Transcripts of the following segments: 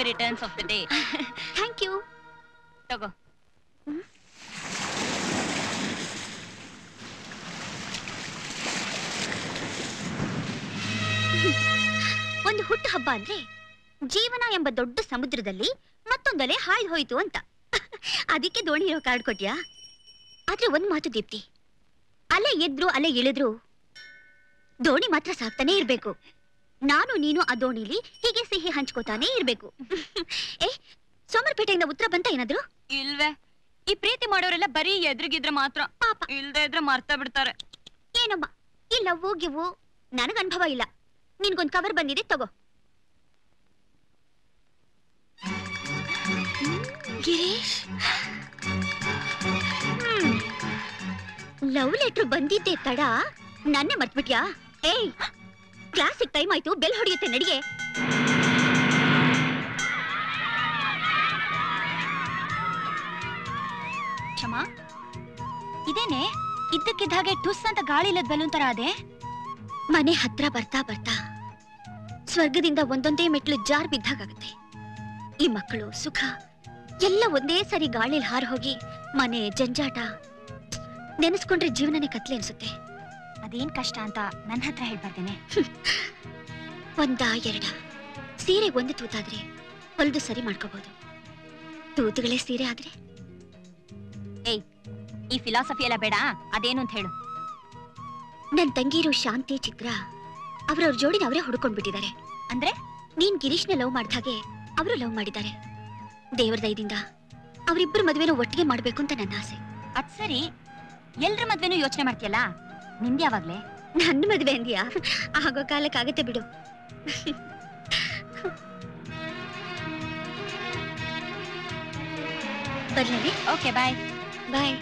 Happy returns of the day thank you ತಗೋ ಒಂದು ಹುಟ್ಟು ಹಬ್ಬ ಅಂದ್ರೆ ಜೀವನ ಎಂಬ ದೊಡ್ಡ ಸಮುದ್ರದಲ್ಲಿ ಮತ್ತೊಂದಲೆ ಹಾಯ್ದು ಹೋಯ್ತು ಅಂತ ಅದಕ್ಕೆ ದೋಣಿ ಇರೋ ಕಾರ್ಡ್ ಕೊಟ್ಯಾ ಆದ್ರೆ ಒಂದ್ ಮಾತು ದೀಪ್ತಿ ಅಲೆ ಎದ್ರು ಅಲೆ ಇಳಿದ್ರು ದೋಣಿ ಮಾತ್ರ ಸಾಕ್ತಾನೆ ಇರ್ಬೇಕು ನಾನು ನೀನು ಆ ದೋಣಿಲಿ ಹೀಗೆ ಸಿಹಿ ಹಂಚ್ಕೋತಾನೆ ಇರ್ಬೇಕು ಏ ಸೋಮರ್ಪೇಟೆಯಿಂದ ಉತ್ತರ ಬಂತ ಏನಾದ್ರು ಇಲ್ವೇ ಈ ಪ್ರೀತಿ ಮಾಡೋರೆಲ್ಲ ಬರೀ ಎದುರಿಗಿದ್ರೆ ಮಾತ್ರ ಪಾಪ ಇಲ್ದೇ ಇದ್ರೆ ಮರ್ತಾ ಬಿಡ್ತಾರೆ ಏನಮ್ಮ ಈ ಲವ್ವು ಗಿವ್ವು ನನಗ್ ಅನುಭವ ಇಲ್ಲ ನಿನ್ಗೊಂದ್ ಕವರ್ ಬಂದಿದೆ ತಗೋ ಗಿರೀಶ್ ಲವ್ ಲೆಟ್ರ್ ಬಂದಿದ್ದೆ ತಡ ನನ್ನೇ ಮರ್ತ್ಬಿಟ್ಯಾ ಏಯ್ ಕ್ಲಾಸಿಗೆ ಟೈಮ್ ಆಯ್ತು ಬೆಲ್ ಹೊಡೆಯುತ್ತೆ ನಡಿಗೆ ಕ್ಷಮ ಇದೇನೆ ಇದ್ದಕ್ಕಿದ್ದ ಹಾಗೆ ಟುಸ್ ಅಂತ ಗಾಳಿ ಇಲ್ಲದ ಬಲೂನ್ ತರ ಅದೇ ಮನೆ ಹತ್ರ ಬರ್ತಾ ಬರ್ತಾ ಸ್ವರ್ಗದಿಂದ ಒಂದೊಂದೇ ಮೆಟ್ಲು ಜಾರ್ ಬಿದ್ದಾಗತ್ತೆ ಈ ಮಕ್ಕಳು ಸುಖ ಎಲ್ಲ ಒಂದೇ ಸರಿ ಗಾಳಿಲ್ ಹಾರ್ ಹೋಗಿ ಮನೆ ಜಂಜಾಟ ನೆನೆಸ್ಕೊಂಡ್ರೆ ಜೀವನನೇ ಕತ್ಲೆ ಅನ್ಸುತ್ತೆ ಅದೇನ್ ಕಷ್ಟ ಅಂತ ನನ್ನ ಹತ್ರ ಹೇಳ್ಬಾರ್ದೇನೆ ಒಂದ ಎರಡ ಸೀರೆ ಒಂದು ತೂತಾದ್ರೆ ಹೊಲ್ದು ಸರಿ ಮಾಡ್ಕೋಬಹುದು ತೂತುಗಳೇ ಸೀರೆ ಆದ್ರೆ ಈ ಫಿಲಾಸಫಿ ಎಲ್ಲ ಬೇಡ ಅದೇನು ಅಂತ ಹೇಳು ನನ್ ತಂಗಿರು ಶಾಂತಿ ಚಿತ್ರ ಅವ್ರವ್ರ ಜೋಡಿನ ಅವರೇ ಹುಡ್ಕೊಂಡ್ಬಿಟ್ಟಿದ್ದಾರೆ ಅಂದ್ರೆ ನೀನ್ ಗಿರೀಶ್ನ ಲವ್ ಮಾಡ್ದ ಹಾಗೆ ಅವರು ಲವ್ ಮಾಡಿದ್ದಾರೆ ದೇವರ ದಯದಿಂದ ಅವರಿಬ್ಬರು ಮದುವೆನೂ ಒಟ್ಟಿಗೆ ಮಾಡ್ಬೇಕು ಅಂತ ನನ್ನ ಆಸೆ ಅದ್ ಸರಿ ಎಲ್ರ ಮದ್ವೆನೂ ಯೋಚನೆ ಮಾಡ್ತೀಯಲ್ಲ ನಿಂದ್ ಯಾವಾಗ್ಲೇ ನನ್ನ ಮದುವೆ ಅಂದ್ಯಾ ಆಗೋ ಕಾಲಕ್ಕಾಗತ್ತೆ ಬಿಡು ಬರ್ಲೇ ಓಕೆ ಬಾಯ್ ಬಾಯ್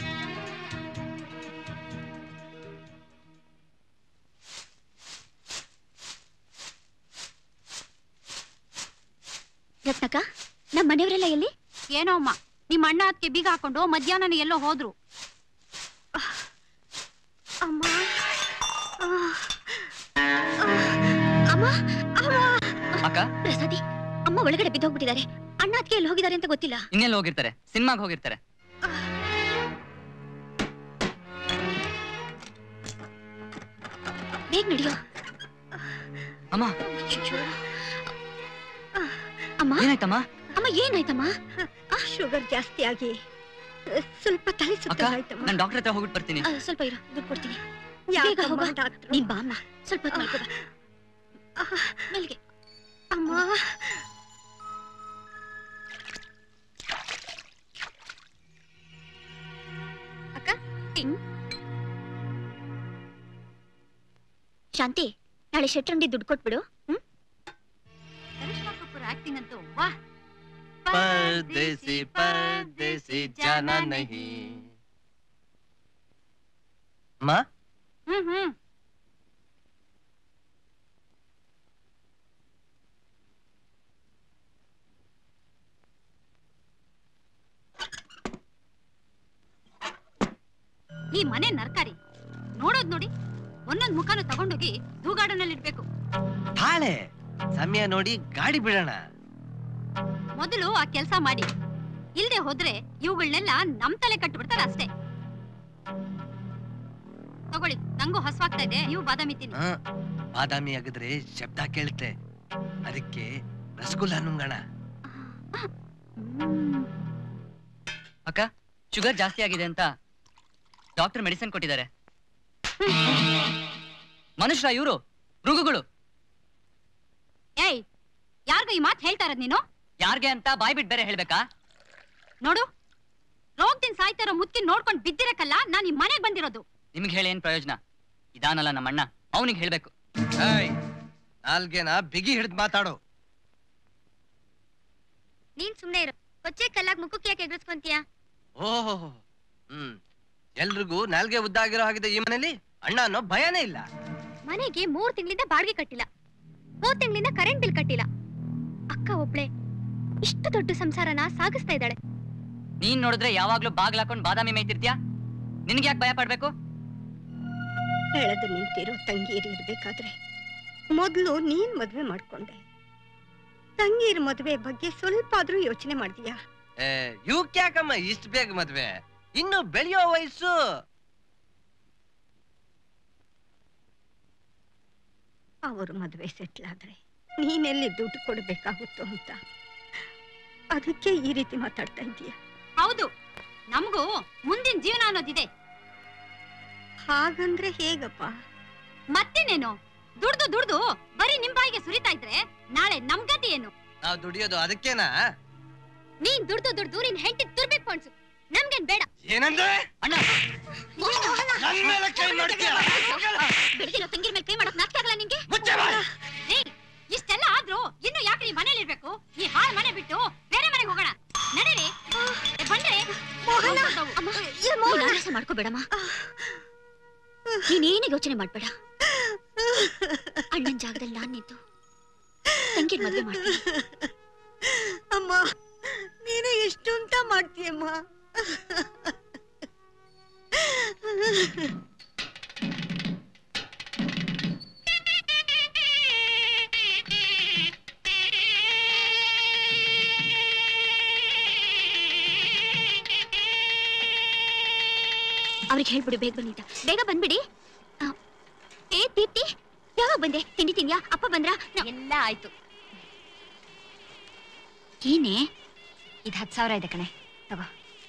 ರತ್ನಕ ನಮ್ಮ ಮನೆಯವರೆಲ್ಲ ಎಲ್ಲಿ ಏನೋ ಅಮ್ಮ ನಿಮ್ಮ ಅಣ್ಣ ಅದಕ್ಕೆ ಬೀಗ ಹಾಕೊಂಡು ಮಧ್ಯಾಹ್ನ ಎಲ್ಲೋ ಹೋದ್ರು ಅಮ್ಮ ಆ, ಆ, ಅಮ್ಮ ಅಮ್ಮ ಅಕ್ಕ ಪ್ರಸಾದಿ ಅಮ್ಮ ಒಳಗಡೆ ಬಿದ್ದೋಗ್ಬಿಟ್ಟಿದ್ದಾರೆ ಅಣ್ಣ ಅದಕ್ಕೆ ಎಲ್ಲಿ ಹೋಗಿದ್ದಾರೆ ಅಂತ ಗೊತ್ತಿಲ್ಲ ಇನ್ನೆಲ್ಲಿ ಹೋಗಿರ್ತಾರೆ ಸಿನಿಮಾಗ್ ಹೋಗಿರ್ತಾರೆ ಬೇಗ ನಡೆಯೋ ಅಮ್ಮ ಅಮ್ಮ ಏನಾಯ್ತಮ್ಮ ಅಮ್ಮ ಏನಾಯ್ತಮ್ಮ ಶುಗರ್ ಜಾಸ್ತಿ ಆಗಿ ಸ್ವಲ್ಪ ತಲೆ ಅಕ್ಕ ಸುತ್ತಾಯ್ತಮ್ಮ ನಾನು ಡಾಕ್ಟರ್ ಹತ್ರ ಹೋಗ್ಬಿಟ್ಟು ಬರ್ತೀನಿ ಆ, ಸ್ವಲ್ಪ ಇರು ದುಡ್ಡು ಕೊಡ್ತೀನಿ ಯಾಕಮ್ಮ ಬೇಗ ಹೋಗು. ಡಾಕ್ಟ್ರು? ನೀನ್ ಬಾ ಅಮ್ಮ ಸ್ವಲ್ಪ ಹೊತ್ತು ಮಲ್ಕೋ ಬಾ. ಮೆಲ್ಗೆ ಅಮ್ಮ ಶಾಂತಿ ನಾಳೆ ಶೆಟ್ರಂಗಡಿ ದುಡ್ಡು ಕೊಟ್ಬಿಡು ಹ್ಮ್ ಕರಿಷ್ಮಾ ಕಪೂರ್ ಆಕ್ಟಿಂಗ್ ಅಂತೂ ವಾಹ್ परदेसी परदेसी जाना नहीं ಮಾ ಹ್ಮ್ ಹ್ಮ್ ಈ ಮನೆ ನರ್ಕಾರಿ ನೋಡೋದ್ ನೋಡಿ ಒಂದೊಂದ್ ಮುಖಾನು ತಗೊಂಡೋಗಿ ಧೂಗಾಡನಲ್ಲಿ ಇಡ್ಬೇಕು ತಾಳೆ ಸಮಯ ನೋಡಿ ಗಾಡಿ ಬಿಡೋಣ ಮೊದಲು ಆ ಕೆಲ್ಸ ಮಾಡಿ ಇಲ್ದೆ ಹೋದ್ರೆ ಇವುಗಳನ್ನೆಲ್ಲ ನಮ್ ತಲೆ ಕಟ್ಬಿಡ್ತಾರ ಅಷ್ಟೇ ತಗೊಳ್ಳಿ ನಂಗೂ ಹಸ್ವಾಗ್ತಾ ಇದೆ ನೀವು ಬಾದಾಮಿ ತಿನ್ನಿ ಹ, ಬಾದಾಮಿ ಅಗದ್ರೆ ಶಬ್ದ ಕೇಳುತ್ತೆ ಅದಕ್ಕೆ ರಸಗುಲ್ಲ ನುಂಗಣ ಅಕ್ಕ ಶುಗರ್ ಜಾಸ್ತಿ ಆಗಿದೆ ಅಂತ ಡಾಕ್ಟರ್ ಮೆಡಿಸಿನ್ ಕೊಟ್ಟಿದ್ದಾರೆ ಮನುಷ್ಯ ಇವರು ಮೃಗಗಳು ಏಯ್ ಯಾರ್ಗ ಈ ಮಾತ್ ಹೇಳ್ತಾ ಇರೋದ್ ನೀನು ಯಾರ್ಗೆ ಅಂತ ಬಾಯ್ ಬಿಟ್ಟು ಬೇರೆ ಹೇಳ್ಬೇಕಾ ನೋಡು ರೋಗ್ದಿನ್ ಸಾಯ್ತಾ ಇರೋ ಮುತ್ತಿ ನೋಡ್ಕೊಂಡ್ ಬಿದ್ದಿರಕ್ಕಲ್ಲ ನಾನ್ ಈ ಮನೆಗ್ ಬಂದಿರೋದು ನಿಮ್ಗೆ ಹೇಳಿ ಏನ್ ಪ್ರಯೋಜನ ಇದಾನಲ್ಲ ನಮ್ಮಣ್ಣ ಅವನಿಗೆ ಹೇಳ್ಬೇಕು ಏಯ್, ನಾಲ್ಗೆನ ಬಿಗಿ ಹಿಡಿದು ಮಾತಾಡು ನೀನ್ ಸುಮ್ನೆ ಇರು ಕೊಚ್ಚೆ ಕಲ್ಲಾಗ್ ಮುಖಕ್ಕೆ ಯಾಕೆ ಎಗರಿಸ್ಕೊಂತೀಯ ಓಹೋ ಹ್ಮ್ ಎಲ್ರಿಗೂ ನಾಲ್ಗೆ ಉದ್ದಾಗಿರೋ ಹಾಗಿದೆ ಈ ಮನೇಲಿ ಅಣ್ಣ ಅನ್ನೋ ಭಯನೇ ಇಲ್ಲ ಮನೆಗೆ ಮೂರ್ ತಿಂಗಳಿಂದ ಬಾಡಿಗೆ ಕಟ್ಟಿಲ್ಲ ಮೂರ್ ತಿಂಗಳಿಂದ ಕರೆಂಟ್ ಬಿಲ್ ಕಟ್ಟಿಲ್ಲ ಅಕ್ಕ ಒಬ್ಳೆ ಇಷ್ಟು ದೊಡ್ಡ ಸಂಸಾರನ ಸಾಗಿಸ್ತಾ ಇದ್ದಾಳೆ ನೀನ್ ನೋಡಿದ್ರೆ ಯಾವಾಗ್ಲೂ ಬಾಗ್ಲ ಹಾಕೊಂಡ್ ಬಾದಾಮಿ ಮೇಯ್ತಿರ್ತ್ಯಾ ನಿನ್ಗೆ ಯಾಕೆ ಭಯ ಪಡ್ಬೇಕು ಬೆಳೆದು ನಿಂತಿರೋ ತಂಗಿಯರು ಇರ್ಬೇಕಾದ್ರೆ ಮೊದ್ಲು ನೀನ್ ಮದ್ವೆ ಮಾಡ್ಕೊಂಡೆ ತಂಗಿರ ಮದುವೆ ಬಗ್ಗೆ ಸ್ವಲ್ಪ ಆದ್ರೂ ಯೋಚನೆ ಮಾಡ್ತೀಯಾ ಏ ಯಾಕಮ್ಮ ಇಷ್ಟ ಬೇಗ ಮದ್ವೆ ಇನ್ನು ಬೆಳೆಯೋ ವಯಸ್ಸು ಅವ್ರ ಮದುವೆ ಸೆಟ್ಲ್ ಆದ್ರೆ ನೀನೆಲ್ಲಿ ದುಡ್ಡು ಕೊಡ್ಬೇಕಾಗುತ್ತೋ ಅಂತ ಅದಕ್ಕೆ ಈ ರೀತಿ ಮಾತಾಡ್ತಾ ಇದ್ದೀಯ ಹೌದು ನಮಗೂ ಮುಂದಿನ ಜೀವನ ಅನ್ನೋದಿದೆ ಹಾಗಂದ್ರೆ ಹೇಗಪ್ಪ ಮತ್ತೇನೇನು ದುಡ್ದು ದುಡ್ದು ಬರೀ ನಿಮ್ ಬಾಯಿಗೆ ಸುರಿತಾ ಇದ್ರೆ ನಾಳೆ ನಮ್ ಗತಿ ಏನು ನಾವ್ ದುಡಿಯೋದು ಅದಕ್ಕೇನಾ ನೀನ್ ದುಡ್ದು ದುಡ್ದು ನಿನ್ ಹೆಂಡತಿ ತುರ್ಬೇಕು ಪೋಣ್ಸು ನಮ್ಗೇನ್ ಬೇಡ ಏನಂದ್ರೆ ಅಣ್ಣ ನನ್ ಮೇಲೆ ಕೈ ಮಾಡ್ತೀಯ ಬೆಳೆದಿರೋ ತಂಗಿರ ಮೇಲೆ ಕೈ ಮಾಡಕ್ ನಾಚಿಕೆ ಆಗಲ್ಲ ನಿಂಗೆ ಮುಚ್ಚೆ ಬಾಯ್. ಏ, ಇಷ್ಟೆಲ್ಲ ಆದ್ರೂ ಇನ್ನು ಯಾಕೆ ಈ ಮನೇಲಿ ಇರ್ಬೇಕು ಈ ಹಾಳ್ ಮನೆ ಬಿಟ್ಟು ಬೇರೆ ಮನೆಗೆ ಹೋಗೋಣ ನಡೀರಿ ಏ, ಬನ್ರಿ ಹೋಗ್ಬಿಡ್ತಾವು. ಅಮ್ಮ ನೀನ್ ಆಯಾಸ ಮಾಡ್ಕೋಬೇಡಮ್ಮ ನೀನೇನು ಯೋಚನೆ ಮಾಡ್ಬೇಡ ಅಣ್ಣನ್ ಜಾಗದಲ್ಲಿ ನಾನ್ ನಿಂತು ತಂಗಿರ್ ಮದ್ವೆ ಮಾಡ್ತೀನಿ ಅಮ್ಮ ನೀನು ಎಷ್ಟು ಅಂತ ಮಾಡ್ತೀಯಮ್ಮ ಅವ್ರಿಗೆ ಹೇಳ್ಬಿಡು ಬೇಗ ಬನ್ನಿ ಅಂತ ಬೇಗ ಬಂದ್ಬಿಡಿ ಆ, ಏ ದೀಪ್ತಿ ಯಾವಾಗ ಬಂದೆ ತಿಂಡಿ ತಿಂದ್ಯಾ ಅಪ್ಪ ಬಂದ್ರ ಎಲ್ಲ ಆಯ್ತು ಏನೇ ಇದು ಹತ್ತು ಸಾವಿರ ಇದೆ ಕಣೆ ತಗೋ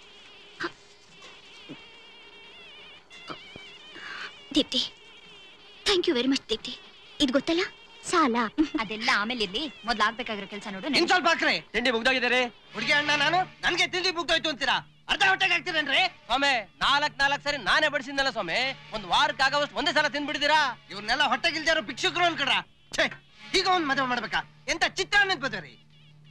Deepti thank you very much Deepti ಇದು ಗೊತ್ತಲ್ಲ ಸಾಲ ಅದೆಲ್ಲ ಆಮೇಲೆ ಇರ್ಲಿ ಮೊದ್ಲು ಆಗ್ಬೇಕಾಗಿರೋ ಕೆಲಸ ನೋಡು ಇನ್ ನಡಿ. ಸ್ವಲ್ಪ ಹಾಕ್ರಿ ತಿಂಡಿ ಮುಗ್ದೋಗಿದ್ದೀರಿ ಹುಡುಗಿ ಅಣ್ಣ ನಾನು ನನ್ಗೆ ತಿಂಡಿ ಮುಗ್ದೋಯ್ತು ಅಂತೀರಾ ಅರ್ಧ ಹೊಟ್ಟೆಗೆ ಹಾಕ್ತೀರೇನ್ರಿ ಸ್ವಾಮಿ ನಾಲ್ಕ್ ನಾಲ್ಕ್ ಸರಿ ನಾನೇ ಬಡಿಸಿದ್ನಲ್ಲ ಸ್ವಾಮಿ ಒಂದ್ ವಾರಕ್ಕಾಗವಷ್ಟು ಒಂದೇ ಸಲ ತಿಂದ್ಬಿಡಿದೀರಾ ಇವ್ರನ್ನೆಲ್ಲ ಹೊಟ್ಟೆಗಿಲ್ದಿರೋ ಭಿಕ್ಷುಕರು ಅನ್ಕಡ್ರ ಛೇ ಈಗ ಒಂದ್ ಮದುವೆ ಮಾಡ್ಬೇಕಾ ಎಂತ ಚಿತ್ರಾನ್ನದ ಮದುವೆ ರೀ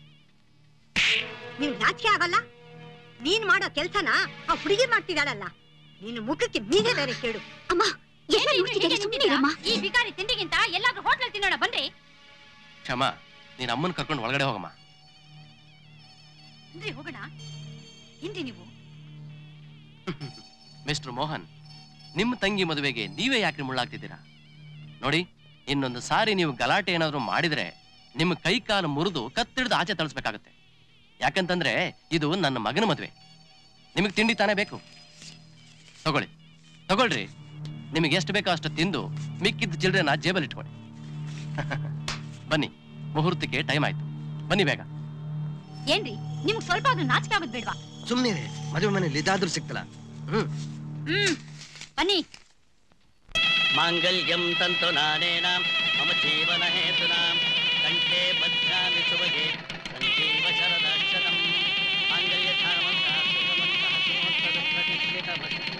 ನೀವ್ ನಾಚಿಕೆ ಆಗಲ್ಲ ನೀನ್ ಮಾಡೋ ಕೆಲ್ಸನ ಆ ಹುಡುಗಿ ಮಾಡ್ತಿದ್ದಾಳಲ್ಲ ನೀನು ಮುಖಕ್ಕೆ ಮೀಗೆ ಬೇರೆ ಕೇಳು ಅಮ್ಮ ಎಲ್ಲ ಏನು ಇನ್ನು ನೋಡ್ತಿದ್ದಾರೆ ಹೀಗೆ ಸುಮ್ಮನೆ ನಿಂತಿದ್ದೀರಾ? ಈ ಬಿಕಾರಿ ತಿಂಡಿಗಿಂತ ಎಲ್ಲಾದ್ರೂ ಹೋಟ್ಲಲ್ಲಿ ತಿನ್ನೋಣ ಬನ್ರಿ ಕ್ಷಮ ನೀನ್ ಅಮ್ಮನ್ ಕರ್ಕೊಂಡು ಒಳಗಡೆ ಹೋಗಮ್ಮ ಬನ್ರಿ ಹೋಗೋಣ ಹಿಂದಿ ನೀವು ಮಿಸ್ಟರ್ ಮೋಹನ್ ನಿಮ್ಮ ತಂಗಿ ಮದುವೆಗೆ ನೀವೇ ಯಾಕೆ ಮುಳ್ಳಾಗ್ತಿದ್ದೀರಾ ನೋಡಿ ಇನ್ನೊಂದು ಸಾರಿ ನೀವು ಗಲಾಟೆ ಏನಾದ್ರೂ ಮಾಡಿದ್ರೆ ನಿಮ್ಮ ಕೈ ಕಾಲು ಮುರಿದು ಕತ್ತಿಡ್ದು ಆಚೆ ತಳಿಸ್ಬೇಕಾಗತ್ತೆ ಯಾಕಂತಂದ್ರೆ ಇದು ನನ್ನ ಮಗನ ಮದುವೆ ನಿಮಗೆ ತಿಂಡಿ ತಾನೇ ಬೇಕು ತಗೊಳ್ಳಿ ತಗೊಳ್ರಿ ನಿಮಗೆ ಎಷ್ಟು ಬೇಕೋ ಅಷ್ಟು ತಿಂದು ಮಿಕ್ಕಿದ್ದ ಚಿಲ್ಡ್ರನ್ನ ಜೇಬಲ್ಲಿ ಇಟ್ಕೊಳ್ಳಿ ಬನ್ನಿ ಮುಹೂರ್ತಕ್ಕೆ ಟೈಮ್ ಆಯ್ತು ಬನ್ನಿ ಬೇಗ ಏನ್ರಿ ನಿಮ್ಗ್ ಸ್ವಲ್ಪ ಆದ್ರೂ ನಾಚಿಕೆ ಆಗೋದ್ ಬೇಡ್ವಾ ಸುಮ್ಮನೆ ಮದುವೆ ಮನೇಲಿ ಇದಾದ್ರೂ ಸಿಕ್ತಲ್ಲ ಹ್ಮ್ ಹ್ಮ್ ಬನ್ನಿ माङ्गल्यं तन्तुनानेन मम जीवनहेतुनां कण्ठे बध्नामि सुभगे सञ्जीव शरदाक्षरम् माङ्गल्यधामन्तः सुगमन्तः सुमन्तदुःखनिश्चितमस्तु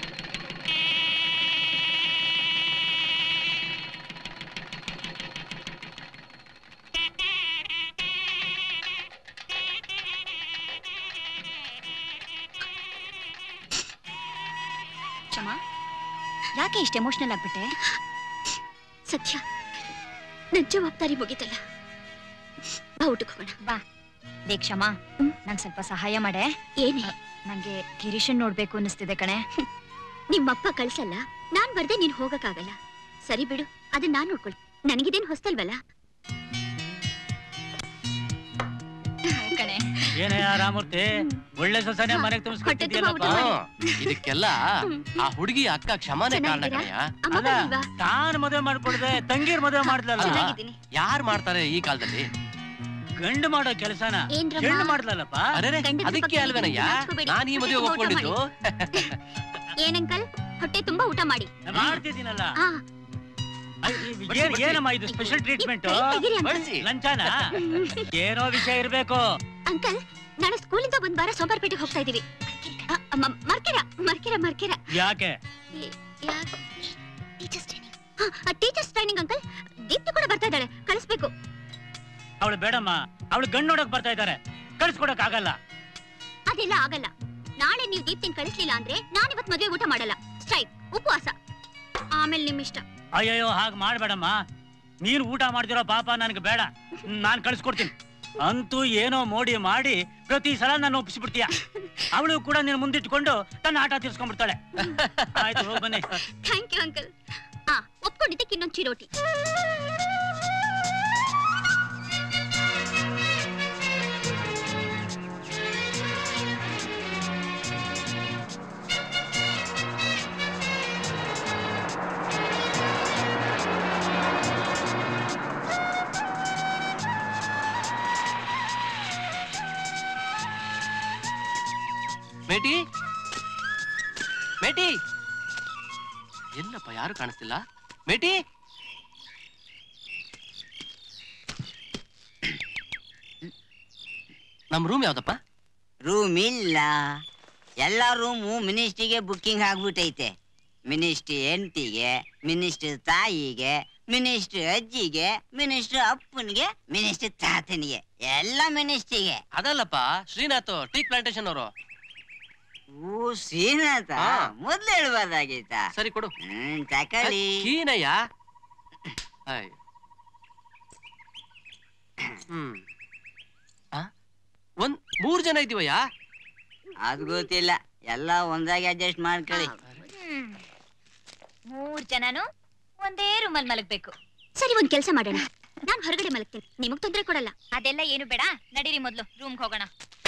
ಕ್ಷಮಾ ಯಾಕೆ ಇಷ್ಟು ಎಮೋಷನಲ್ ಆಗ್ಬಿಟ್ಟೆ ಸತ್ಯ ನನ್ ಜವಾಬ್ದಾರಿ ಮುಗಿತಲ್ಲ ಬಾ ಊಟಕ್ಕೆ ಹೋಗೋಣ ಬಾ ಲೇ ಕ್ಷಮಾ ಹ್ಮ್. ನಂಗೆ ಸ್ವಲ್ಪ ಸಹಾಯ ಮಾಡೆ ಏನೇ ನಂಗೆ ಗಿರೀಶನ್ ನೋಡ್ಬೇಕು ಅನ್ನಿಸ್ತಿದೆ ಕಣೆ ನಿಮ್ಮಪ್ಪ ಕಳ್ಸಲ್ಲ ನಾನ್ ಬರ್ದೆ ನೀನ್ ಹೋಗಕ್ಕಾಗಲ್ಲ ಸರಿ ಬಿಡು ಅದನ್ನ ನಾನ್ ನೋಡ್ಕೊಳ್ ನನಗಿದೇನ್ ಹೊಸ್ತಲ್ವಲ್ಲ ಕಣೆ ಏನೇ ರಾಮೂರ್ತಿ ಒಳ್ಳೆ ಸೊಸನೆ ಮನೆಗೆ ಹೊಟ್ಟೆ ತುಂಬ ಊಟ ತುಂಬಿಸ್ಕೊಟ್ಟಿದ್ಯಲ್ಲಪ್ಪ ಮಾಡಿ. ಇದಕ್ಕೆಲ್ಲ ಆ ಹುಡುಗಿ ಅಕ್ಕ ಕ್ಷಮಾನೇ ಕಾರಣ ಚೆನ್ನಾಗಿದ್ದೀರಾ? ಕಣಯ್ಯ ಅಮ್ಮ ಅಲ್ಲ. ಬರ್ಲಿಲ್ವಾ? ತಾನು ಮದುವೆ ಮಾಡ್ಕೊಡ್ದೆ ತಂಗೀರ್ ಮದುವೆ ಮಾಡ್ದಲ್ಲ ಚೆನ್ನಾಗಿದ್ದೀನಿ ಯಾರ್ ಮಾಡ್ತಾರೆ ಈ ಕಾಲದಲ್ಲಿ ಗಂಡು ಮಾಡೋ ಕೆಲಸನ ಏನ್ರಮ್ಮ? ಹೆಣ್ಣು ಮಾಡ್ದಲ್ಲಪ್ಪ ಅರೆ ಗಂಡನ ಅದಕ್ಕೆ ಪಕ್ಕ ಅಲ್ವೇನಯ್ಯ ನಾಚ್ಕೋಬೇಡಿ. ನಾನ್ ಈ ಮದುವೆ ಹೊಟ್ಟೆ ತುಂಬ ಊಟ ಒಪ್ಕೊಂಡಿದ್ದು ಏನಂಕಲ್ ಹೊಟ್ಟೆ ತುಂಬಾ ಊಟ ಮಾಡಿ ಮಾಡ್ತಿದ್ದೀನಲ್ಲ ಆ, ಏನ್- ಏನಮ್ಮ ಇದು ಸ್ಪೆಷಲ್ ಈ ಟ್ರೀಟ್ಮೆಂಟ್ ಕೈ ತೆಗೀರಿ ಅಂಕಲ್. ಬಳಸಿ ಲಂಚಾನ ಏನೋ ವಿಷಯ ಇರ್ಬೇಕು ಅಂಕಲ್ ನಾಳೆ ಸ್ಕೂಲಿಂದ ಒಂದ್ ವಾರ ಸೋಮವಾರಪೇಟೆಗೆ ಹೋಗ್ತಾ ಇದೀವಿ ಆ, ಮ- ಮರ್ಕೆರ ಮರ್ಕೆರ ಮರ್ಕೆರ ಯಾಕೆ ಟೀಚರ್ಸ್ ಟ್ರೈನಿಂಗ್ ಅಂಕಲ್ ದೀಪ್ತಿ ಕೂಡ ಬರ್ತಾ ಇದ್ದಾಳೆ ಕಳಿಸ್ಬೇಕು ಅವಳು ಬೇಡಮ್ಮ ಅವಳು ಗಂಡು ನೋಡಕ್ ಬರ್ತಾ ಇದ್ದಾರೆ ಕಳ್ಸ್ಕೊಡಕ್ ಆಗಲ್ಲ ಅದೆಲ್ಲ ಆಗಲ್ಲ ನಾಳೆ ನೀವು ದೀಪ್ತಿನ ಕಳಿಸ್ಲಿಲ್ಲ ಅಂದ್ರೆ ನಾನು ಇವತ್ ಮದುವೆ ಊಟ ಮಾಡಲ್ಲ ಸ್ಟ್ರೈಕ್ ಉಪವಾಸ ಆಮೇಲೆ ನಿಮ್ ಇಷ್ಟ ಅಯ್ಯಯ್ಯೋ ಹಾಗೆ ಮಾಡ್ಬೇಡಮ್ಮ ನೀನ್ ಊಟ ಮಾಡ್ದಿರೋ ಪಾಪ ನನಗೆ ಬೇಡ ನಾನ್ ಕಳ್ಸ್ಕೊಡ್ತೀನಿ ಅಂತೂ ಏನೋ ಮೋಡಿ ಮಾಡಿ ಪ್ರತಿ ಸಲ ನಾನು ಒಪ್ಪಿಸ್ಬಿಡ್ತೀಯ ಅವಳು ಕೂಡ ನೀನು ಮುಂದಿಟ್ಕೊಂಡು ತನ್ನ ಆಟ ತೀರ್ಸ್ಕೊಂಡ್ಬಿಡ್ತಾಳೆ ಆಯ್ತು ಹೋಗ್ ಬನ್ನಿ ಥ್ಯಾಂಕ್ ಯು ಅಂಕಲ್ ಆ ಒಪ್ಕೊಂಡಿದ್ದಕ್ಕೆ ಇನ್ನೊಂದು ಚಿರೋಟಿ ಮೇಟಿ ಮೇಟಿ ಎಲ್ಲಪ್ಪ ಯಾರು ಕಾಣಿಸ್ತಿಲ್ಲ ಮೇಟಿ ನಮ್ ರೂಮ್ ಯಾವ್ದಪ್ಪ ರೂಮ್ ಇಲ್ಲ ಎಲ್ಲ ರೂಮು ಮಿನಿಸ್ಟ್ರಿಗೆ ಬುಕ್ಕಿಂಗ್ ಆಗ್ಬಿಟ್ಟೈತೆ ಮಿನಿಸ್ಟ್ರಿ ಹೆಂಡತಿಗೆ ಮಿನಿಸ್ಟ್ರ್ ತಾಯಿಗೆ ಮಿನಿಸ್ಟ್ರ್ ಅಜ್ಜಿಗೆ ಮಿನಿಸ್ಟ್ರ್ ಅಪ್ಪನಿಗೆ ಮಿನಿಸ್ಟ್ರ್ ತಾತನಿಗೆ ಎಲ್ಲ ಮಿನಿಸ್ಟ್ರಿಗೆ ಅದಲ್ಲಪ್ಪ ಶ್ರೀನಾಥ್ ಟೀ ಪ್ಲಾಂಟೇಶನ್ ಅವರು ಓ ಶ್ರೀನಾಥ ಹಾ. ಮೊದ್ಲು ಹೇಳ್ಬಾರ್ದಾಗಿತ್ತ ಸರಿ ಕೊಡು ಹ್ಮ್ ತಕೊಳ್ಳಿ ಕೀನಯ್ಯ ಆಯ್. ಹ್ಮ್ ಆ? ಒಂದ್ ಮೂರ್ ಜನ ಇದೀವಯ್ಯ ಅದ್ ಗೊತ್ತಿಲ್ಲ ಎಲ್ಲ ಒಂದಾಗಿ ಅಡ್ಜಸ್ಟ್ ಮಾಡ್ಕೊಳ್ಳಿ ಹ್ಮ್. ಮೂರ್ ಜನನು ಒಂದೇ ರೂಮಲ್ಲಿ ಮಲಗ್ಬೇಕು ಸರಿ ಒಂದ್ ಕೆಲಸ ಮಾಡೋಣ ನಾನ್ ಹೊರಗಡೆ ಮಲಗ್ತೀನಿ ನಿಮಗ್ ತೊಂದ್ರೆ ಕೊಡಲ್ಲ ಅದೆಲ್ಲ ಏನು ಬೇಡ ನಡೀರಿ ಮೊದ್ಲು ರೂಮ್ಗೆ ಹೋಗೋಣ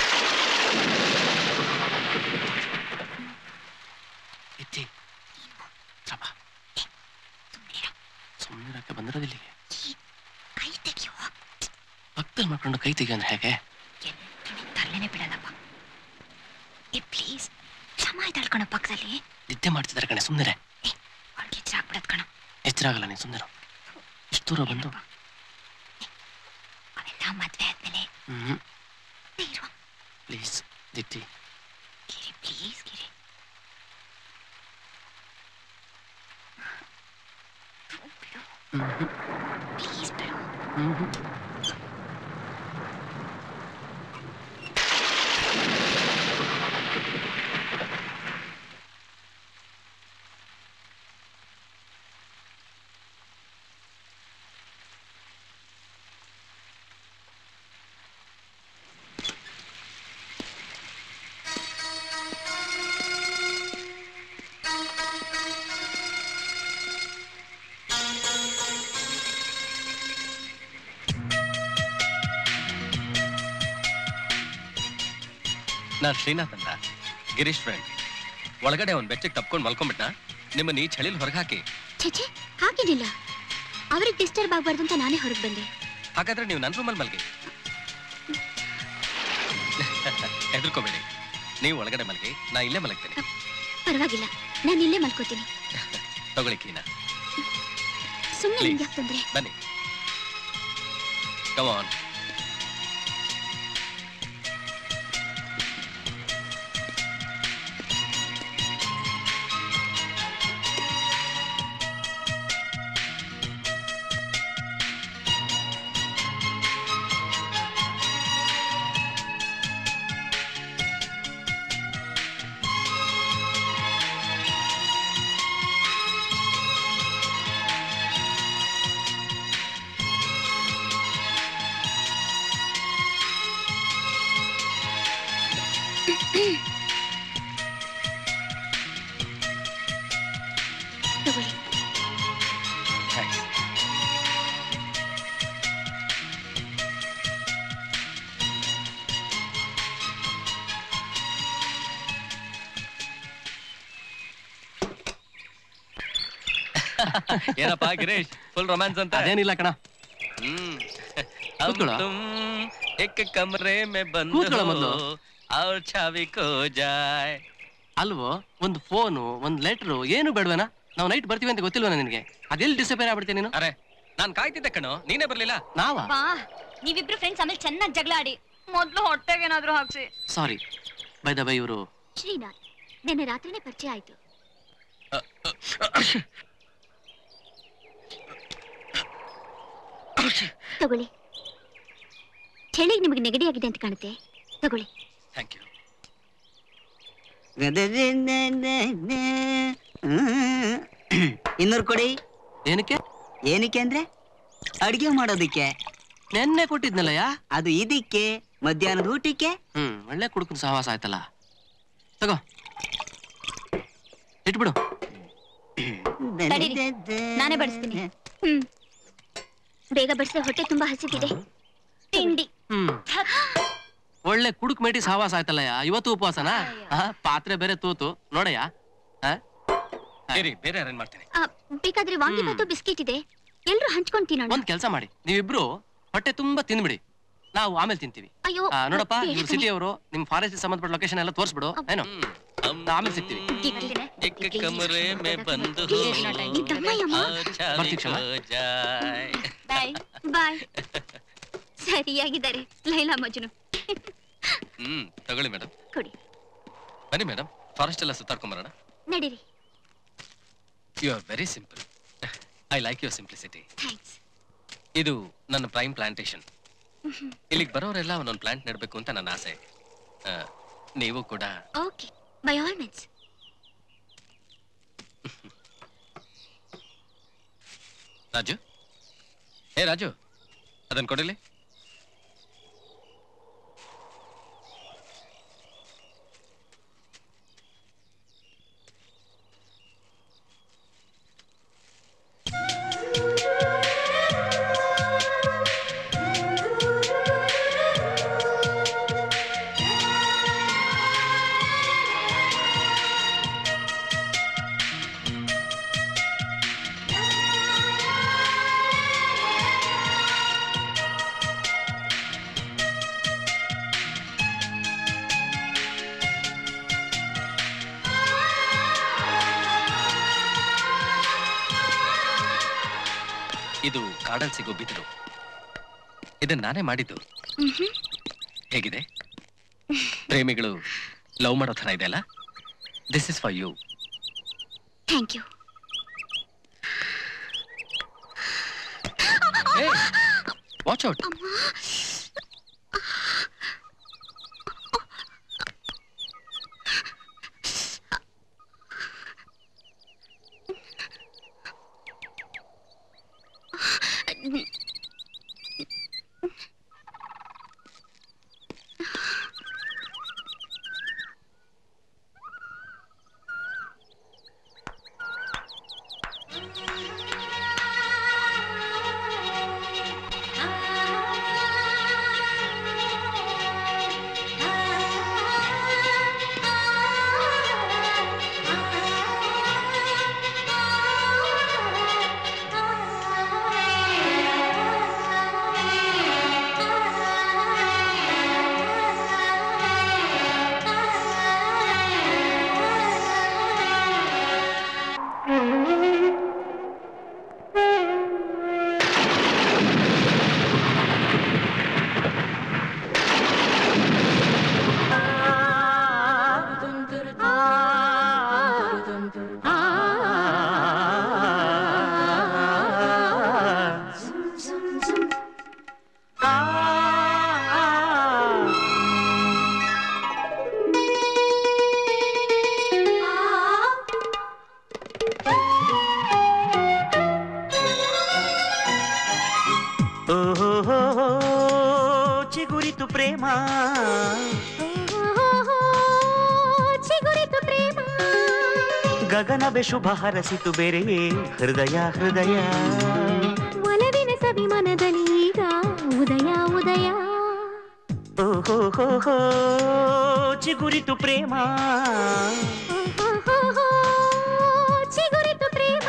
ಇತ್ತಿ ಸಭಾ ಸುಮ್ಮನಿರಕ್ಕೆ ಬಂದಿರೋದಿಲ್ಲಿಗೆ ಕೈ ತೆಗಿಯೋ ಪಕ್ಕದಲ್ಲಿ ಮಾಡ್ಕೊಂಡು ಕೈ ತೆಗಿ ಅಂದ್ರೆ ಹೇಗೆ ತರ್ಲೇನೆ ಬಿಡಲ್ಲಪ್ಪ ಏ ಪ್ಲೀಸ್ ಕ್ಷಮ ಇದ್ದಾಳ್ಕಣ ಪಕ್ಕದಲ್ಲಿ ನಿದ್ದೆ ಮಾಡ್ತಿದ್ದಾರೆ ಕಣೆ ಸುಮ್ಮನೆ ಅವಳಿಗೆ ಎಚ್ಚರ ಆಗ್ಬಿಡತ್ ಕಣ ಎಚ್ಚರ ಆಗಲ್ಲ ನೀನು ಸುಮ್ಮನೆ ಇಷ್ಟು ದೂರ ಬಂದು ಅವೆಲ್ಲ ಮದ್ವೆ ಆದ್ಮೇಲೆ ಹ್ಮ್ ಇರುವ ಪ್ಲೀಸ್ ದಿಟ್ಟಿ Giri please Giri hmm please ಬಿಡು ಹ್ಮ್ ನಾನ್ ಶ್ರೀನಾಥ್ ಅಂತ ಗಿರೀಶ್ ಫ್ರೆಂಡ್ ಒಳಗಡೆ ಅವ್ನ್ ಬೆಚ್ಚಗೆ ತಪ್ಕೊಂಡು ಮಲ್ಕೊಂಡ್ಬಿಟ್ಟ ನಿಮ್ಮನ್ನ ಈ ಚಳಿಲ್ ಹೊರಗೆ ಹಾಕಿ ಛೇ ಹಾಗೇನಿಲ್ಲ ಅವ್ರಿಗೆ ಡಿಸ್ಟರ್ಬ್ ಆಗ್ಬಾರ್ದು ಅಂತ ನಾನೇ ಹೊರಗೆ ಬಂದೆ ಹಾಗಾದ್ರೆ ನೀವು ನನ್ನ ರೂಮಲ್ಲಿ ಮಲ್ಗಿ ಹೆದರ್ಕೋಬೇಡಿ ನೀವು ಒಳಗಡೆ ಮಲ್ಗಿ ನಾ ಇಲ್ಲೇ ಮಲಗ್ತೀನಿ ಪರವಾಗಿಲ್ಲ ನಾನು ಇಲ್ಲೇ ಮಲ್ಕೋತೀನಿ ತಗೊಳ್ಳಿ ಕೀನ ಸುಮ್ಮನೆ Please. ನಿಮ್ಗೆ ಯಾಕೆ ತೊಂದ್ರೆ ಬನ್ನಿ ಕಮಾನ್ ತಗೊಳ್ಳಿ ಥ್ಯಾಂಕ್ಸ್ ಏನಪ್ಪ ಗಿರೀಶ್ ಫುಲ್ ರೊಮ್ಯಾನ್ಸ್ ಅಂತ ಅದೇನಿಲ್ಲ ಕಣ हम्म, हम ಕೂತ್ಕೊಳ್ಳೋ. तुम एक कमरे में बंद ಕೂತ್ಕೊಳ್ಳೋ हो ಮೊದ್ಲು. और छवि खो जाए ಅಲ್ವೋ ಒಂದು ಫೋನು ಒಂದ್ ಲೆಟ್ರು ಏನು ಬೇಡವೇನಾ ನಾವು ನೈಟ್ ಬರ್ತೀವಿ ಅಂತ ಗೊತ್ತಿಲ್ವನ ನಿನಗೆ ಅದೆಲ್ಲಿ ಡಿಸಪೇರ್ ಆಗ್ಬಿಡ್ತೀನಿ ನೀನು ಅರೆ ನಾನ್ ಕಾಯ್ತಿದ್ದೆ ಕಣೋ ನೀನೇ ಬರ್ಲಿಲ್ಲ ನಾವಾ ಬಾ ನೀವಿಬ್ರು ಫ್ರೆಂಡ್ಸ್ ಆಮೇಲೆ ಚೆನ್ನಾಗಿ ಜಗಳ ಆಡಿ ಮೊದ್ಲು ಹೊಟ್ಟೆಗೆ ಏನಾದ್ರೂ ಹಾಕ್ಸಿ ಸಾರಿ ಬೈ ದ ಬೈ ಇವರು ಶ್ರೀನಾಥ್ ನಿನ್ನೆ ರಾತ್ರಿನೇ ಪರಿಚಯ ಆಯ್ತು ತಗೊಳ್ಳಿ ಚಳಿಗೆ ನಿಮಗೆ ನೆಗಡಿ ಆಗಿದೆ ಅಂತ ಕಾಣುತ್ತೆ ತಗೊಳ್ಳಿ ಥ್ಯಾಂಕ್ ಯು ಇನ್ನೂರು ಕೊಡಿ ಏನಕ್ಕೆ ಏನಕ್ಕೆ ಅಂದ್ರೆ ಅಡ್ಗೆ ಮಾಡೋದಕ್ಕೆ ನೆನ್ನೆ ಕೊಟ್ಟಿದ್ನಲ್ಲಯ್ಯ ಅದು ಇದಕ್ಕೆ ಮಧ್ಯಾಹ್ನದ ಊಟಕ್ಕೆ ಹ್ಮ್ ಒಳ್ಳೆ ಕುಡುಕನ ಸಹವಾಸ ಆಯ್ತಲ್ಲ ತಗೋ ಇಟ್ಬಿಡು ತಡೀರಿ. ನಾನೇ ಬಡಿಸ್ತೀನಿ. ಹ್ಮ್ ಬೇಗ ಬಡಿಸಿದ ಹೊಟ್ಟೆ ತುಂಬಾ ಹಸಿತಿದೆ ತಿಂಡಿ ಹ್ಮ್ ಒಳ್ಳೆ ಕುಡುಕ್ ಮೇಟಿ ಸಹವಾಸ ಆಯ್ತಲ್ಲಯ್ಯ ಇವತ್ತು ಉಪವಾಸನಾ ಆ, ಪಾತ್ರೆ ಬೇರೆ ತೂತು ನೋಡಯ್ಯ ಆ? ಇರಿ ಬೇರೆ ಅರೇಂಜ್ ಮಾಡ್ತೀನಿ ಆ, ಬೇಕಾದ್ರೆ ವಾಂಗಿ ಮತ್ತು ಬಿಸ್ಕೆಟ್ ಇದೆ ಎಲ್ರು ಹಂಚ್ಕೊಂಡ್ ತಿನ್ನೋಣ ಒಂದ್ ಕೆಲ್ಸ ಮಾಡಿ ನೀವಿಬ್ರು ಹೊಟ್ಟೆ ತುಂಬಾ ತಿನ್ಬಿಡಿ ನಾವು ಆಮೇಲೆ ತಿಂತೀವಿ ಅಯ್ಯೋ ಆ, ನೋಡಪ್ಪ ಬೇಡ ಇವ್ರು ಕಣೆ. ಸಿಟಿ ಅವರು ನಿಮ್ ಫಾರೆಸ್ಟ್ ಸಂಬಂಧಪಟ್ಟ ಲೊಕೇಶನ್ ಎಲ್ಲ ತೋರಿಸ್ಬಿಡು ಏನು ನಾವ್ ಆಮೇಲೆ ಸಿಗ್ತೀವಿ ಇಡ್ತೀನಿ. एक कमरे में बंद हो ನಿನ್ ತಮ್ಮಯ್ಯಮ್ಮ अच्छा ಬರ್ತೀವಿ ಕ್ಷಮ. हो जाए ಬಾಯ್ ಬಾಯ್ ಸರಿಯಾಗಿದ್ದಾರೆ ಲೈಲಾ ಮಜ್ನು ಹ್ಮ್ ತಗೊಳ್ಳಿ ಮೇಡಮ್ ಕೊಡಿ ಬನ್ನಿ ಮೇಡಮ್ ಫಾರೆಸ್ಟ್ ಎಲ್ಲ ಸುತ್ತಾಡ್ಕೊಂಬರೋಣ ನಡೀರಿ you are very simple I like your simplicity thanks ಇದು ನನ್ನ ಪ್ರೈಮ್ ಪ್ಲಾಂಟೇಶನ್ ಇಲ್ಲಿಗೆ ಬರೋರೆಲ್ಲ ಒಂದೊಂದು ಪ್ಲಾಂಟ್ ನೆಡಬೇಕು ಅಂತ ನನ್ನ ಆಸೆ ಆ, ನೀವು ಕೂಡ okay by all means Raju ಏ ರಾಜು ಅದನ್ನ ಕೊಡಿಲಿ ಇದು ಕಾಡಲ್ ಸಿಗೋ ಬಿದಿರು ಇದನ್ನ ನಾನೇ ಮಾಡಿದ್ದು ಹೇಗಿದೆ ಪ್ರೇಮಿಗಳು ಲವ್ ಮಾಡೋ ಥರ ಇದೆ ಅಲ್ಲ this is for you thank you watch out ಓಹೋ ಚಿಗುರಿತು ಪ್ರೇಮ ಚಿಗುರಿತು ಪ್ರೇಮ ಗಗನವೇ ಶುಭ ಹರಸಿತು ಬೆರೆಯೇ ಹೃದಯ ಹೃದಯ ಒಲವಿನ ಸವಿ ಮನದಲ್ಲಿ ಈಗ ಉದಯ ಉದಯ ಓಹೋ ಚಿಗುರಿತು ಪ್ರೇಮ ಚಿಗುರಿತು ಪ್ರೇಮ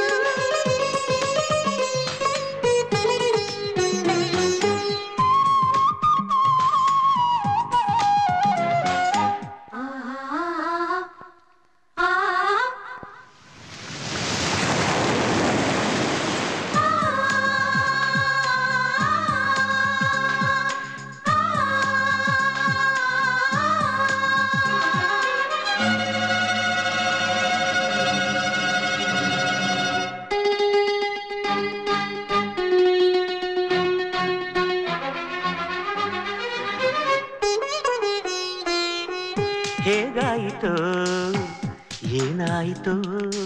ಹೇಗಾಯಿತು ಏನಾಯಿತು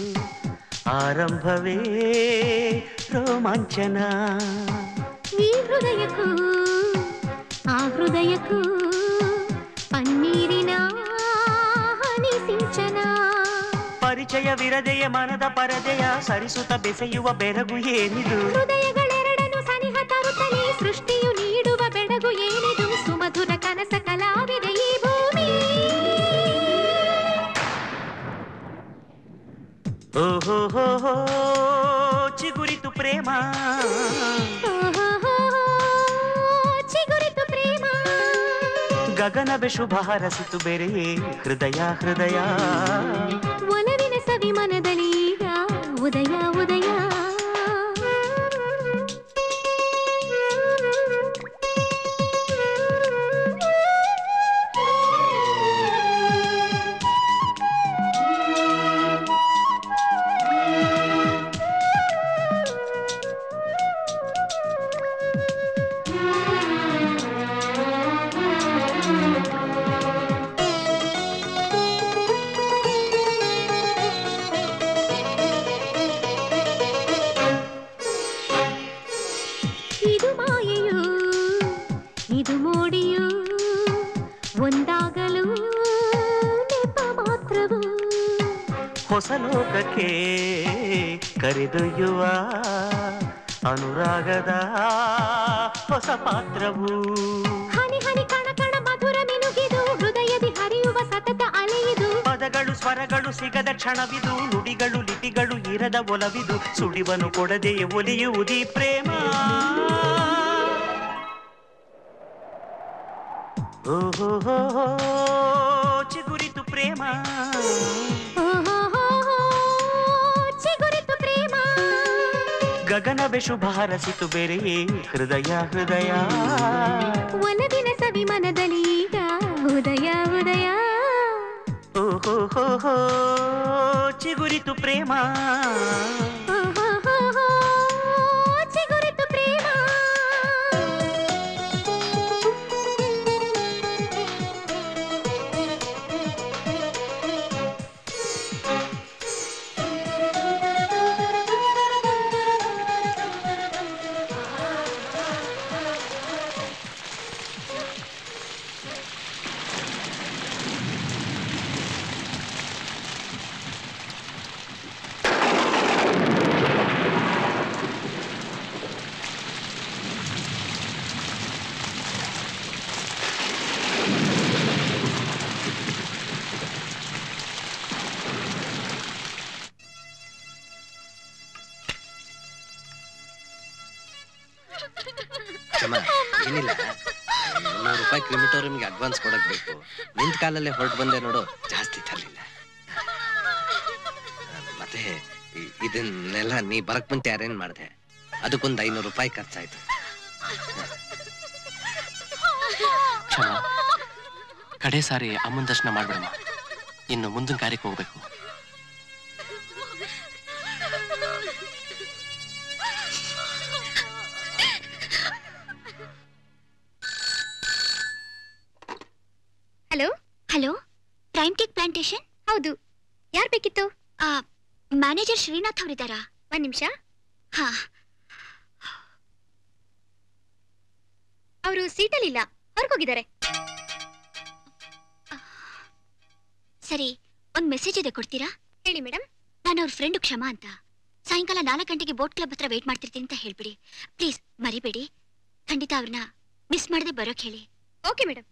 ಆರಂಭವೇ ರೋಮಾಂಚನ ಈ ಹೃದಯಕ್ಕೂ ಆ ಹೃದಯಕ್ಕೂ ಪನ್ನೀರಿನ ಹನಿ ಸಿಂಚನ ಪರಿಚಯವಿರದೆಯ ಮನದ ಪರದೆಯ ಸರಿಸುತ್ತ ಬೆಸೆಯುವ ಬೆರಗು ಏನಿದು ಹೃದಯಗಳೆರಡನ್ನು ಸನಿಹ ತರುತ್ತಲೇ ಸೃಷ್ಟಿಯು ನೀಡುವ ಬೆಳಗು ಏನಿದು ಸುಮಧುರ ಕನಸ ಕಲಾವಿದೆ ಈ ಭೂಮಿ ಓಹೋ ಚಿಗುರಿತು ಪ್ರೇಮ ಓಹೋಹೋ, ಚಿಗುರಿತು ಪ್ರೇಮ ಗಗನವೇ ಶುಭ ಹರಸಿತು ಬೆರೆಯೇ ಹೃದಯ ಹೃದಯ ಒಲವಿನ ಸವಿ ಮನದಲ್ಲಿ ಈಗ ಉದಯ ಉದಯ ಇದು ಮಾಯೆಯೋ ಇದು ಮೋಡಿಯೋ ಒಂದಾಗಲು ನೆಪ ಮಾತ್ರವು ಹೊಸ ಲೋಕಕ್ಕೆ ಕರೆದೊಯ್ಯುವ ಅನುರಾಗದ ಹೊಸ ಪಾತ್ರವು ಹನಿ ಹನಿ ಕಣ ಕಣ ಮಧುರ ಮಿನುಗಿದು ಹೃದಯದಿ ಹರಿಯುವ ಸತತ ಅಲೆಯಿದು ಪದಗಳು ಸ್ವರಗಳು ಸಿಗದ ಕ್ಷಣವಿದು ನುಡಿಗಳು ಲಿಪಿಗಳು ಇರದ ಒಲವಿದು ಸುಳಿವನು ಕೊಡದೆಯೇ ಒಲಿಯುವುದೀ ಪ್ರೇಮ ಓಹೋ ಚಿಗುರಿತು ಪ್ರೇಮ ಚಿಗುರಿತು ಪ್ರೇಮ ಗಗನವೇ ಶುಭ ಹರಸಿತು ಬೆರೆಯೇ ಹೃದಯ ಹೃದಯ ಒಲವಿನ ಸವಿ ಮನದಲ್ಲಿ ಈಗ ಉದಯ ಉದಯ ಓಹೋ ಹೋ ಹೋ ಚಿಗುರಿತು ಪ್ರೇಮ ಚಿಗುರಿತು ಪ್ರೇಮ ಕ್ಷಮ ಏನಿಲ್ಲ ನೂರು ರೂಪಾಯಿ ಕ್ರಿಮಿಟೋರಿಯಂಗೆ ಅಡ್ವಾನ್ಸ್ ಕೊಡಕ್ ಬೇಕು ನಿಂತ ಕಾಲಲ್ಲೇ ಹೊರಟು ಬಂದೆ ನೋಡು ಜಾಸ್ತಿ ತರಲಿಲ್ಲ ಮತ್ತೆ ಇ- ಇದನ್ನೆಲ್ಲ ನೀ ಬರಕ್ ಮುಂಚೆ ಅರೇಂಜ್ ಮಾಡಿದೆ ಅದಕ್ಕೊಂದು ಐನೂರು ರೂಪಾಯಿ ಖರ್ಚಾಯ್ತು ಕ್ಷಮ ಕಡೆ ಸಾರಿ ಅಮ್ಮನ ದರ್ಶನ ಮಾಡ್ಬಿಡಮ್ಮ ಇನ್ನು ಮುಂದಿನ ಕಾರ್ಯಕ್ಕೆ ಹೋಗ್ಬೇಕು hello hello prime teak plantation ಹೌದು ಯಾರು ಬೇಕಿತ್ತು ಮ್ಯಾನೇಜರ್ ಶ್ರೀನಾಥ್ ಅವರಿದ್ದಾರಾ ಒಂದ್ ನಿಮಿಷ ಹಾ ಅವರು ಸೀಟಲ್ಲಿಲ್ಲ ಹೊರಗೋಗಿದ್ದಾರೆ ಸರಿ ಒಂದ್ ಮೆಸೇಜ್ ಇದೆ ಕೊಡ್ತೀರಾ ಹೇಳಿ ಮೇಡಮ್ ನಾನು ಅವ್ರ ಫ್ರೆಂಡ್ ಕ್ಷಮಾ ಅಂತ ಸಾಯಂಕಾಲ ನಾಲ್ಕು ಗಂಟೆಗೆ ಬೋಟ್ ಕ್ಲಬ್ ಹತ್ರ ವೇಟ್ ಮಾಡ್ತಿರ್ತೀನಿ ಅಂತ ಹೇಳ್ಬಿಡಿ ಪ್ಲೀಸ್ ಮರಿಬೇಡಿ ಖಂಡಿತ ಅವ್ರನ್ನ ಮಿಸ್ ಮಾಡದೆ ಬರೋಕ್ ಹೇಳಿ ಓಕೆ ಮೇಡಮ್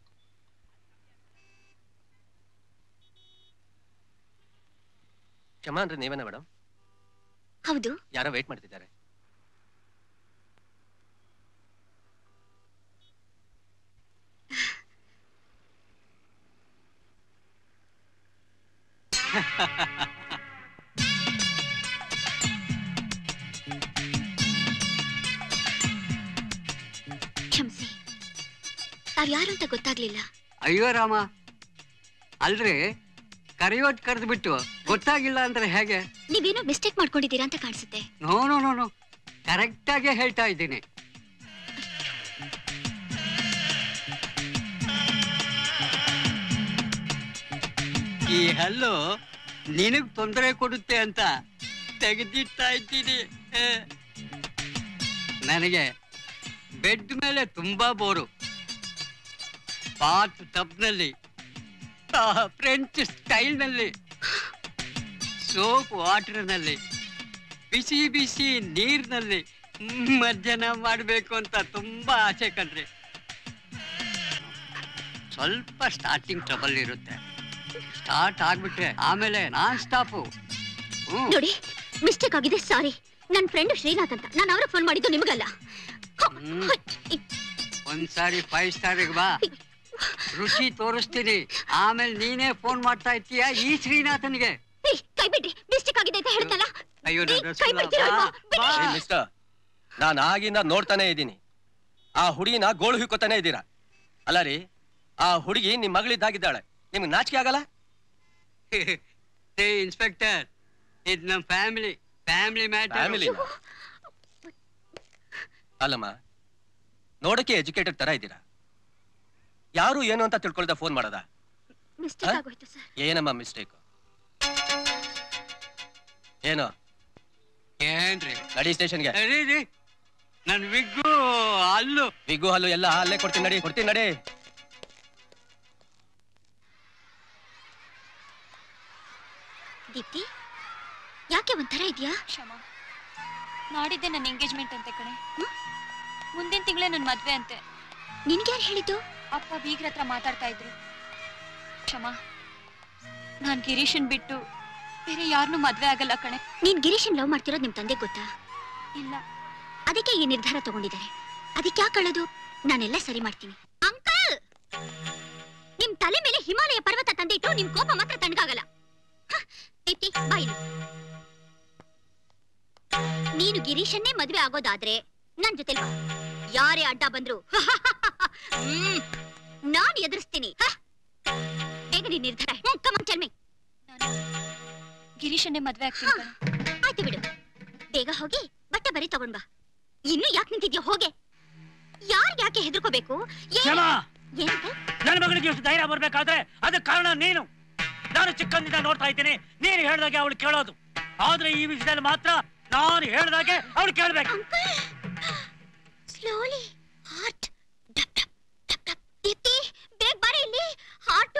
ಕ್ಷಮಾ ಅಂದ್ರೆ ನೀವೇನ ಮೇಡಮ್ ಹೌದು ಯಾರೋ ವೇಟ್ ಮಾಡ್ತಿದ್ದಾರೆ ಕ್ಷಮಿಸಿ ತಾವ್ ಯಾರು ಅಂತ ಗೊತ್ತಾಗ್ಲಿಲ್ಲ ಅಯ್ಯೋ ರಾಮ ಅಲ್ರಿ ಕರೆಯೋಟ್ ಕರೆದು ಬಿಟ್ಟು ಗೊತ್ತಾಗಿಲ್ಲ ಅಂದ್ರೆ ಹೇಗೆ ನೀವೇನೋ ಮಿಸ್ಟೇಕ್ ಮಾಡ್ಕೊಂಡಿದ್ದೀರಾ ಅಂತ ಕಾಣಿಸುತ್ತೆ ನೋ ನೋ ನೋ ನೋ ಕರೆಕ್ಟಾಗೆ ಹೇಳ್ತಾ ಇದ್ದೀನಿ ಈ ಹಲ್ಲು ನಿನಗ್ ತೊಂದರೆ ಕೊಡುತ್ತೆ ಅಂತ ತೆಗೆದಿಡ್ತಾ ಇದ್ದೀನಿ ಆ. ನನಗೆ ಬೆಡ್ ಮೇಲೆ ತುಂಬಾ ಬೋರು ಬಾತ್ ಟಬ್ನಲ್ಲಿ ಫ್ರೆಂಚ್ ಸ್ಟೈಲ್ನಲ್ಲಿ ಸೋಪ್ ವಾಟರ್ನಲ್ಲಿ ಬಿಸಿ ಬಿಸಿ ನೀರಿನಲ್ಲಿ ಮಜ್ಜನ ಮಾಡಬೇಕು ಅಂತ ತುಂಬಾ ಆಸೆ ಕಣ್ರಿ ಸ್ವಲ್ಪ ಸ್ಟಾರ್ಟಿಂಗ್ ಟ್ರಬಲ್ ಇರುತ್ತೆ ಸ್ಟಾರ್ಟ್ ಆಗ್ಬಿಟ್ರೆ ಆಮೇಲೆ ನಾನ್ ಸ್ಟಾಪು ನೋಡಿ ಮಿಸ್ಟೇಕ್ ಆಗಿದೆ ಸಾರಿ ನನ್ನ ಫ್ರೆಂಡ್ ಶ್ರೀನಾಥ್ ಅಂತ ನಾನು ಅವ್ರಿಗೆ ಫೋನ್ ಮಾಡಿದ್ದು ನಿಮಗಲ್ಲ ಒಂದ್ಸಾರಿ ಫೈವ್ ಸ್ಟಾರಿಗೆ ಬಾ ರುಚಿ ತೋರಿಸ್ತೀನಿ ಆಮೇಲೆ ನೀನೇ ಫೋನ್ ಮಾಡ್ತಾ ಇರ್ತೀಯ ಈ ಶ್ರೀನಾಥನ್ಗೆ ಏ, ಕೈ ಬಿಡ್ರಿ ಮಿಸ್ಟೇಕ್ ಆಗಿದೆ ಅಂತ ಹೇಳ್ತಲ್ಲ ಅಯ್ಯೋ ಏ, ನನ್ನ ಕೈ ರಸಗುಲ್ಲ, ಬಿಡ್ತೀರಲ್ವಾ? ಬಾ, ಬಾ. ಏ, ಮಿಸ್ಟರ್ ನಾನು ಆಗಿಂದ ನೋಡ್ತಾನೆ ಇದ್ದೀನಿ ಆ ಹುಡುಗಿನ ಗೋಳು ಹಿಕ್ಕೋತಾನೆ ಇದ್ದೀರಾ ಅಲ್ಲ ರೀ ಆ ಹುಡುಗಿ ನಿಮ್ ಮಗಳಿದ್ದಾಗಿದ್ದಾಳೆ ನಿಮ್ಗೆ ನಾಚಿಕೆ ಆಗಲ್ಲ ಏ ಇನ್ಸ್ಪೆಕ್ಟರ್ ಇದು ನಮ್ಮ ಫ್ಯಾಮಿಲಿ ಫ್ಯಾಮಿಲಿ ಮ್ಯಾಟರ್ ಫ್ಯಾಮಿಲಿ ಅಲ್ಲಮ್ಮ ನೋಡಕ್ಕೆ ಎಜುಕೇಟೆಡ್ ತರ ಇದ್ದೀರಾ ಯಾರು ಏನು ಅಂತ ತಿಳ್ಕೊಳ್ದ ಫೋನ್ ಮಾಡದ ಮಿಸ್ಟೇಕ್ ಆಗೋಯ್ತು ಸರ್ ಏನಮ್ಮ ಮಿಸ್ಟೇಕ್ ಏನು ಏನ್ರಿ ನಡಿ ಸ್ಟೇಷನ್ಗೆ ರೀ ರೀ ನನ್ ವಿಗ್ಗು ಅಲ್ಲು ವಿಗ್ಗು ಹಲ್ಲು ಎಲ್ಲ ಅಲ್ಲೇ ಕೊಡ್ತೀನಿ ನಡಿ ಕೊಡ್ತೀನಿ ನಡಿ ದೀಪ್ತಿ ಯಾಕೆ ಒಂಥರ ಇದೆಯಾ ಕ್ಷಮ ನಾಡಿದ್ದೆ ನನ್ನ ಎಂಗೇಜ್ಮೆಂಟ್ ಅಂತೆ ಕಣೆ ಮುಂದಿನ ತಿಂಗಳೇ ನನ್ನ ಮದ್ವೆ ಅಂತೆ ನಿನ್ಗೆ ಯಾರು ಹೇಳಿದ್ದು ಅಪ್ಪ ಬೀಗ್ರ ಹತ್ರ ಮಾತಾಡ್ತಾ ಇದ್ರು ಕ್ಷಮ ನಾನ್ ಗಿರೀಶನ್ ಬಿಟ್ಟು ಬೇರೆ ಯಾರನ್ನೂ ಮದ್ವೆ ಆಗಲ್ಲ ಕಣೆ ನೀನ್ ಗಿರೀಶನ್ ಲವ್ ಮಾಡ್ತಿರೋದು ನಿಮ್ ತಂದೆ ಗೊತ್ತಾ ಇಲ್ಲ ಅದಕ್ಕೆ ಈ ನಿರ್ಧಾರ ತಗೊಂಡಿದ್ದಾರೆ ಅದಕ್ಕೆ ಯಾಕೆ ಅಳೋದು ನಾನೆಲ್ಲ ಸರಿ ಮಾಡ್ತೀನಿ ಅಂಕಲ್ ನಿಮ್ ತಲೆ ಮೇಲೆ ಹಿಮಾಲಯ ಪರ್ವತ ತಂದಿಟ್ಟು ನಿಮ್ ಕೋಪ ಮಾತ್ರ ತಣ್ಣಗಾಗಲ್ಲ ಹ, ದೀಪ್ತಿ ಬಾ ಇಲ್ಲಿ. ನೀನು ಗಿರೀಶನ್ನೇ ಮದ್ವೆ ಆಗೋದಾದ್ರೆ ನನ್ ಜೊತೆ ಬಾ ಯಾರೇ ಅಡ್ಡ ಬಂದ್ರು ಹ್ಮ್, ನಾನ್ ಎದುರಿಸ್ತೀನಿ ಹ. ಬೇಗ ನೀನ್ ನಿರ್ಧಾರ ಹ್ಮ್ ಕಮನ್ ಟೆಲ್ ಮೀ ನಾನು ಗಿರೀಶನ್ನೇ ಮದ್ವೆ ಆಗ್ತೀನಿ ಕಣೆ ಆಯ್ತು ಬಿಡು ಬೇಗ ಹೋಗಿ ಬಟ್ಟೆ ಬರಿ ತಗೊಂಡ್ ಬಾ ಇನ್ನು ಯಾಕೆ ನಿಂತಿದ್ಯಾ ಹೋಗೆ ಯಾರ್ಗ್ ಯಾಕೆ ಹೆದರ್ಕೋಬೇಕು ಕ್ಷಮ ಏನಂತ ನನ್ನ ಮಗಳಿಗೆ ಎಷ್ಟು ಧೈರ್ಯ ಬರ್ಬೇಕಾದ್ರೆ ಅದಕ್ಕೆ ಕಾರಣ ನೀನು ನಾನು ಚಿಕ್ಕಂದಿಂದ ನೋಡ್ತಾ ಇದ್ದೀನಿ ನೀನು ಹೇಳ್ದಾಗೆ ಅವಳು ಕೇಳೋದು ಆದ್ರೆ ಈ ವಿಷಯದಲ್ಲಿ ಮಾತ್ರ ನಾನು ಹೇಳ್ದಾಗೆ ಅವಳು ಕೇಳ್ಬೇಕು slowly heart dub dub dub dub Deepti ಬೇಗ ಬಾರಿ ಇಲ್ಲಿ ಹಾರ್ಟು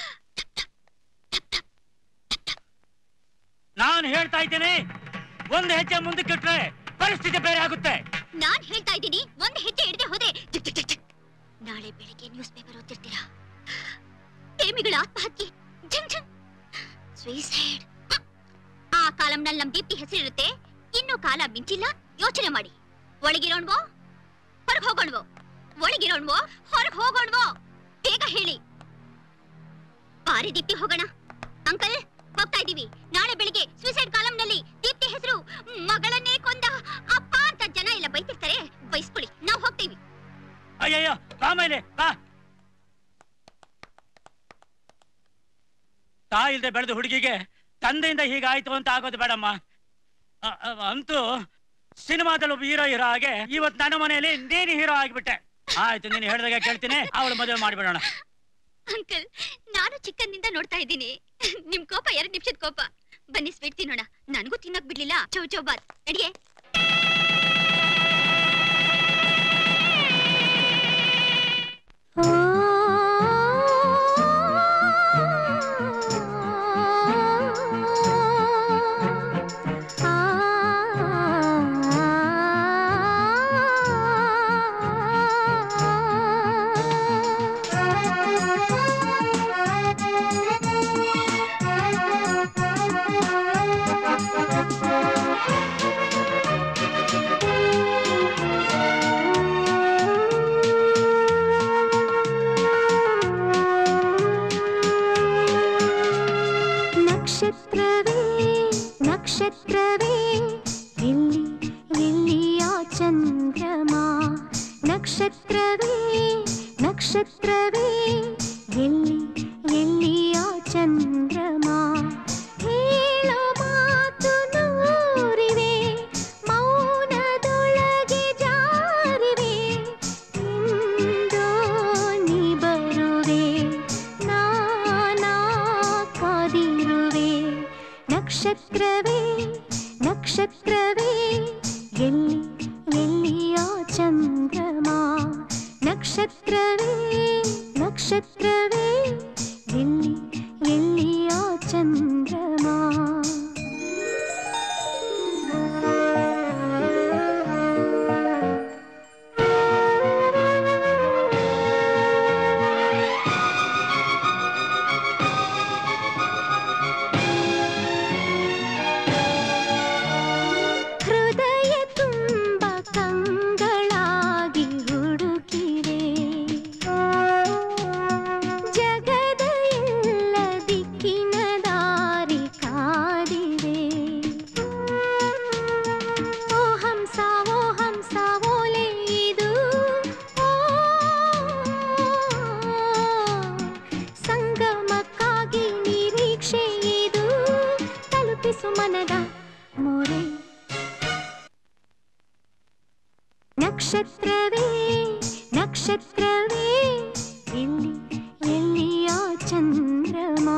ನಾನು ಹೇಳ್ತಾ ಇದ್ದೀನಿ ಒಂದು ಹೆಜ್ಜೆ ಮುಂದಕ್ಕೆ ಇಟ್ರೆ ಪರಿಸ್ಥಿತಿ ಬೇರೆ ಆಗುತ್ತೆ ನಾನ್ ಹೇಳ್ತಾ ಇದ್ದೀನಿ ಒಂದ್ ಹೆಜ್ಜೆ ಹಿಡ್ದೆ ಹೋದ್ರೆ ಜಿಕ್ ಜಿಕ್ ಜಿಕ್ ಜಿಕ್. ನಾಳೆ ಬೆಳಿಗ್ಗೆ ನ್ಯೂಸ್ ಪೇಪರ್ ಓದ್ತಿರ್ತೀರಾ ಪ್ರೇಮಿಗಳ ಆತ್ಮಹತ್ಯೆ ಝಂಗ್ ಝಂಗ್ ಸುಯಿಸೈಡ್ ಆ ಕಾಲಂನಲ್ಲಿ ನಮ್ ದೀಪ್ತಿ ಹೆಸರಿರುತ್ತೆ ಇನ್ನೂ ಕಾಲ ಮಿಂಚಿಲ್ಲ ಯೋಚನೆ ಮಾಡಿ ಒಳಗಿರೋಣ್ವೋ ಹೊರಗ್ ಹೋಗೋಣ್ವೋ ಒಳಗಿರೋಣ್ವೋ ಹೊರಗ್ ಹೋಗೋಣ್ವೋ ಬೇಗ ಹೇಳಿ ಬಾರಿ ದೀಪ್ತಿ ಹೋಗೋಣ ಅಂಕಲ್ ಹೋಗ್ತಾ ಇದೀವಿ ನಾಳೆ ಬೆಳಿಗ್ಗೆ ಸೂಸೈಡ್ ಕಾಲಂನಲ್ಲಿ ದೀಪ್ತಿ ಹೆಸರು ಮಗಳನ್ನೇ ಕೊಂದ ಅಪ್ಪ ಅಂತ ಜನ ಎಲ್ಲ ಬೈತಿರ್ತಾರೆ ಬೈಸ್ಕೊಳ್ಳಿ ನಾವು ಹೋಗ್ತೀವಿ ಅಯ್ಯಯ್ಯೋ ಆಮೇಲೆ ಬಾ ತಾಯಿ ಇಲ್ದೆ ಬೆಳೆದ ಹುಡುಗಿಗೆ ತಂದೆಯಿಂದ ಹೀಗಾಯ್ತು ಅಂತ ಆಗೋದು ಬೇಡಮ್ಮ ಅ- ಅ- ಅಂತೂ ಸಿನಿಮಾದಲ್ಲಿ ಒಬ್ಬ ಹೀರೋ ಹೀರೋ ಹಾಗೆ ಇವತ್ತು ನನ್ನ ಮನೆಯಲ್ಲಿ ನೀನು ಹೀರೋ ಆಗಿಬಿಟ್ಟೆ ಆಯ್ತು ನೀನು ಹೇಳ್ದಾಗ ಕೇಳ್ತೀನಿ ಅವಳು ಮದುವೆ ಮಾಡಿಬಿಡೋಣ ಅಂಕಲ್ ನಾನು ಚಿಕ್ಕಂದಿಂದ ನೋಡ್ತಾ ಇದ್ದೀನಿ ನಿಮ್ ಕೋಪ ಎರಡ್ ನಿಮಿಷದ ಕೋಪ ಬನ್ನಿ ಸ್ವೀಟ್ ತಿನ್ನೋಣ ನನಗೂ ತಿನ್ನಕ್ ಬಿಡ್ಲಿಲ್ಲ ಚೌ ಚೌ ಬಾತ್ ಅಡಿಗೆ ನಕ್ಷತ್ರವೇ ನಕ್ಷತ್ರವೇ ಎಲ್ಲಿ ಎಲ್ಲಿಯ ಚಂದ್ರಮ ನಕ್ಷತ್ರವೇ ನಕ್ಷತ್ರವೇ ಎಲ್ಲಿ ಎಲ್ಲಿಯ ಚಂದ್ರಮ ಹೇಳೋ ಮಾತು ನೂರಿವೆ ಮೌನದೊಳಗೆ ಜಾರಿವೆ ಎಂದೋ ನೀ ಬರುವೆ ನಾನಾ ಕಾದಿರುವೆ ನಕ್ಷತ್ರವೇ ನಕ್ಷತ್ರವೇ ಎಲ್ಲಿ ಎಲ್ಲಿಯ ಚಂದ್ರಮ ನಕ್ಷತ್ರವೇ ನಕ್ಷತ್ರವೇ ಎಲ್ಲಿ ಎಲ್ಲಿಯ ಚಂದ್ರಮ ಹೃದಯ ತುಂಬ ಕಂಗಳಾಗಿ ಹುಡುಕಿದೆ ಹರ್ಷಿಸು ಮನದ ಮೋರೆ ನಕ್ಷತ್ರವೇ ನಕ್ಷತ್ರವೇ ಎಲ್ಲಿ ಎಲ್ಲಿಯ ಚಂದ್ರಮಾ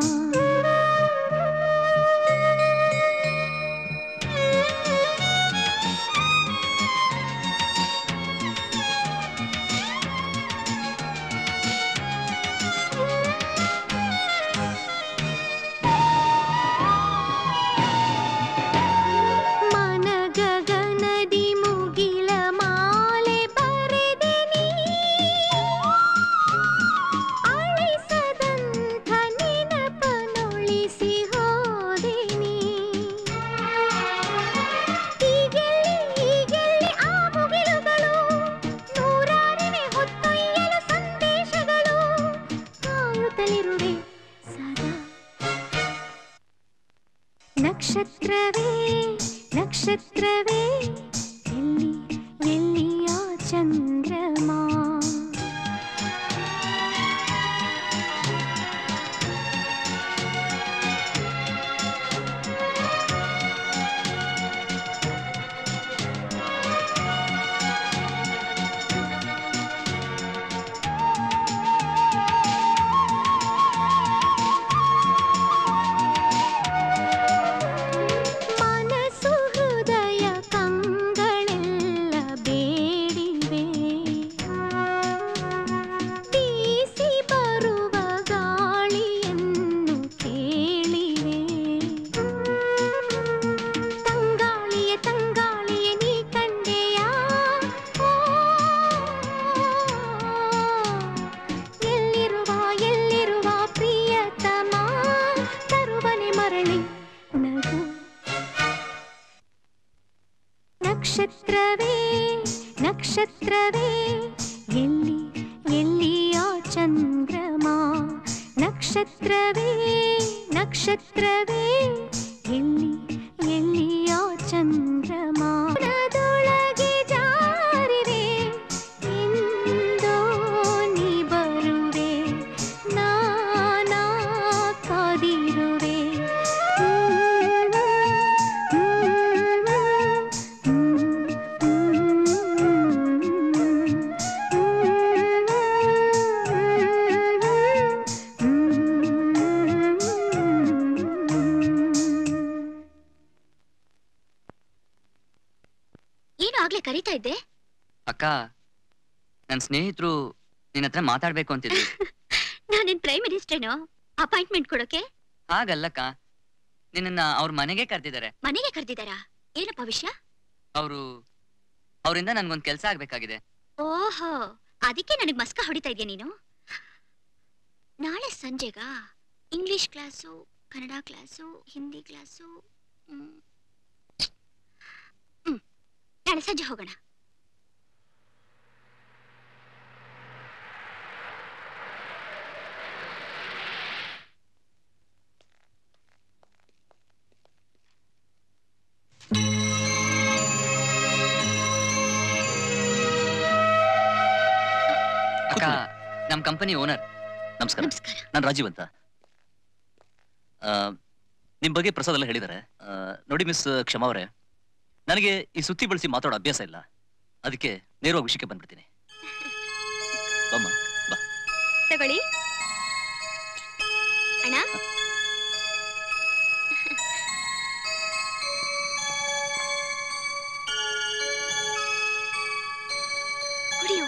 ಮನಗಗನದಿ ಮುಗಿಲ ಮಾಲೆ ಬರೆದೆ ನೀ ಅಳಿಸದಂಥ ನೆನಪನೊಳಿಸಿ ಹೋದೆ ನೀ ಹೀಗೆಲ್ಲಿ ಹೀಗೆಲ್ಲಿ ಆ ಮುಗಿಲುಗಳು ನೂರಾರಿವೆ ಹೊತ್ತೊಯ್ಯಲು ಸಂದೇಶಗಳು ಕಾಯುತ್ತಲಿರುವೆ ಸದಾ ನಕ್ಷತ್ರವೇ ನಕ್ಷತ್ರವೇ ಎಲ್ಲಿ ಎಲ್ಲಿಯ ಚಂದ್ರಮಾ ಮನಸ್ಸು ಹೃದಯ ಕಂಗಳೆಲ್ಲ ಬೇಡಿವೆ ಬೀಸಿ ಬರುವ ಗಾಳಿಯನ್ನು ಕೇಳಿವೆ ತಂಗಾಳಿಯ ತಂಗಾಳಿಯ ನೀ ಕಂಡೆಯ ಎಲ್ಲಿರುವ ಎಲ್ಲಿರುವ ಪ್ರಿಯತಮ ತರುವನೆ ಮರಳಿ ನಗು ನಕ್ಷತ್ರವೇ ನಕ್ಷತ್ರವೇ ಎಲ್ಲಿ ಎಲ್ಲಿಯ ಚಂದ್ರಮಾ ನಕ್ಷತ್ರವೇ ನಕ್ಷತ್ರವೇ ಎಲ್ಲಿ ಎಲ್ಲಿಯ ಚಂದ್ರಮಾ ಮನದೊಳಗೆ ಜಾರಿದೆ ಎಂದೋ ನೀ ಬರುವೆ ನಾನಾ ಕಾದಿರುವೆ ಏನು ಆಗ್ಲೇ ಕರೀತಾ ಇದ್ದೆ ಅಕ್ಕ ನನ್ನ ಸ್ನೇಹಿತರು ನಿನ್ನ ಹತ್ರ ಮಾತಾಡ್ಬೇಕು ಅಂತಿದ್ರು ನಾನೇನ್ ಪ್ರೈಮ್ ಮಿನಿಸ್ಟರ್ನೋ ಅಪಾಯಿಂಟ್ಮೆಂಟ್ ಕೊಡೋಕೆ ಹಾಗಲ್ಲಕ್ಕ ನಿನ್ನ ಅವ್ರ ಮನೆಗೆ ಕರೆದಿದ್ದಾರೆ ಮನೆಗೆ ಕರೆದಿದ್ದಾರಾ ಏನಪ್ಪ ವಿಷಯ ಅವರು ಅವರಿಂದ ನನ್ಗೊಂದ್ ಕೆಲಸ ಆಗ್ಬೇಕಾಗಿದೆ ಓಹೋ ಅದಕ್ಕೆ ನನಗ್ ಮಸ್ಕ ಹೊಡಿತಾ ಇದೆಯಾ ನೀನು ನಾಳೆ ಸಂಜೆಗಾ English class Kannada class Hindi class hmm. Hmm. ನಾಳೆ ಸಂಜೆ ಹೋಗೋಣ ಅಕ್ಕ ನಮ್ ಕಂಪನಿ ಓನರ್ ನಮಸ್ಕಾರ ನಾನು ರಾಜೀವ್ ಅಂತ ಆ, ನಿಮ್ ಬಗ್ಗೆ ಪ್ರಸಾದ್ ಎಲ್ಲ ಹೇಳಿದ್ದಾರೆ ಆ, ನೋಡಿ ಮಿಸ್ ಕ್ಷಮಾ ಅವರೇ ನನಗೆ ಈ ಸುತ್ತಿ ಬಳಸಿ ಮಾತಾಡೋ ಅಭ್ಯಾಸ ಇಲ್ಲ ಅದಕ್ಕೆ ನೇರವಾಗಿ ವಿಷಯಕ್ಕೆ ಬಂದ್ಬಿಡ್ತೀನಿ ಬಮ್ಮ ಬಾ ತಗೊಳ್ಳಿ ಅಣ್ಣ ಕುಡಿಯು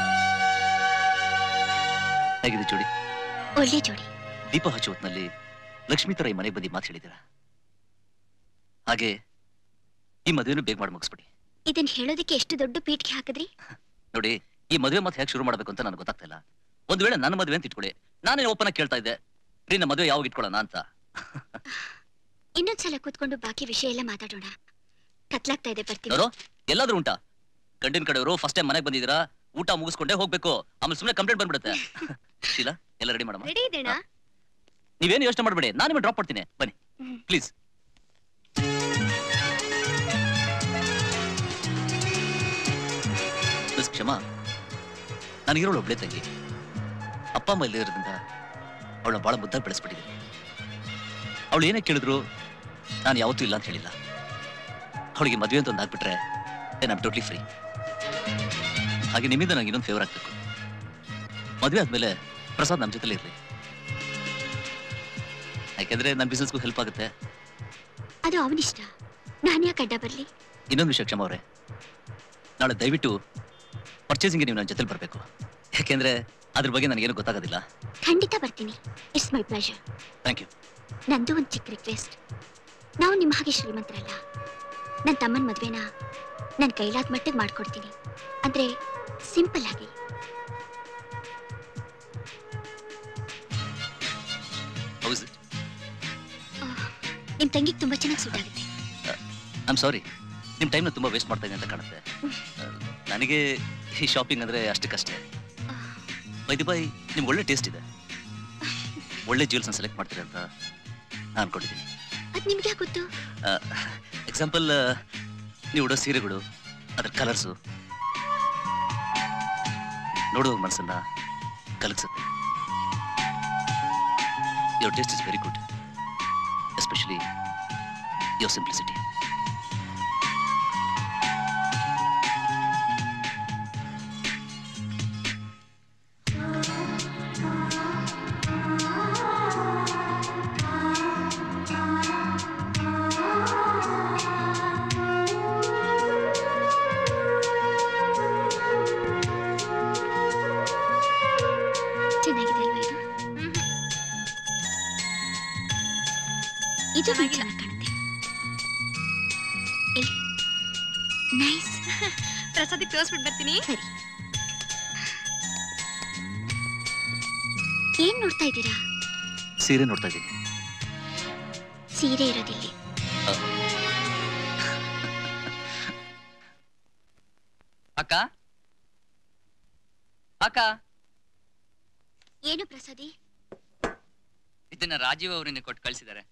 ಹೇಗಿದೆ ಜೋಡಿ ಒಳ್ಳೆ ಜೋಡಿ ದೀಪ ಹಚ್ಚೋ ಹೊತ್ನಲ್ಲಿ ಲಕ್ಷ್ಮೀ ತರ ಈ ಮನೆಗೆ ಬಂದು ಮಾತು ಹೇಳಿದ್ದೀರಾ ಹಾಗೆ ಈ ಮದುವೆನೂ ಬೇಗ ಮಾಡಿ ಮುಗಿಸ್ಬಿಡಿ ಇದನ್ ಹೇಳೋದಕ್ಕೆ ಎಷ್ಟು ದೊಡ್ಡ ಪೀಠಕ್ಕೆ ಹಾಕಿದ್ರಿ ನೋಡಿ ಈ ಮದುವೆ ಮತ್ತೆ ಹೇಗೆ ಶುರು ಮಾಡ್ಬೇಕು ಅಂತ ನನಗೆ ಗೊತ್ತಾಗ್ತಾ ಇಲ್ಲ ಒಂದ್ ವೇಳೆ ನನ್ನ ಮದುವೆ ಅಂತ ಇಟ್ಕೊಳ್ಳಿ ನಾನೇ ಓಪನ್ ಆಗಿ ಕೇಳ್ತಾ ಇದ್ದೆ ರೀ ನಮ್ಮ ಮದುವೆ ಯಾವಾಗ ಇಟ್ಕೊಳ್ಳೋಣ ಅಂತ ಇನ್ನೊಂದ್ಸಲ ಕೂತ್ಕೊಂಡು ಬಾಕಿ ವಿಷಯ ಎಲ್ಲ ಮಾತಾಡೋಣ ಕತ್ಲಾಗ್ತಾ ಇದೆ ಬರ್ತೀನಿ ನೋಡು ಎಲ್ಲಾದ್ರೂ ಉಂಟಾ ಗಂಡಿನ ಕಡೆಯವರು ಫಸ್ಟ್ ಟೈಮ್ ಮನೆಗೆ ಬಂದಿದ್ದೀರಾ ಊಟ ಮುಗಿಸ್ಕೊಂಡೇ ಹೋಗ್ಬೇಕು ಆಮೇಲೆ ಸುಮ್ಮನೆ ಕಂಪ್ಲೇಂಟ್ ಬಂದ್ಬಿಡುತ್ತೆ ಶೀಲಾ ಎಲ್ಲ ರೆಡಿ ಮಾಡಮ್ಮ ರೆಡಿ ಇದೆನಾ ನೀವೇನು ಯೋಚನೆ ಮಾಡಬೇಡಿ ನಾನು ನಿಮಗೆ ಡ್ರಾಪ್ ಮಾಡ್ತೀನಿ ಬನ್ನಿ ಪ್ಲೀಸ್ ಮಿಸ್ ಕ್ಷಮಾ ನನಗಿರೋಳು ಒಬ್ಳೆ ತಂಗಿ ಅಪ್ಪ ಅಮ್ಮ ಇಲ್ಲಿರೋದ್ರಿಂದ ಅವಳ ಬಹಳ ಮುದ್ದಾಗಿ ಬೆಳೆಸ್ಬಿಟ್ಟಿದ್ದೀನಿ ಅವಳು ಏನೇ ಕೇಳಿದ್ರು ನಾನು ಯಾವತ್ತೂ ಇಲ್ಲ ಅಂತ ಹೇಳಿಲ್ಲ ಅವಳಿಗೆ ಮದುವೆ ಅಂತ ಒಂದು ಆಗ್ಬಿಟ್ರೆ ನಾನು ಟೋಟ್ಲಿ ಫ್ರೀ ಹಾಗೆ ನಿಮ್ಮಿಂದ ನಂಗೆ ಇನ್ನೊಂದು ಫೇವರ್ ಆಗ್ಬೇಕು ಮದುವೆ ಆದ್ಮೇಲೆ ಪ್ರಸಾದ್ ನಮ್ಮ ಜೊತೆಲೇ ಇರಲಿ ಯಾಕೆಂದ್ರೆ ನನ್ನ ಬಿಸ್ನೆಸ್ಗೂ ಹೆಲ್ಪ್ ಆಗುತ್ತೆ ಅದು ಅವನಿಷ್ಟ ನಾನು ಯಾಕೆ ಅಡ್ಡ ಬರ್ಲಿ ಇನ್ನೊಂದು ವಿಷಯ ಕ್ಷಮ ಅವರೇ ನಾಳೆ ದಯವಿಟ್ಟು ಪರ್ಚೇಸಿಂಗ್ಗೆ ನೀವು ನನ್ನ ಜೊತೆಲಿ ಬರಬೇಕು ಯಾಕೆಂದ್ರೆ ಅದ್ರ ಬಗ್ಗೆ ನನಗೇನು ಗೊತ್ತಾಗೋದಿಲ್ಲ ಖಂಡಿತ ಬರ್ತೀನಿ it's my pleasure thank you ನಂದು ಒಂದು ಚಿಕ್ಕ ರಿಕ್ವೆಸ್ಟ್ ನಾವು ನಿಮ್ಮ ಹಾಗೆ ಶ್ರೀಮಂತರಲ್ಲ ನನ್ನ ತಮ್ಮನ ಮದ್ವೆನ ನನ್ನ ಕೈಲಾದ ಮಟ್ಟಿಗೆ ಮಾಡ್ಕೊಡ್ತೀನಿ ಅಂದ್ರೆ ಸಿಂಪಲ್ ಆಗಿ ಹೌಸ್ ನಿಮ್ ತಂಗಿಗೆ ತುಂಬಾ ಚೆನ್ನಾಗಿ ಸೂಟ್ ಆಗುತ್ತೆ ಐಮ್ ಸಾರಿ ನಿಮ್ಮ ಟೈಮ್ನ ತುಂಬ ವೇಸ್ಟ್ ಮಾಡ್ತಾ ಇದ್ದೀನಿ ಅಂತ ಕಾಣುತ್ತೆ ಆ, ನನಗೆ ಈ ಶಾಪಿಂಗ್ ಅಂದರೆ ಅಷ್ಟಕ್ಕಷ್ಟೇ ಬೈದಿ ಬೈ ನಿಮ್ಗೆ ಒಳ್ಳೆ ಟೇಸ್ಟ್ ಇದೆ ಒಳ್ಳೆ ಜ್ಯೂಲ್ಸ್ನ ಸೆಲೆಕ್ಟ್ ಮಾಡ್ತೀರಿ ಅಂತ ನಾನು ಅನ್ಕೊಂಡಿದ್ದೀನಿ ಅದ್ ನಿಮ್ಗೆ ಯಾಕೆ ಗೊತ್ತು ಎಕ್ಸಾಂಪಲ್ ನೀವು ಉಡೋ ಸೀರೆಗಳು ಅದ್ರ ಕಲರ್ಸು ನೋಡುವ ಮನಸ್ಸನ್ನ ಕಲಗಿಸುತ್ತೆ your taste is very good especially your simplicity ಚೆನ್ನಾಗಿದೆ ಅಲ್ವಾ ಇದು ಇದು ಚೆನ್ನಾಗಿ ಕಾಣುತ್ತೆ ಎಲ್ಲಿ ನೈಸ್ ಪ್ರಸಾದಿಗೆ ತೋರಿಸ್ಬಿಟ್ಟು ಬರ್ತೀನಿ ಸರಿ ಏನ್ ನೋಡ್ತಾ ಇದ್ದೀರಾ ಸೀರೆ ನೋಡ್ತಾ ಇದ್ದೀನಿ ಸೀರೆ ಇರೋದಿಲ್ಲಿ ಅಕ್ಕ ಅಕ್ಕ ಏನು ಪ್ರಸಾದಿ ಇದನ್ನ ರಾಜೀವ್ ಅವರಿಂದ ಕೊಟ್ಟು ಕಳಿಸಿದ್ದಾರೆ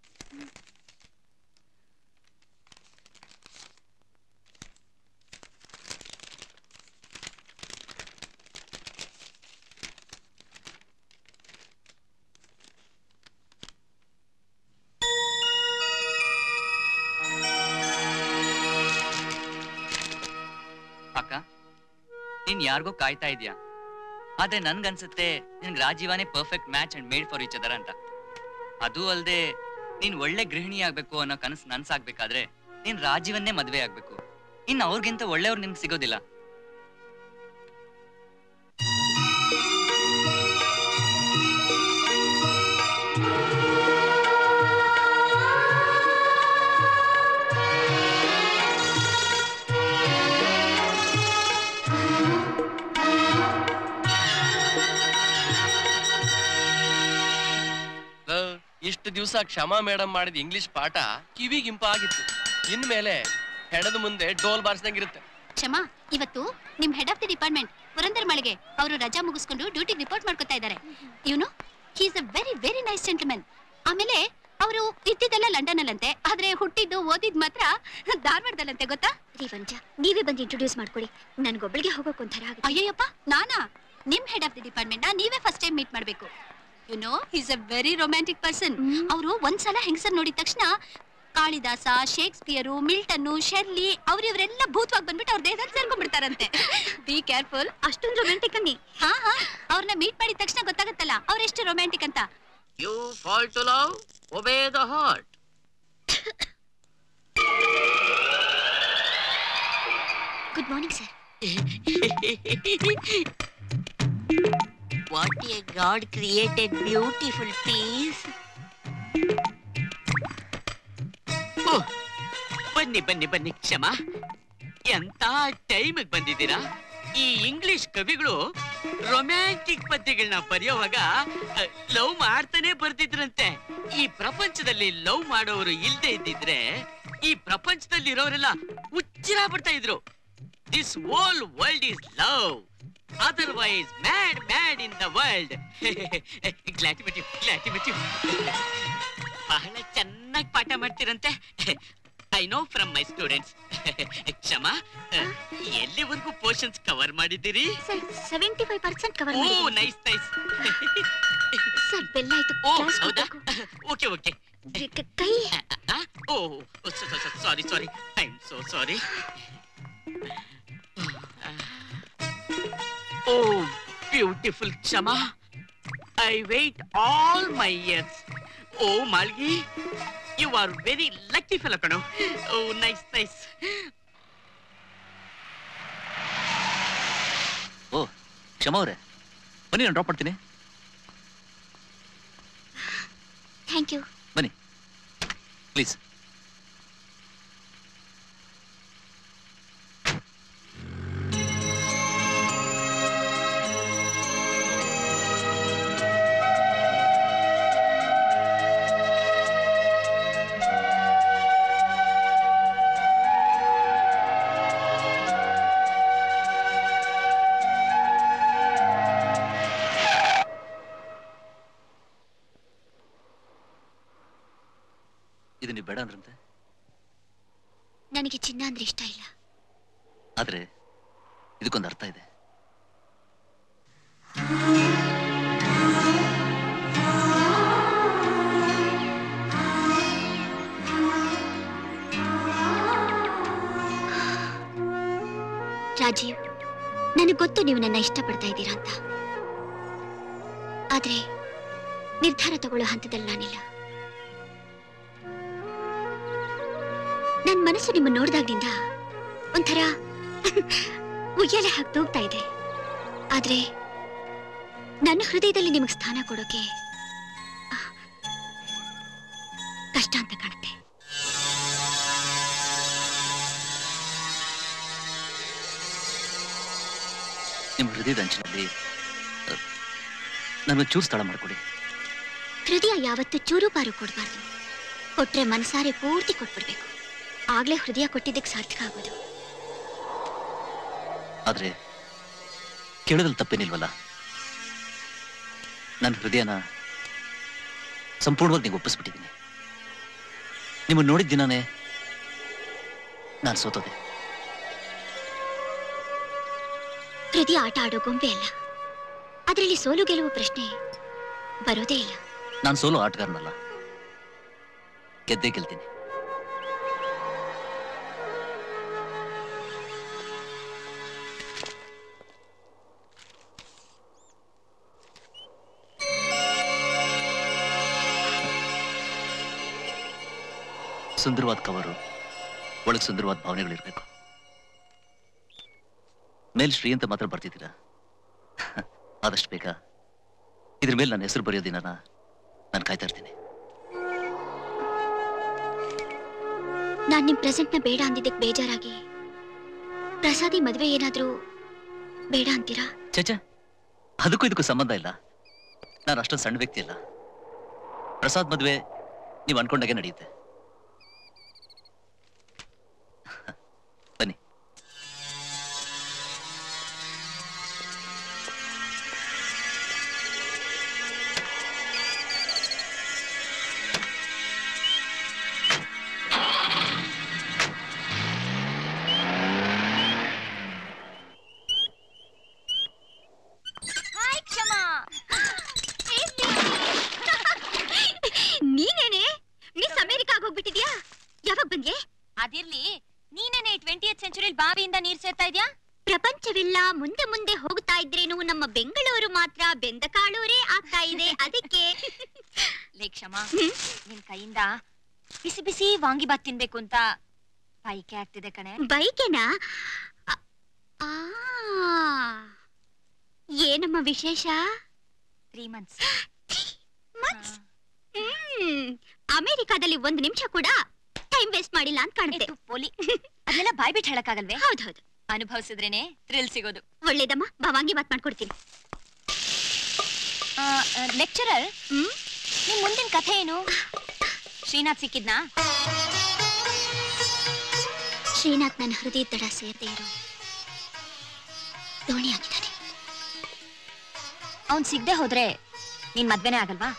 ಅಕ್ಕ ನೀನ್ ಯಾರಿಗೋ ಕಾಯ್ತಾ ಇದೀಯಾ ಆದ್ರೆ ನನ್ಗನ್ಸುತ್ತೆ ನಿನ್ಗೆ ರಾಜೀವಾನೇ perfect match and made for each other ಅಂತ ಅದು ಅಲ್ದೆ ನೀನ್ ಒಳ್ಳೆ ಗೃಹಿಣಿ ಆಗ್ಬೇಕು ಅನ್ನೋ ಕನಸು ನನ್ಸಾಗ್ಬೇಕಾದ್ರೆ ನೀನ್ ರಾಜೀವನ್ನೇ ಮದ್ವೆ ಆಗ್ಬೇಕು ಇನ್ ಅವ್ರಿಗಿಂತ ಒಳ್ಳೆಯವ್ರು ನಿಮ್ಗೆ ಸಿಗೋದಿಲ್ಲ ಇಷ್ಟು ದಿವಸ ಕ್ಷಮಾ ಮೇಡಮ್ ಮಾಡಿದ ಇಂಗ್ಲಿಷ್ ಪಾಠ ಕಿವಿಗೆ ಇಂಪಾಗಿತ್ತು ಇನ್ಮೇಲೆ ಹೆಣದ ಮುಂದೆ ಡೋಲ್ ಬಾರಿಸ್ದಂಗಿರುತ್ತೆ ಕ್ಷಮಾ ಇವತ್ತು ನಿಮ್ head of the department Purandar ಮಳೆಗೆ ಅವರು ರಜಾ ಮುಗಿಸ್ಕೊಂಡು ಡ್ಯೂಟಿಗೆ ರಿಪೋರ್ಟ್ ಮಾಡ್ಕೊತಾ ಇದ್ದಾರೆ ಇವನು he's a very very nice gentleman ಆಮೇಲೆ ಅವರು ಇದ್ದಿದ್ದೆಲ್ಲ ಲಂಡನ್ ಅಲ್ಲಂತೆ ಆದ್ರೆ ಹುಟ್ಟಿದ್ದು ಓದಿದ್ ಮಾತ್ರ ಧಾರವಾಡದಲ್ಲಂತೆ ಗೊತ್ತಾ ರೇವಂಜ ನೀವೇ ಬಂದು ಇಂಟ್ರೊಡ್ಯೂಸ್ ಮಾಡ್ಕೊಡಿ ನನ್ಗೊಬ್ಬಳಿಗೆ ಹೋಗೋಕ್ ಒಂಥರ ಆಗುತ್ತೆ ಅಯ್ಯಯ್ಯಪ್ಪ ನಾನಾ ನಿಮ್ ಹೆಡ್ ಆಫ್ ದಿ ಡಿಪಾರ್ಟ್ಮೆಂಟ್ ನೀವೇ ಫಸ್ಟ್ ಟೈಮ್ ಮೀಟ್ ಮಾಡ್ಬೇಕು you know is a very romantic person ಅವರು ಒಂದ್ಸಲ ಹೆಂಗಸರ್ ನೋಡಿದ ತಕ್ಷಣ ಕಾಳಿದಾಸ ಶೇಕ್ಸ್ಪಿಯರು ಮಿಲ್ಟನ್ನು ಶೆರ್ಲಿ ಅವ್ರಿವ್ರೆಲ್ಲ ಭೂತವಾಗಿ ಬಂದ್ಬಿಟ್ಟು ಅವ್ರ ದೇಹದಲ್ಲಿ ಸೇರ್ಕೊಂಡ್ಬಿಡ್ತಾರಂತೆ ಬಿ ಕೇರ್ಫುಲ್ ಅಷ್ಟೊಂದು ರೊಮ್ಯಾಂಟಿಕ್ ಅನ್ನಿ ಹಾ ಹಾ ಅವ್ರನ್ನ ಮೀಟ್ ಮಾಡಿದ ತಕ್ಷಣ ಗೊತ್ತಾಗತ್ತಲ್ಲ ಅವ್ರೆಷ್ಟು ರೊಮ್ಯಾಂಟಿಕ್ ಅಂತ You fall to love, obey the heart. Good morning sir what a God created beautiful piece. Oh, ಬನ್ನಿ ಬನ್ನಿ ಬನ್ನಿ ಕ್ಷಮ ಎಂತ ಟೈಮಿಗೆ ಬಂದಿದ್ದೀರಾ ಈ ಇಂಗ್ಲಿಷ್ ಕವಿಗಳು ರೊಮ್ಯಾಂಟಿಕ್ ಪದ್ಯಗಳನ್ನ ಬರೆಯೋವಾಗ ಲವ್ ಮಾಡ್ತಾನೆ ಬರ್ತಿದ್ರಂತೆ ಈ ಪ್ರಪಂಚದಲ್ಲಿ ಲವ್ ಮಾಡೋರು ಇಲ್ದೇ ಇದ್ದಿದ್ರೆ ಈ ಪ್ರಪಂಚದಲ್ಲಿ ಇರೋರೆಲ್ಲ ಹುಚ್ಚಿರ ಬಿಡ್ತಾ ಇದ್ರು this whole world is love otherwise mad mad in the world ಗ್ಲಾಟಿ ಬಿಟ್ಟು ಗ್ಲಾಟಿ ಬಿಟ್ಟು ಬಹಳ ಚೆನ್ನಾಗಿ ಪಾಠ ಮಾಡ್ತೀರಂತೆ I know from my students Kshama ಎಲ್ಲಿವರೆಗೂ ಪೋರ್ಷನ್ಸ್ ಕವರ್ ಮಾಡಿದ್ದೀರಿ sir seventy five percent cover oh ಮಾಡಿದ್ದೀನಿ ನೈಸ್ ನೈಸ್ ಸರ್ ಬೆಲ್ಲ ಆಯ್ತು ಓ ಕ್ಲಾಸ್ ಹೌದಾ ಓಕೆ ಓಕೆ ಕೈ oh sorry sorry I am so sorry oh beautiful Kshama I wait all my years oh ಮಾಲ್ಗಿ you are very lucky fellow ಕಣೋ oh nice nice ಓ ಕ್ಷಮಾ ಅವರೇ ಬನ್ನಿ ನಾನು ಡ್ರಾಪ್ ಮಾಡ್ತೀನಿ ಥ್ಯಾಂಕ್ ಯು ಬನ್ನಿ ಪ್ಲೀಸ್ ಇದು ನೀವು ಬೇಡ ಅಂದ್ರಂತೆ ನನಗೆ ಚಿನ್ನ ಅಂದ್ರೆ ಇಷ್ಟ ಇಲ್ಲ ಆದ್ರೆ ಇದಕ್ಕೊಂದು ಅರ್ಥ ಇದೆ ರಾಜೀವ್ ನನಗೆ ಗೊತ್ತು ನೀವು ನನ್ನ ಇಷ್ಟಪಡ್ತಾ ಇದ್ದೀರಾ ಅಂತ ಆದ್ರೆ ನಿರ್ಧಾರ ತಗೊಳ್ಳೋ ಹಂತದಲ್ಲಿ ನಾನಿಲ್ಲ ನನ್ನ ಮನಸ್ಸು ನಿಮ್ಮ ನೋಡ್ದಾಗ್ಲಿಂದ ಒಂಥರ ಉಯ್ಯಾಲೆ ಹಾಕಿ ತೂಗ್ತಾ ಇದೆ ಆದ್ರೆ ನನ್ನ ಹೃದಯದಲ್ಲಿ ನಿಮಗೆ ಸ್ಥಾನ ಕೊಡೋಕೆ ಆ, ಕಷ್ಟ ಅಂತ ಕಾಣುತ್ತೆ ನಿಮ್ಮ ಹೃದಯದ ಅಂಚಿನಲ್ಲಿ ನನ್ನ ಚೂರು ಸ್ಥಳ ಮಾಡಿಕೊಡಿ ಹೃದಯ ಯಾವತ್ತೂ ಚೂರು ಪಾರು ಕೊಡಬಾರ್ದು ಕೊಟ್ರೆ ಮನಸಾರೆ ಪೂರ್ತಿ ಕೊಟ್ಬಿಡ್ಬೇಕು ಆಗ್ಲೇ ಹೃದಯ ಕೊಟ್ಟಿದ್ದಕ್ಕೆ ಸಾರ್ಥಕ ಆಗೋದು ಆದ್ರೆ ಕೇಳೋದ್ರಲ್ಲಿ ತಪ್ಪೇನಿಲ್ವಲ್ಲ ನನ್ನ ಹೃದಯನ ಸಂಪೂರ್ಣವಾಗಿ ನೀವು ಒಪ್ಪಿಸ್ಬಿಟ್ಟಿದ್ದೀನಿ ನಿಮ್ಮನ್ನು ನೋಡಿದ ದಿನಾನೇ ನಾನು ಸೋತೋದೆ ಹೃದಯ ಆಟ ಆಡೋ ಗೊಂಬೆ ಅಲ್ಲ ಅದರಲ್ಲಿ ಸೋಲು ಗೆಲುವು ಪ್ರಶ್ನೆ ಬರೋದೇ ಇಲ್ಲ ನಾನು ಸೋಲೋ ಆಟಗಾರನಲ್ಲ ಗೆದ್ದೇ ಗೆಲ್ತೀನಿ ಸುಂದರವಾದ ಕವರು ಒಳಗೆ ಸುಂದರವಾದ ಭಾವನೆಗಳಿರ್ಬೇಕು ಮೇಲ್ ಶ್ರೀ ಅಂತ ಮಾತ್ರ ಬರ್ತಿದ್ದೀರಾ ಆದಷ್ಟು ಬೇಗ ಇದ್ರ ಮೇಲೆ ನನ್ನ ಹೆಸರು ಬರೆಯೋ ದಿನನ ನಾನು ಕಾಯ್ತಾ ಇರ್ತೀನಿ ನಾನ್ ನಿಮ್ ಪ್ರೆಸೆಂಟ್ ನ ಬೇಡ ಅಂದಿದ್ದಕ್ಕೆ ಬೇಜಾರಾಗಿ ಪ್ರಸಾದಿ ಮದ್ವೆ ಏನಾದ್ರೂ ಬೇಡ ಅಂತೀರಾ ಚಚ ಅದಕ್ಕೂ ಇದಕ್ಕೂ ಸಂಬಂಧ ಇಲ್ಲ ನಾನು ಅಷ್ಟೊಂದು ಸಣ್ಣ ವ್ಯಕ್ತಿ ಅಲ್ಲ ಪ್ರಸಾದ್ ಮದುವೆ ನೀವು ಅನ್ಕೊಂಡಾಗೆ ನಡೆಯುತ್ತೆ ಬನ್ನಿ ಹಾಯ್ ಕ್ಷಮಾ ನೀನೇನೆ ಮಿಸ್ ಅಮೆರಿಕಾಗ್ ಹೋಗ್ಬಿಟ್ಟಿದ್ಯಾ ಯಾವಾಗ ಬಂದ್ಯೆ ಅದಿರ್ಲಿ ನೀನೇನೆ ಟ್ವೆಂಟಿ ಸೆಂಚುರಿ ಬಾವಿಯಿಂದ ನೀರ್ ಸೇರ್ತಾ ಇದ್ಯಾ ಪ್ರಪಂಚವೆಲ್ಲ ಮುಂದೆ ಮುಂದೆ ಹೋಗ್ತಾ ಇದ್ರೇನು ನಮ್ಮ ಬೆಂಗಳೂರು ಮಾತ್ರ ಬೆಂದ ಕಾಳೂರೇ ಆಗ್ತಾ ಇದೆ ಅದಕ್ಕೆ ಲೇ ಕ್ಷಮಾ ನಿನ್ ಕೈಯಿಂದ ಬಿಸಿ ಬಿಸಿ ವಾಂಗಿಬಾತ್ ತಿನ್ಬೇಕು ಅಂತ ಬೈಕೆ ಆಗ್ತಿದೆ ಕಣೆ ಬೈಕೆನಾ ಆ- ಆ. ಏನಮ್ಮ ವಿಶೇಷ ತ್ರೀ ಮಂತ್ಸ್ ಹ್ಮ್ ಅಮೆರಿಕಾದಲ್ಲಿ ಒಂದು ನಿಮಿಷ ಕೂಡ ಟೈಮ್ ವೇಸ್ಟ್ ಮಾಡಿಲ್ಲ ಅಂತ ಕಾಣುತ್ತೆ ಪೋಲಿ ಅದನ್ನೆಲ್ಲ ಬಾಯ್ ಬಿಟ್ಟು ಹೇಳಕ್ಕಾಗಲ್ವೇ ಹೌದೌದು ಅನುಭವಿಸಿದ್ರೇನೆ ಥ್ರಿಲ್ ಸಿಗೋದು ಒಳ್ಳೇದಮ್ಮ ಭವಾಂಗಿ ಬಾತ್ ಮಾಡ್ಕೊಡ್ತೀನಿ ಲೆಕ್ಚರರ್ ನಿಮ್ ಮುಂದಿನ ಕಥೆ ಏನು ಶ್ರೀನಾಥ್ ಸಿಕ್ಕಿದ್ನಾ ಶ್ರೀನಾಥ್ ನನ್ನ ಹೃದಯ ದಡ ಸೇರದೆ ಇರೋ ದೋಣಿ ಆಗಿದ್ದಾನೆ ಅವ್ನ್ ಸಿಗ್ದೆ ಹೋದ್ರೆ ನೀನ್ ಮದ್ವೆನೇ ಆಗಲ್ವಾ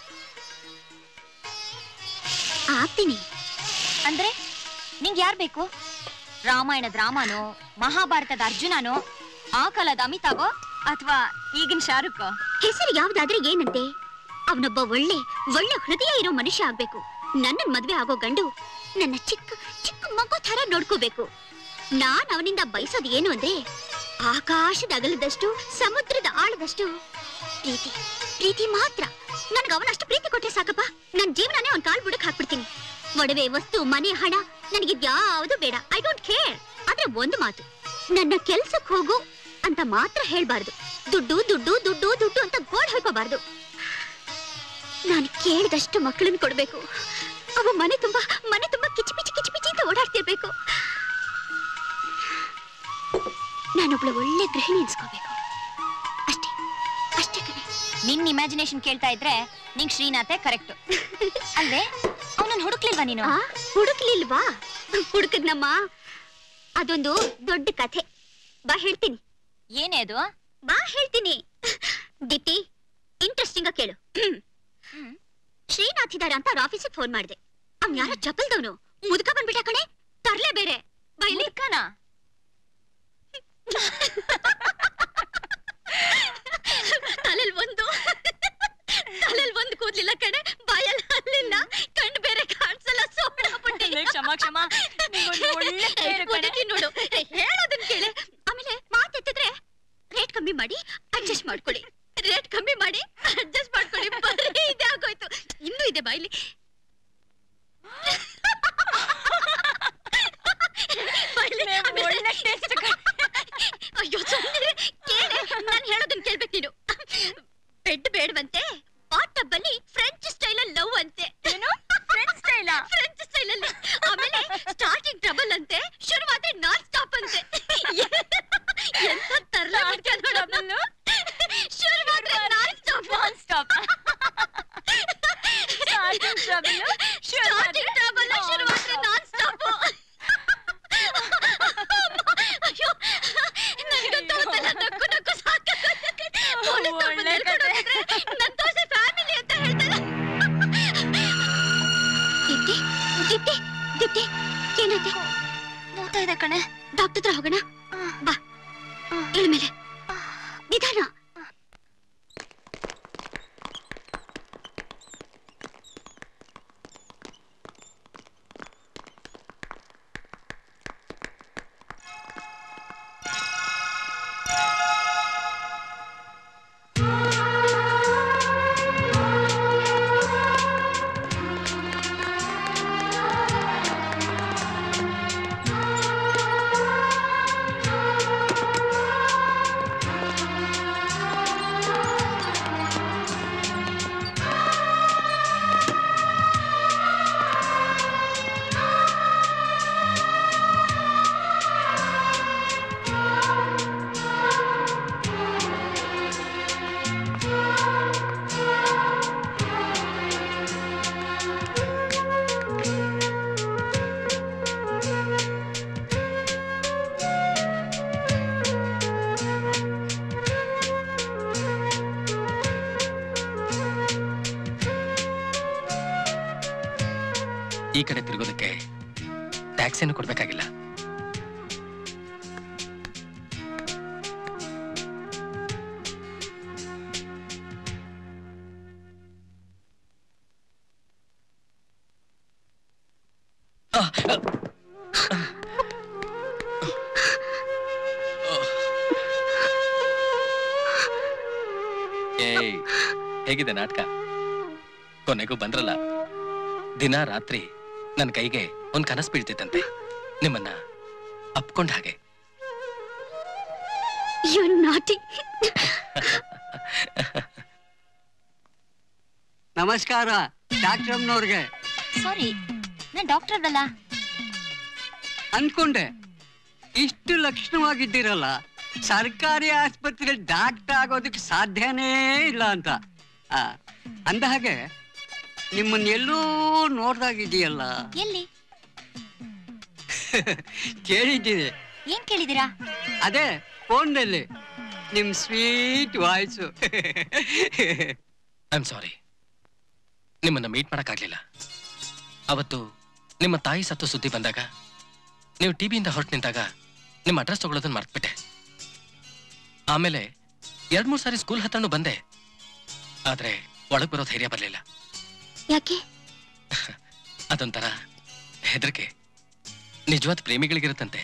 ಆಗ್ತೀನಿ ಅಂದ್ರೆ ನಿಂಗ್ ಯಾರ್ ಬೇಕು ರಾಮಾಯಣದ ರಾಮನೋ ಮಹಾಭಾರತದ ಅರ್ಜುನನೋ ಆ ಕಾಲದ ಅಮಿತಾಭೋ ಅಥವಾ ಈಗಿನ ಶಾರುಖ್ ಹೆಸರು ಯಾವ್ದಾದ್ರೆ ಏನಂತೆ ಅವನೊಬ್ಬ ಒಳ್ಳೆ ಒಳ್ಳೆ ಹೃದಯ ಇರೋ ಮನುಷ್ಯ ಆಗ್ಬೇಕು ನನ್ನ ಮದ್ವೆ ಆಗೋ ಗಂಡು ನನ್ನ ಚಿಕ್ಕ ಚಿಕ್ಕ ಮಗು ಥರ ನೋಡ್ಕೋಬೇಕು ನಾನ್ ಅವನಿಂದ ಬಯಸೋದು ಏನು ಅಂದ್ರೆ ಆಕಾಶದ ಅಗಲದಷ್ಟು ಸಮುದ್ರದ ಆಳದಷ್ಟು ಪ್ರೀತಿ ಪ್ರೀತಿ ಮಾತ್ರ ನನ್ಗೆ ಅವನಷ್ಟು ಪ್ರೀತಿ ಕೊಟ್ರೆ ಸಾಕಪ್ಪ ನನ್ ಜೀವನನೇ ಅವ್ನ ಕಾಲ್ ಬುಡಕ್ ಹಾಕ್ಬಿಡ್ತೀನಿ ಒಡವೆ ವಸ್ತು ಮನೆ ಹಣ ನನಗಿದ್ಯಾವುದು ಬೇಡ ಐ ಡೋಂಟ್ ಕೇರ್ ಆದ್ರೆ ಒಂದು ಮಾತು ನನ್ನ ಕೆಲ್ಸಕ್ಕೆ ಹೋಗು ಅಂತ ಮಾತ್ರ ಹೇಳ್ಬಾರ್ದು ದುಡ್ಡು ದುಡ್ಡು ದುಡ್ಡು ದುಡ್ಡು ಅಂತ ಗೋಡ್ ಹೊಯ್ಕೋಬಾರ್ದು ನಾನು ಕೇಳಿದಷ್ಟು ಮಕ್ಕಳನ್ನ ಕೊಡ್ಬೇಕು ಅವ ಮನೆ ತುಂಬಾ ಮನೆ ತುಂಬಾ ಕಿಚಿ ಪಿಚಿ ಕಿಚಿ ಪಿಚಿ ಅಂತ ಓಡಾಡ್ತಿರ್ಬೇಕು ನಾನೊಬ್ಳು ಒಳ್ಳೆ ಗೃಹಿಣಿ ಅನ್ಸ್ಕೋಬೇಕು ಅಷ್ಟೇ ಅಷ್ಟೇ ಕಣೆ ನಿನ್ ಇಮ್ಯಾಜಿನೇಷನ್ ಕೇಳ್ತಾ ಇದ್ರೆ ನಿಂಗ್ ಶ್ರೀನಾಥೆ ಕರೆಕ್ಟ್ ಅಲ್ವೇ ಅವನನ್ನ ಹುಡುಕ್ಲಿಲ್ವಾ ನೀನು ಆ ಹುಡುಕ್ಲಿಲ್ವಾ ಹುಡುಕದ್ನಮ್ಮ ಅದೊಂದು ದೊಡ್ಡ ಕಥೆ ಬಾ ಹೇಳ್ತೀನಿ ಏನೇ ಅದು ಬಾ ಹೇಳ್ತೀನಿ ದೀಪ್ತಿ ಇಂಟ್ರೆಸ್ಟಿಂಗ್ ಕೇಳು ಶ್ರೀನಾಥ್ ಇದಾರ ಅಂತ ಅವ್ರ ಆಫೀಸಿಗೆ ಫೋನ್ ಮಾಡಿದೆ ಅವ್ನ್ ಯಾರೋ ಚಪ್ಪಲ್ದವನು ಮುದುಕ ಬಂದ್ಬಿಟ್ಟ ಕಣೆ ತರ್ಲೇ ಬೇರೆ ಬೈಲಿ ತಲೆಲ್ ಒಂದು ತಲೆಲ್ ಒಂದು ಕೂದ್ಲಿಲ್ಲ ಕಣೆ ಬಾಯಲ್ಲಿ ಹಲ್ಲಿಲ್ಲ ಕಣ್ಣು ಬೇರೆ ಕಾಣಿಸಲ್ಲ ಸೋಡಾಬಿಟ್ಟೆ ಕ್ಷಮ ಕ್ಷಮ ನಿಂಗೊಂದು ಒಳ್ಳೆ ಪೇರು ಕಣೆ. ಮುದುಕಿ ನೋಡು ಹೇಳೋದನ್ ಕೇಳೆ ಆಮೇಲೆ ಮಾತೆತ್ತಿದ್ರೆ ರೇಟ್ ಕಮ್ಮಿ ಮಾಡಿ ಅಡ್ಜಸ್ಟ್ ಮಾಡ್ಕೊಳ್ಳಿ ರೇಟ್ ಕಮ್ಮಿ ಮಾಡಿ ಅಡ್ಜಸ್ಟ್ ಮಾಡ್ಕೊಳ್ಳಿ ಬರೀ ಇದೇ ಆಗೋಯ್ತು ಇನ್ನೂ ಇದೆ ಬಾಯ್ಲಿ ಬಾಯ್ಲಿ, ಆಮೇಲೆ- ಒಳ್ಳೆ taste ಕಣೆ. ಅಯ್ಯೋ ಸುಮ್ಮನೆ ಕೇಳೆ ನಾನು ಹೇಳೋದನ್ನ ಕೇಳ್ಬೇಕು ನೀನು ಬೆಡ್ ಬೇಡವಂತೆ ಬಾತ್ ಟಬ್ ಅಲ್ಲಿ ಫ್ರೆಂಚ್ ಸ್ಟೈಲ್ ಅಲ್ಲಿ ಲವ್ ಅಂತೆ ಏನು ಫ್ರೆಂಚ್ ಸ್ಟೈಲ್ ಫ್ರೆಂಚ್ ಸ್ಟೈಲ್ ಅಲ್ಲಿ ಆಮೇಲೆ ಸ್ಟಾರ್ಟಿಂಗ್ ಟ್ರಬಲ್ ಅಂತೆ ಶುರುವಾದ್ರೆ ನಾನ್ ಸ್ಟಾಪ್ ಅಂತೆ ಎಂತ ತರಲೆ ಮಾಡ್ಕೊಂಡು ನೋಡೋದು ಶುರುವಾದ್ರೆ non stop non stop starting trouble starting trouble ಶುರುವಾದ್ರೆ ನಾನ್ ಸ್ಟಾಪ್ ಅಯ್ಯೋ ನನಗಂತೂ ಅವತ್ತೆಲ್ಲ ನಕ್ಕು ನಕ್ಕು ಸಾಕಾಗುತ್ತೆ ಪೊಲೀಸ್ ಅವ್ರು ಬಂದು ಒಳ್ಳೆ ಎಳ್ಕೊಂಡು ಕತೆ. ಹೋಗಿದ್ರೆ ನನ್ ದೋಸೆ ಫ್ಯಾಮಿಲಿ ಅಂತ ಹೇಳ್ತಾರೆ ದೀಪ್ತಿ ದೀಪ್ತಿ ದೀಪ್ತಿ ಏನಾಯ್ತೆ ನೋಡ್ತಾ ಇದೆ ಕಣೆ ಡಾಕ್ಟರ್ ಹತ್ರ ಹೋಗೋಣ ಬಾ ಇಳ್ಮೇಲೆ ನಿಧಾನ ಈ ಕಡೆ ತಿರುಗೋದಕ್ಕೆ ಟ್ಯಾಕ್ಸಿಯನ್ನು ಕೊಡ್ಬೇಕಾಗಿಲ್ಲ ಏಯ್ ಹೇಗಿದೆ ನಾಟಕ ಕೊನೆಗೂ ಬಂದ್ರಲ್ಲ ದಿನ ರಾತ್ರಿ ನನ್ನ ಕೈಗೆ ಒಂದ್ ಕನಸು ಬೀಳ್ತಿತ್ತಂತೆ ನಿಮ್ಮನ್ನ ಅಪ್ಕೊಂಡ ಹಾಗೆ ಯು ನಾಟಿ ನಮಸ್ಕಾರ ಡಾಕ್ಟ್ರಮ್ನವ್ರಿಗೆ ಸಾರಿ ನಾನ್ ಡಾಕ್ಟರ್ ಅಲ್ಲ ಅನ್ಕೊಂಡೆ ಇಷ್ಟು ಲಕ್ಷಣವಾಗಿದ್ದೀರಲ್ಲ ಸರ್ಕಾರಿ ಆಸ್ಪತ್ರೆ ಡಾಕ್ಟರ್ ಆಗೋದಕ್ಕೆ ಸಾಧ್ಯನೇ ಇಲ್ಲ ಅಂತ ಆ, ಅಂದ ಹಾಗೆ ನಿಮ್ಮನ್ನ ಎಲ್ಲೂ ನೋಡ್ದಾಗಿದೆಯಲ್ಲ ಎಲ್ಲಿ ಕೇಳಿದ್ದೀನಿ ಏನ್ ಕೇಳಿದೀರಾ ಅದೇ ಫೋನ್ನಲ್ಲಿ ನಿಮ್ sweet voice I am sorry ನಿಮ್ಮನ್ನ ಮೀಟ್ ಮಾಡಕ್ಕಾಗ್ಲಿಲ್ಲ ಅವತ್ತು ನಿಮ್ಮ ತಾಯಿ ಸತ್ತು ಸುದ್ದಿ ಬಂದಾಗ ನೀವು ಟಿವಿಯಿಂದ ಹೊರಟು ನಿಂತಾಗ ನಿಮ್ಮ ಅಡ್ರೆಸ್ ತಗೊಳ್ಳೋದನ್ನ ಮರ್ತ್ಬಿಟ್ಟೆ ಆಮೇಲೆ ಎರಡ್ ಮೂರ್ ಸಾರಿ ಸ್ಕೂಲ್ ಹತ್ರನೂ ಬಂದೆ ಆದ್ರೆ ಒಳಗ್ ಬರೋ ಧೈರ್ಯ ಬರ್ಲಿಲ್ಲ ಯಾಕೆ ಅದೊಂಥರ ಹೆದರಿಕೆ ನಿಜವಾದ ಪ್ರೇಮಿಗಳಿಗಿರುತ್ತಂತೆ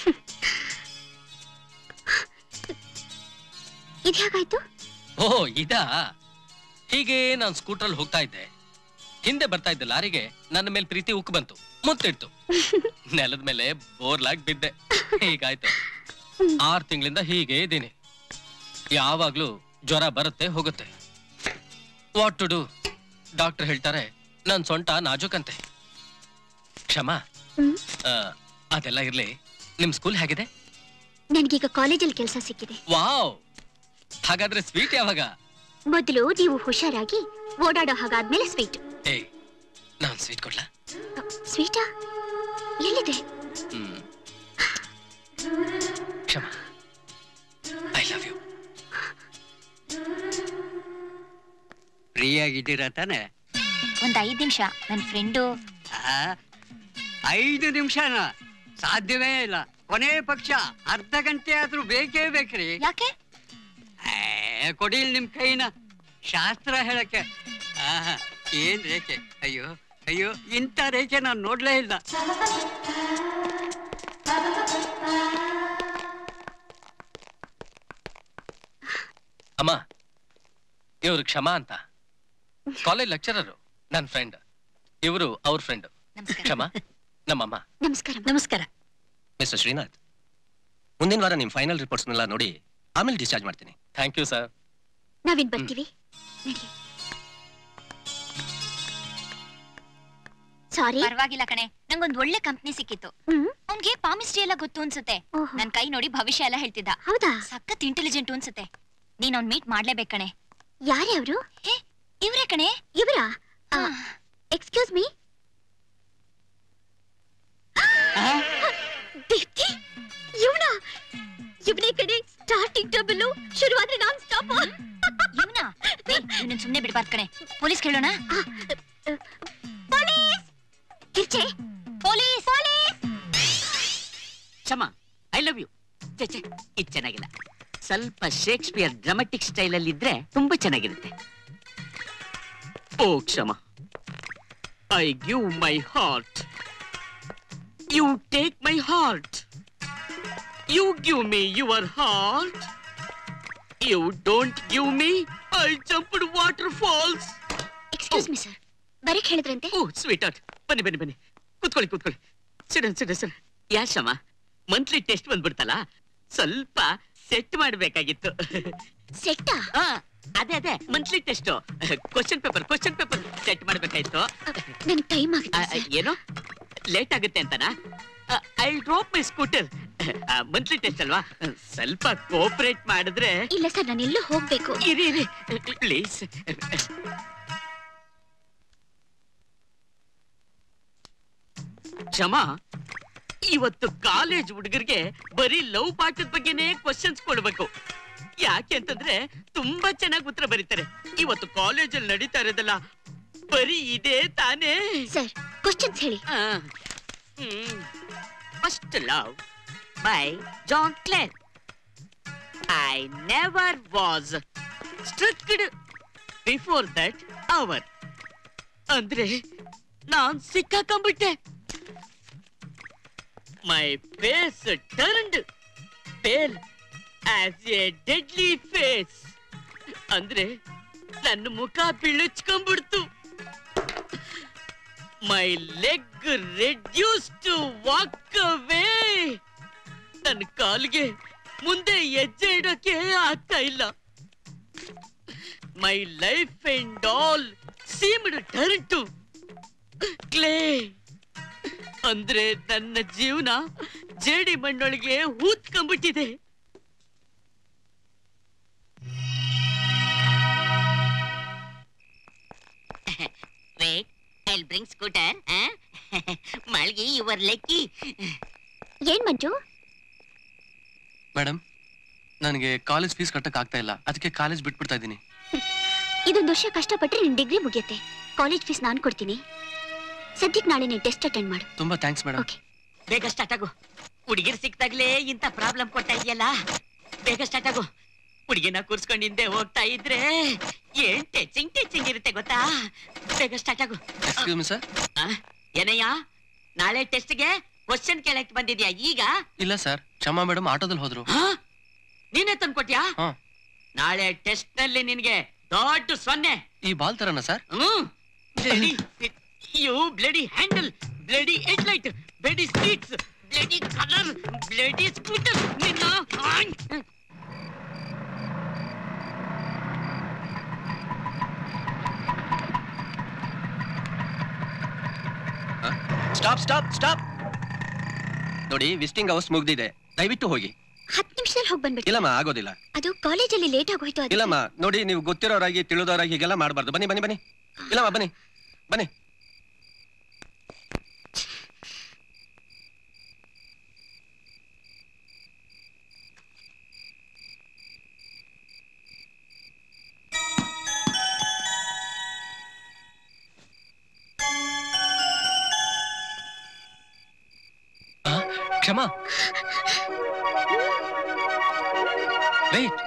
ಇದು ಹೇಗಾಯ್ತು ಓ ಇದಾ ಹೀಗೆ ನಾನು ಸ್ಕೂಟ್ರಲ್ಲಿ ಹೋಗ್ತಾ ಇದ್ದೆ ಹಿಂದೆ ಬರ್ತಾ ಇದ್ದ ಲಾರಿಗೆ ನನ್ನ ಮೇಲೆ ಪ್ರೀತಿ ಉಕ್ಕು ಬಂತು ಮುತ್ತಿಡ್ತು ನೆಲದ ಮೇಲೆ ಬೋರ್ಲಾಗ್ ಬಿದ್ದೆ ಹೀಗಾಯ್ತು ಆರ್ ತಿಂಗಳಿಂದ ಹೀಗೆ ಇದ್ದೀನಿ ಯಾವಾಗ್ಲೂ ಜ್ವರ ಬರುತ್ತೆ ಹೋಗುತ್ತೆ ವಾಟ್ ಟು ಡೂ ಡಾಕ್ಟರ್ ಹೇಳ್ತಾರೆ ನನ್ ಸೊಂಟ ನಾಜೂಕಂತೆ ಕ್ಷಮ ಆ, ಅದೆಲ್ಲ ಇರ್ಲಿ ನಿಮ್ ಸ್ಕೂಲ್ ಹೇಗಿದೆ ನನ್ಗೀಗ ಕಾಲೇಜಲ್ಲಿ ಕೆಲಸ ಸಿಕ್ಕಿದೆ ವಾವ್ ಹಾಗಾದ್ರೆ ಸ್ವೀಟ್ ಯಾವಾಗ ಮೊದಲು ನೀವು ಹುಷಾರಾಗಿ ಓಡಾಡೋ ಹಾಗಾದ್ಮೇಲೆ ಸ್ವೀಟ್ ಏ ನಾನ್ ಸ್ವೀಟ್ ಕೊಡ್ಲಾ ಸ್ವೀಟಾ ಎಲ್ಲಿದೆ ಹ್ಮ್ ಕ್ಷಮ ಐ ಲವ್ ಯು ಫ್ರೀ ಆಗಿದ್ದೀರಾ ತಾನೆ ಒಂದ್ ಐದ್ ನಿಮಿಷ ನನ್ ಫ್ರೆಂಡು ಆ, ಐದು ನಿಮಿಷನ ಸಾಧ್ಯವೇ ಇಲ್ಲ ಕೊನೆ ಪಕ್ಷ ಅರ್ಧ ಗಂಟೆ ಆದ್ರೂ ಬೇಕೇ ಬೇಕ್ರಿ ಯಾಕೆ ಕೊಡಿ ಇಲ್ಲಿ ನಿಮ್ ಕೈನ ಶಾಸ್ತ್ರ ಹೇಳಕ್ಕೆ ಆಹಾ, ಏನ್ ರೇಖೆ ಅಯ್ಯೋ ಅಯ್ಯೋ ಇಂಥ ರೇಖೆ ನಾನು ನೋಡ್ಲೇ ಇಲ್ಲ ಅಮ್ಮ ಇವ್ರು ಕ್ಷಮಾ ಅಂತ ಕಾಲೇಜ್ ಲೆಕ್ಚರರು ನನ್ನ ಫ್ರೆಂಡ್ ಇವರು ಅವ್ರ ಫ್ರೆಂಡ್ ಕ್ಷಮಾ ನಮ್ಮಮ್ಮ ನಮಸ್ಕಾರ ನಮಸ್ಕಾರ ಮಿಸ್ಟರ್ ಶ್ರೀನಾಥ್ ಮುಂದಿನ ವಾರ ನಿಮ್ಮ ಫೈನಲ್ ರಿಪೋರ್ಟ್ಸ್ನೆಲ್ಲ ನೋಡಿ ಆಮೇಲೆ ಡಿಸ್ಚಾರ್ಜ್ ಮಾಡ್ತೀನಿ ಥ್ಯಾಂಕ್ ಯು ಸರ್ ನಾವಿನ್ ಬರ್ತೀವಿ ನಡಿ ಸಾರಿ ಪರವಾಗಿಲ್ಲ ಕಣೆ ನಂಗೊಂದ್ ಒಳ್ಳೆ ಕಂಪ್ನಿ ಸಿಕ್ಕಿತ್ತು ಅವ್ನ್ಗೆ ಪಾಮಿಸ್ಟ್ರಿ ಎಲ್ಲ ಗೊತ್ತು ಅನ್ಸುತ್ತೆ ನನ್ ಕೈ ನೋಡಿ ಭವಿಷ್ಯ ಎಲ್ಲ ಹೇಳ್ತಿದ್ದ ಹೌದಾ ಸಖತ್ ಇಂಟೆಲಿಜೆಂಟ್ ಅನ್ಸುತ್ತೆ ನೀನ್ ಅವ್ನ್ ಮೀಟ್ ಮಾಡ್ಲೇಬೇಕು ಕಣೆ ಯಾರೇ ಅವರು ಇವ್ರೇ ಕಣೆ ಇವರಾ ಎಕ್ಸ್ಕ್ಯೂಸ್ ಮೀ ದೀಪ್ತಿ ಇವನ ಇವನೇ ಕಡೆ ಸ್ಟಾರ್ಟಿಂಗ್ ಟ್ರಬಲ್ ಶುರುವಾದ್ರೆ ನಾನ್ ಸ್ಟಾಪ್ ಇವ್ನಾ ಇವನನ್ ಸುಮ್ನೆ ಬಿಡ್ಬಾರ್ದು ಕಣೆ ಪೊಲೀಸ್ ಕೇಳೋಣ ಪೊಲೀಸ್ ಕಿರ್ಚೆ police Kshama I love you ಛೆ ಛೆ, ಇದ್ ಚೆನ್ನಾಗಿಲ್ಲ ಸ್ವಲ್ಪ ಶೇಕ್ಸ್ಪಿಯರ್ ಡ್ರಾಮಾಟಿಕ್ ಸ್ಟೈಲ್ ಅಲ್ಲಿ ಇದ್ರೆ ತುಂಬಾ ಚೆನ್ನಾಗಿರುತ್ತೆ ಓ Kshama I give my heart you take my heart you give me your heart you don't give me I jumped water falls excuse me sir ಬರಕ್ ಹೇಳಿದ್ರಂತೆ ಓ ಸ್ವೀಟ್ ಆರ್ಟ್ ಬನ್ನಿ ಬನ್ನಿ ಬನ್ನಿ ಕೂತ್ಕೊಳ್ಳಿ ಕೂತ್ಕೊಳ್ಳಿ ಸಿಡ ಸಿಡ ಸಿಡ ಯಾ ಶಮ ಮಂತ್ಲಿ ಟೆಸ್ಟ್ ಬಂದ್ಬಿಡ್ತಲ್ಲ ಸ್ವಲ್ಪ ಸೆಟ್ ಮಾಡ್ಬೇಕಾಗಿತ್ತು ಸೆಟ್ಟಾ ಆ, ಅದೇ ಅದೇ monthly test question paper question paper set ಮಾಡ್ಬೇಕಾಯ್ತು ನನ್ ಟೈಮ್ ಆ, ಆ, ಏನು ಲೇಟ್ ಆಗುತ್ತೆ ಅಂತನಾ I drop my scooter monthly test ಅಲ್ವಾ ಸ್ವಲ್ಪ ಕೋಪರೇಟ್ ಮಾಡಿದ್ರೆ ಇಲ್ಲ ಸರ್ ನಾನು ಎಲ್ಲೂ ಹೋಗ್ಬೇಕು ಇರಿ ಇರಿ ಪ್ಲೀಸ್ ಕ್ಷಮಾ ಇವತ್ತು ಕಾಲೇಜ್ ಹುಡುಗರಿಗೆ ಬರೀ ಲವ್ ಪಾಠದ ಬಗ್ಗೆನೇ ಕ್ವಶನ್ಸ್ ಕೊಡ್ಬೇಕು ಯಾಕೆ ಅಂತಂದ್ರೆ ತುಂಬಾ ಚೆನ್ನಾಗಿ ಉತ್ತರ ಬರೀತಾರೆ ಇವತ್ತು ಕಾಲೇಜಲ್ಲಿ ನಡೀತಾ ಇರೋದಲ್ಲ ಬರೀ ಇದೇ ತಾನೇ ಸರ್ ಕ್ವಶನ್ಸ್ ಹೇಳಿ first love by John Clare I never was struck before that hour ಅಂದ್ರೆ ನಾನ್ ಸಿಕ್ಕಾಕೊಂಡ್ಬಿಟ್ಟೆ my face turned pale as a deadly face ಅಂದ್ರೆ ನನ್ನ ಮುಖ ಬಿಳುಚ್ಕೊಂಡ್ಬಿಡ್ತು my leg reduce to walk away ನನ್ನ ಕಾಲ್ಗೆ ಮುಂದೆ ಹೆಜ್ಜೆ ಇಡೋಕೆ ಆಗ್ತಾ ಇಲ್ಲ my life and all seemed turn to clay ಅಂದ್ರೆ ನನ್ನ ಜೀವನ ಜೇಡಿ ಮಣ್ಣೊಳಗೆ ಹೂತ್ಕೊಂಡ್ಬಿಟ್ಟಿದೆ Wait, I'll bring scooter. Huh? Malgi, you were lucky. ಏನ್ ಮಂಜು ಮೇಡಮ್ ನನಗೆ ಕಾಲೇಜ್ ಫೀಸ್ ಕಟ್ಟಕ್ ಆಗ್ತಾ ಇಲ್ಲ ಅದಕ್ಕೆ ಕಾಲೇಜ್ ಬಿಟ್ಬಿಡ್ತಾ ಇದ್ದೀನಿ ಇದೊಂದು ವರ್ಷ ಕಷ್ಟಪಟ್ರೆ ನಿನ್ ಡಿಗ್ರಿ ಮುಗಿಯುತ್ತೆ ಕಾಲೇಜ್ ಫೀಸ್ ನಾನ್ ಕೊಡ್ತೀನಿ ಸದ್ಯಕ್ಕೆ ನಾಳೆ ನೀನ್ ಟೆಸ್ಟ್ ಅಟೆಂಡ್ ಮಾಡು ತುಂಬಾ ಥ್ಯಾಂಕ್ಸ್ ಮೇಡಮ್ ಬೇಗ ಸ್ಟಾರ್ಟ್ ಆಗು ಹುಡುಗಿರ್ ಸಿಕ್ತಾಗ್ಲೇ ಇಂಥ ಪ್ರಾಬ್ಲಮ್ ಕೊಡ್ತಾ ಇದೆಯಲ್ಲ ಬೇಗ ಸ್ಟಾರ್ಟ್ ಆಗು ಹುಡುಗಿನ ಕೂರ್ಸ್ಕೊಂಡು ಹಿಂದೆ ಹೋಗ್ತಾ ಇದ್ರೆ ಏನ್ ಟೆಚಿಂಗ್ ಟೆಚಿಂಗ್ ಇರುತ್ತೆ ಗೊತ್ತಾ ಬೇಗ ಸ್ಟಾರ್ಟ್ ಆಗು ಎಕ್ಸ್ಕ್ಯೂಸ್ ಮಿ ಸರ್ ಆ, ಏನಯ್ಯ ನಾಳೆ ಟೆಸ್ಟ್ಗೆ ಕ್ವಶನ್ ಕೇಳಕ್ ಬಂದಿದ್ಯಾ ಈಗ ಇಲ್ಲ ಸರ್ ಕ್ಷಮಾ ಮೇಡಮ್ ಆಟೋದಲ್ಲಿ ಹೋದ್ರು ನೀನೇ ತಂದ್ಕೊಟ್ಯಾ ಹಾ. ನಾಳೆ ಟೆಸ್ಟ್ ನಲ್ಲಿ ನಿನ್ಗೆ ದೊಡ್ಡ ಸೊನ್ನೆ ಈ ಬಾಲ್ ತರನ sir hmm bloody you bloody handle bloody headlight bloody seats bloody colour bloody scooter ನಿನ್ನ ಆಯ್. ಸ್ಟಾಪ್ ಸ್ಟಾಪ್ ಸ್ಟಾಪ್ ನೋಡಿ ವಿಸಿಟಿಂಗ್ ಅವರ್ಸ್ ಮುಗ್ದಿದೆ ದಯವಿಟ್ಟು ಹೋಗಿ ಹತ್ತು ನಿಮಿಷದಲ್ಲಿ ಹೋಗಿ ಬಂದ್ಬಿಟ್ಟು ಇಲ್ಲಮ್ಮ ಆಗೋದಿಲ್ಲ ಅದು ಕಾಲೇಜಲ್ಲಿ ಲೇಟ್ ಆಗೋಯ್ತು ಅದಕ್ಕೆ. ಇಲ್ಲಮ್ಮ ನೋಡಿ ನೀವು ಗೊತ್ತಿರೋರಾಗಿ ತಿಳಿದವರಾಗಿ ಹೀಗೆಲ್ಲ ಮಾಡಬಾರ್ದು ಬನ್ನಿ ಬನ್ನಿ ಬನ್ನಿ ಇಲ್ಲಮ್ಮ ಬನ್ನಿ ಬನ್ನಿ ಕ್ಷಮಾ ವೇಟ್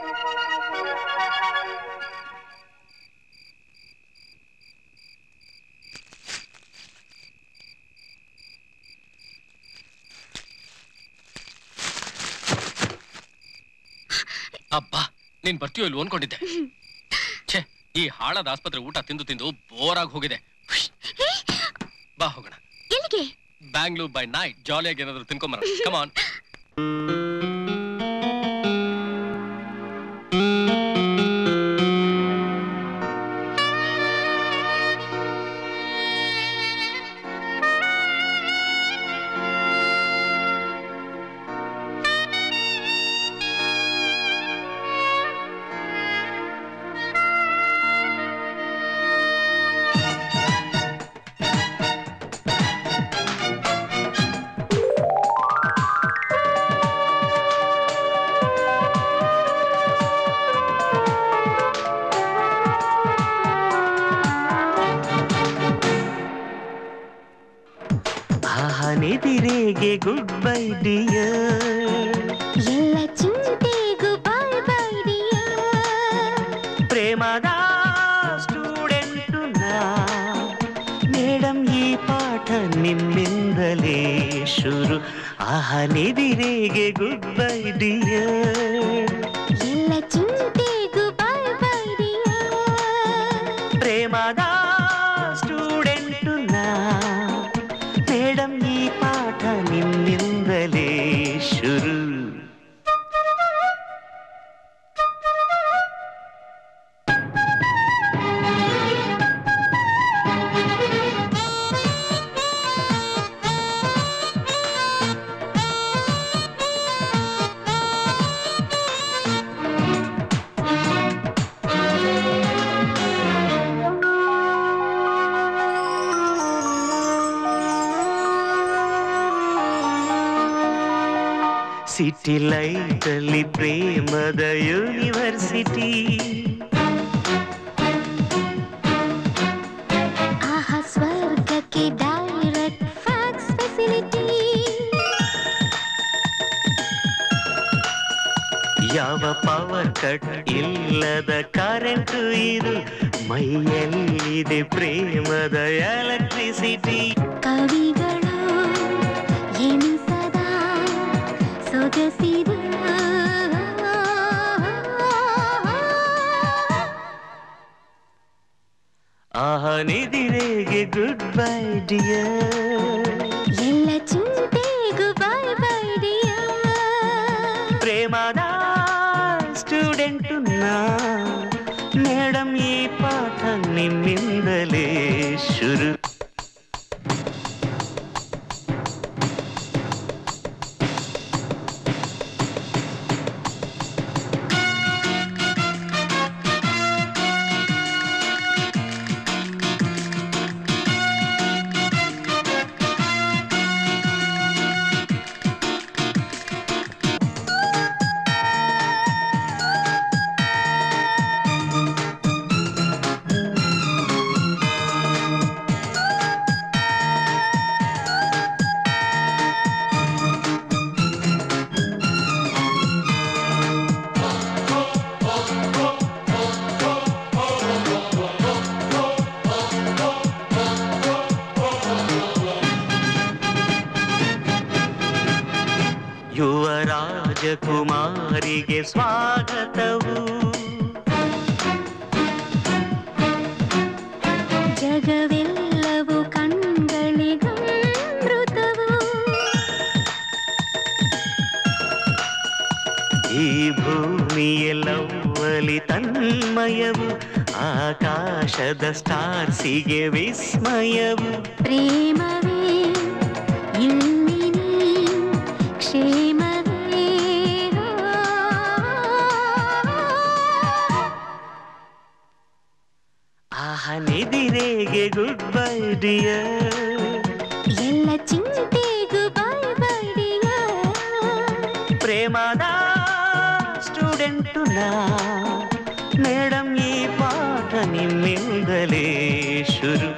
ಅಬ್ಬಾ ನೀನ್ ಬರ್ತೀಯೋ ಇಲ್ಲಿ ಅನ್ಕೊಂಡಿದ್ದೆ ಛೇ ಈ ಹಾಳಾದ ಆಸ್ಪತ್ರೆ ಊಟ ತಿಂದು ತಿಂದು ಬೋರ್ ಆಗಿ ಹೋಗಿದೆ ಹುಷ್. ಬಾ ಹೋಗೋಣ ಎಲ್ಲಿಗೆ ಬ್ಯಾಂಗ್ಳೂರ್ ಬೈ ನೈಟ್ ಜಾಲಿಯಾಗಿ ಏನಾದ್ರು ತಿನ್ಕೊಂಬರ ಕಮಾನ್ ಆಹನೆದಿರೆಗೆ ಗುಡ್ ಬೈ ಡಿಯರ್ ಎಲ್ಲ ಚಿಂತೆಗೂ ಬಾಯ್ ಬಾಯ್ ಪ್ರೇಮದ ಸ್ಟೂಡೆಂಟು ನಾ ಮೇಡಮ್ ಈ ಪಾಠ ನಿಮ್ಮಿಂದಲೇ ಶುರು ಆಹನೆದಿರೆಗೆ ಗುಡ್ ಬೈ ಡಿಯರ್ ಎಲ್ಲ ಚಿಂತೆಗೂ ಬಾಯ್ ಬಾಯ್ ಪ್ರೇಮದ ಸ್ಟೂಡೆಂಟು ನಾ ಮೇಡಮ್ ಈ ಪಾಠ ನಿಮ್ಮಿಂದಲೇ ಶುರು ಸಿಟಿ ಲೈಟಲ್ಲಿ ಪ್ರೇಮದ ಯೂನಿವರ್ಸಿಟಿ ಆಹಾ ಸ್ವರ್ಗಕ್ಕೆ ಡೈರೆಕ್ಟ್ ಫ್ಯಾಕ್ಸ್ ಫೆಸಿಲಿಟಿ ಯಾವ ಪವರ್ ಕಟ್ ಇಲ್ಲದ ಕರೆಂಟ್ ಇದು ಮೈಯಲ್ಲಿದೆ ಪ್ರೇಮದ ಎಲೆಕ್ಟ್ರಿಸಿಟಿ ಕವಿಗಳು ಎನಿಸದ ಸೊಗಸಿದ ಆಹ ನಿದಿರೆಗೆ ಗುಡ್ ಬೈ ಡಿಯರ್ ಎಲ್ಲ ಚಿಂತೆಗೂ ಬಾಯ್ ಬಾಯ್ ಪ್ರೇಮದ ಸ್ಟೂಡೆಂಟ್ ನಾ ಮೇಡಮ್ ಈ ಪಾಠ ನಿಮ್ಮಿಂದಲೇ ಶುರು ಯುವ ರಾಜಕುಮಾರಿಗೆ ಸ್ವಾಗತವು ಜಗವೆಲ್ಲವೂ ಕಣ್ಗಳಿಗಮೃತವು ಈ ಭೂಮಿಯೆಲ್ಲವಲಿ ತನ್ಮಯವು ಆಕಾಶದ ಸ್ಟಾರ್ಸಿಗೆ ವಿಸ್ಮಯವು ಪ್ರೇಮವೇ ಇಲ್ಲಿ ನೀ ಕ್ಷೇಮವೇ ಆಹ ನಿದಿರೆಗೆ ಗುಡ್ ಬೈ ಡಿಯರ್ ಎಲ್ಲ ಚಿಂತೆಗೂ ಬೈ ಬೈ ಪ್ರೇಮದ ಸ್ಟೂಡೆಂಟು ನಾ ಮೇಡಮ್ ಈ ಪಾಠ ನಿಮ್ಮಿಂದಲೇ ಶುರು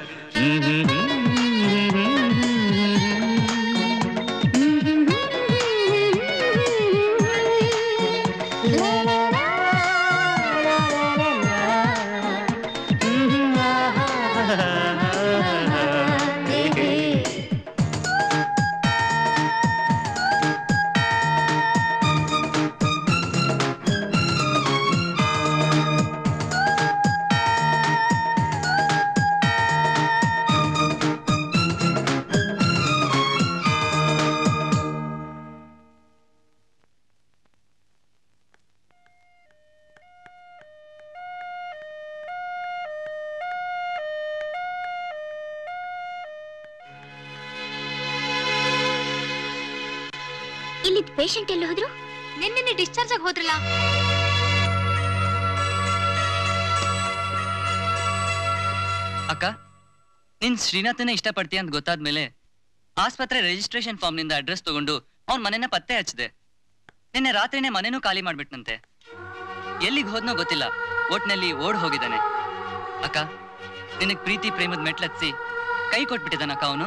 ಇಲ್ಲಿದ್ ಪೇಷಂಟ್ ಎಲ್ಲಿ ಹೋದ್ರು ನಿನ್ನೆ ಡಿಸ್ಚಾರ್ಜ್ ಆಗಿ ಹೋದ್ರಲ್ಲ ಅಕ್ಕ ನೀನ್ ಶ್ರೀನಾಥನೇ ಇಷ್ಟಪಡ್ತೀಯ ಅಂತ ಗೊತ್ತಾದ್ಮೇಲೆ ಆಸ್ಪತ್ರೆ ರಿಜಿಸ್ಟ್ರೇಷನ್ ಫಾರ್ಮ್ ನಿಂದ ಅಡ್ರೆಸ್ ತಗೊಂಡು ಅವ್ನ್ ಮನೆನ ಪತ್ತೆ ಹಚ್ಚಿದೆ ನಿನ್ನೆ ರಾತ್ರಿನೇ ಮನೆನೂ ಖಾಲಿ ಮಾಡ್ಬಿಟ್ನಂತೆ ಎಲ್ಲಿಗೆ ಹೋದ್ನೋ ಗೊತ್ತಿಲ್ಲ ಒಟ್ನಲ್ಲಿ ಓಡ್ ಹೋಗಿದ್ದಾನೆ ಅಕ್ಕ ನಿನಗ್ ಪ್ರೀತಿ ಪ್ರೇಮದ ಮೆಟ್ಲತ್ಸಿ ಕೈ ಕೊಟ್ಬಿಟ್ಟಿದ್ದಾನಕ್ಕ ಅವನು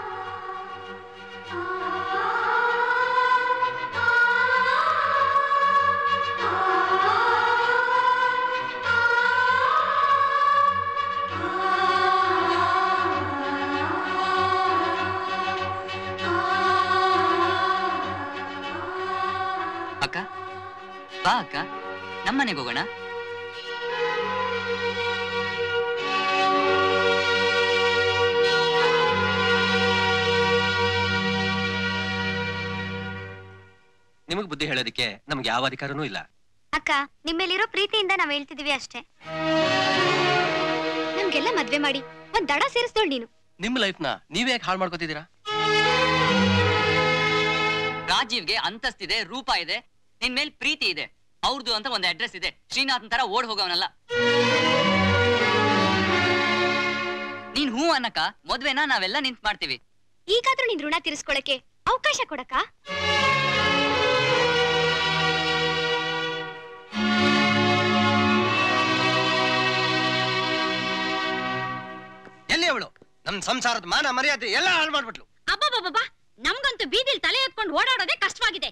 ಅಕ್ಕ ಬಾ ಅಕ್ಕ ನಮ್ಮನೆಗೆ ಹೋಗೋಣ ನಿಮಗ್ ಬುದ್ಧಿ ಹೇಳೋದಕ್ಕೆ ನಮ್ಗೆ ಯಾವ ಅಧಿಕಾರನೂ ಇಲ್ಲ ಅಕ್ಕ ನಿಮ್ಮೇಲಿರೋ ಪ್ರೀತಿಯಿಂದ ನಾವ್ ಹೇಳ್ತಿದೀವಿ ಅಷ್ಟೇ ನಮ್ಗೆಲ್ಲ ಮದ್ವೆ ಮಾಡಿ ಒಂದ್ ದಡ ಸೇರಿಸ್ದೋಳ್ ನೀನು ನಿಮ್ ಲೈಫ್ನ ನೀವೇ ಯಾಕೆ ಹಾಳು ಮಾಡ್ಕೋತಿದ್ದೀರಾ ರಾಜೀವ್ಗೆ ಅಂತಸ್ತಿದೆ ರೂಪ ಇದೆ ನಿನ್ ಮೇಲ್ ಪ್ರೀತಿ ಇದೆ ಅವ್ರದ್ದು ಅಂತ ಒಂದು ಅಡ್ರೆಸ್ ಇದೆ ಶ್ರೀನಾಥನ್ ತರ ಓಡ್ ಹೋಗವನಲ್ಲ ನೀನ್ ಹೂ ಅನ್ನಕ ಮದ್ವೆನ ನಾವೆಲ್ಲ ನಿಂತ್ ಮಾಡ್ತೀವಿ ಈಗಾದ್ರೂ ನಿನ್ ಋಣ ತೀರಿಸ್ಕೊಳಕ್ಕೆ ಅವಕಾಶ ಕೊಡಕ್ಕ ಎಲ್ಲಿ ಅವಳು ನಮ್ ಸಂಸಾರದ ಮಾನ ಮರ್ಯಾದೆ ಎಲ್ಲ ಹಾಳು ಮಾಡ್ಬಿಟ್ಲು ಅಬ್ಬಬ್ಬಬ್ಬಾ ನಮ್ಗಂತೂ ಬೀದಿಲ್ ತಲೆ ಎತ್ಕೊಂಡು ಓಡಾಡೋದೇ ಕಷ್ಟವಾಗಿದೆ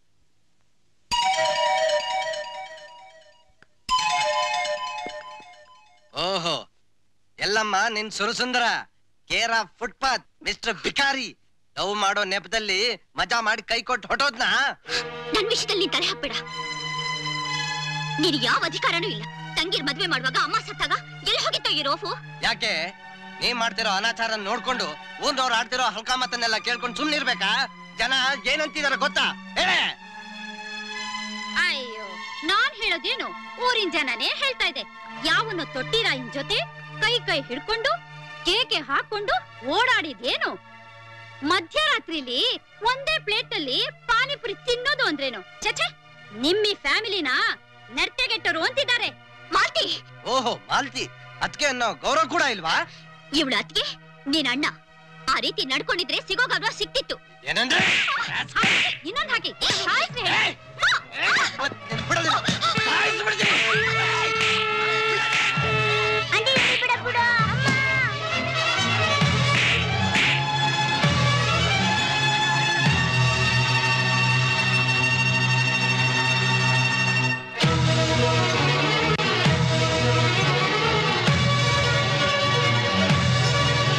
ಓಹೋ ಎಲ್ಲಮ್ಮ ನಿನ್ ಸುರಸುಂದರ ಕೇರ ಫುಟ್ಪಾತ್ ಮಿಸ್ಟರ್ ಬಿಕಾರಿ ಲವ್ ಮಾಡೋ ನೆಪದಲ್ಲಿ ಮಜಾ ಮಾಡಿ ಕೈ ಕೊಟ್ಟು ಹೊಟ್ಟೋದ್ನಾ ನನ್ ವಿಷಯದಲ್ಲಿ ನೀನ್ ತಲೆ ಹಾಕ್ಬೇಡ ನೀನ್ ಯಾವ ಅಧಿಕಾರನೂ ಇಲ್ಲ ತಂಗಿರ್ ಮದ್ವೆ ಮಾಡುವಾಗ ಅಮ್ಮ ಸತ್ತಾಗ ಎಲ್ಲಿ ಹೋಗಿತ್ತೋ ಈ ರೋಫು ಯಾಕೆ ನೀ ಮಾಡ್ತಿರೋ ಅನಾಚಾರ ನೋಡ್ಕೊಂಡು ಊರ್ನವ್ರು ಆಡ್ತಿರೋ ಹಲ್ಕ ಮಾತನ್ನೆಲ್ಲ ಕೇಳ್ಕೊಂಡು ಸುಮ್ನಿರ್ಬೇಕಾ ಜನ ಏನಂತಿದಾರ ಗೊತ್ತಾ ಹೇಳೇ ಅಯ್ಯೋ ನಾನ್ ಹೇಳೋದೇನು ಊರಿನ ಜನನೇ ಹೇಳ್ತಾ ಇದೆ ಯಾವನು ತೊಟ್ಟಿರಾಯಿನ್ ಜೊತೆ ಕೈ ಕೈ ಹಿಡ್ಕೊಂಡು ಕೇಕೆ ಹಾಕೊಂಡು ಓಡಾಡಿದೇನು ಮಧ್ಯರಾತ್ರಿಲಿ ಒಂದೇ ಪ್ಲೇಟ್ ಅಲ್ಲಿ ಪಾನಿಪುರಿ ತಿನ್ನೋದು ಅಂದ್ರೇನು ಚಚೆ ನಿಮ್ಮಿ ಫ್ಯಾಮಿಲಿನ ನರ್ತೆಗೆಟ್ಟರು ಅಂತಿದ್ದಾರೆ ಮಾಲ್ತಿ ಓಹೋ ಮಾಲ್ತಿ ಅದಕ್ಕೆ ಅನ್ನೋ ಗೌರವ ಕೂಡ ಇಲ್ವಾ ಇವಳ ಅತ್ಗೆ ನೀನ್ ಅಣ್ಣ ಆ ರೀತಿ ನಡ್ಕೊಂಡಿದ್ರೆ ಸಿಗೋ ಗೌರವ ಸಿಕ್ತಿತ್ತು ಏನಂದ್ರೆ ಇನ್ನೊಂದ್ ಹಾಕಿ ಸಾಯ್ಸ್ರಿ ಹೇಳಿ.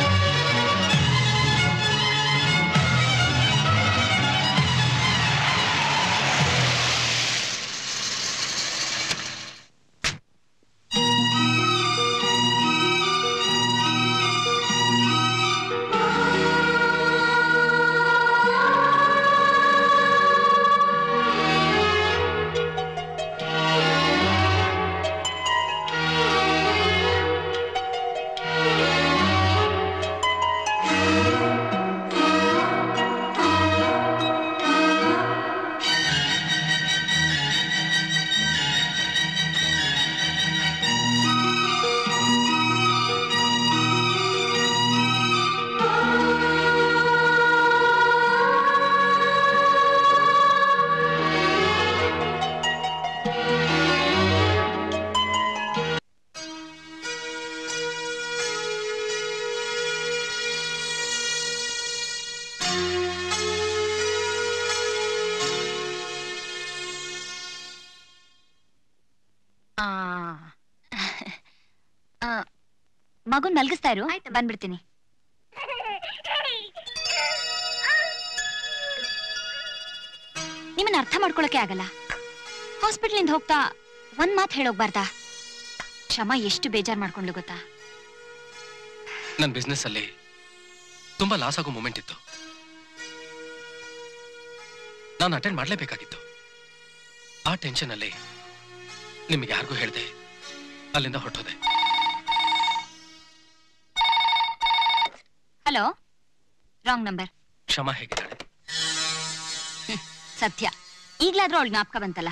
ಆ ಮಗುನ್ ಮಲ್ಗಿಸ್ತಾ ಇರು ಬಂದ್ಬಿಡ್ತೀನಿ ನಿಮ್ಮನ್ನ ಅರ್ಥ ಮಾಡ್ಕೊಳಕ್ಕೆ ಆಗಲ್ಲ ಹಾಸ್ಪಿಟ್ಲಿಂದ ಹೋಗ್ತಾ ಒಂದ್ ಮಾತು ಹೇಳೋಗ್ಬಾರ್ದಾ ಕ್ಷಮ ಎಷ್ಟು ಬೇಜಾರ್ ಮಾಡ್ಕೊಂಡ್ಲು ಗೊತ್ತಾ ನನ್ನ ಬಿಸ್ನೆಸ್ ಅಲ್ಲಿ ತುಂಬಾ ಲಾಸ್ ಆಗೋ ಮೂಮೆಂಟ್ ಇತ್ತು ನಾನು ಅಟೆಂಡ್ ಮಾಡ್ಲೇಬೇಕಾಗಿತ್ತು ಆ ಟೆನ್ಷನ್ ಅಲ್ಲಿ ನಿಮ್ಗೆ ಯಾರಿಗೂ ಹೇಳ್ದೆ ಅಲ್ಲಿಂದ ಹೊರಟೋದೆ ಹಲೋ ರಾಂಗ್ ನಂಬರ್ ಕ್ಷಮ ಹೇಗಿದ್ದಾಳೆ ಸತ್ಯ ಈಗ್ಲಾದ್ರೂ ಅವಳ ಜ್ಞಾಪಕ ಬಂತಲ್ಲ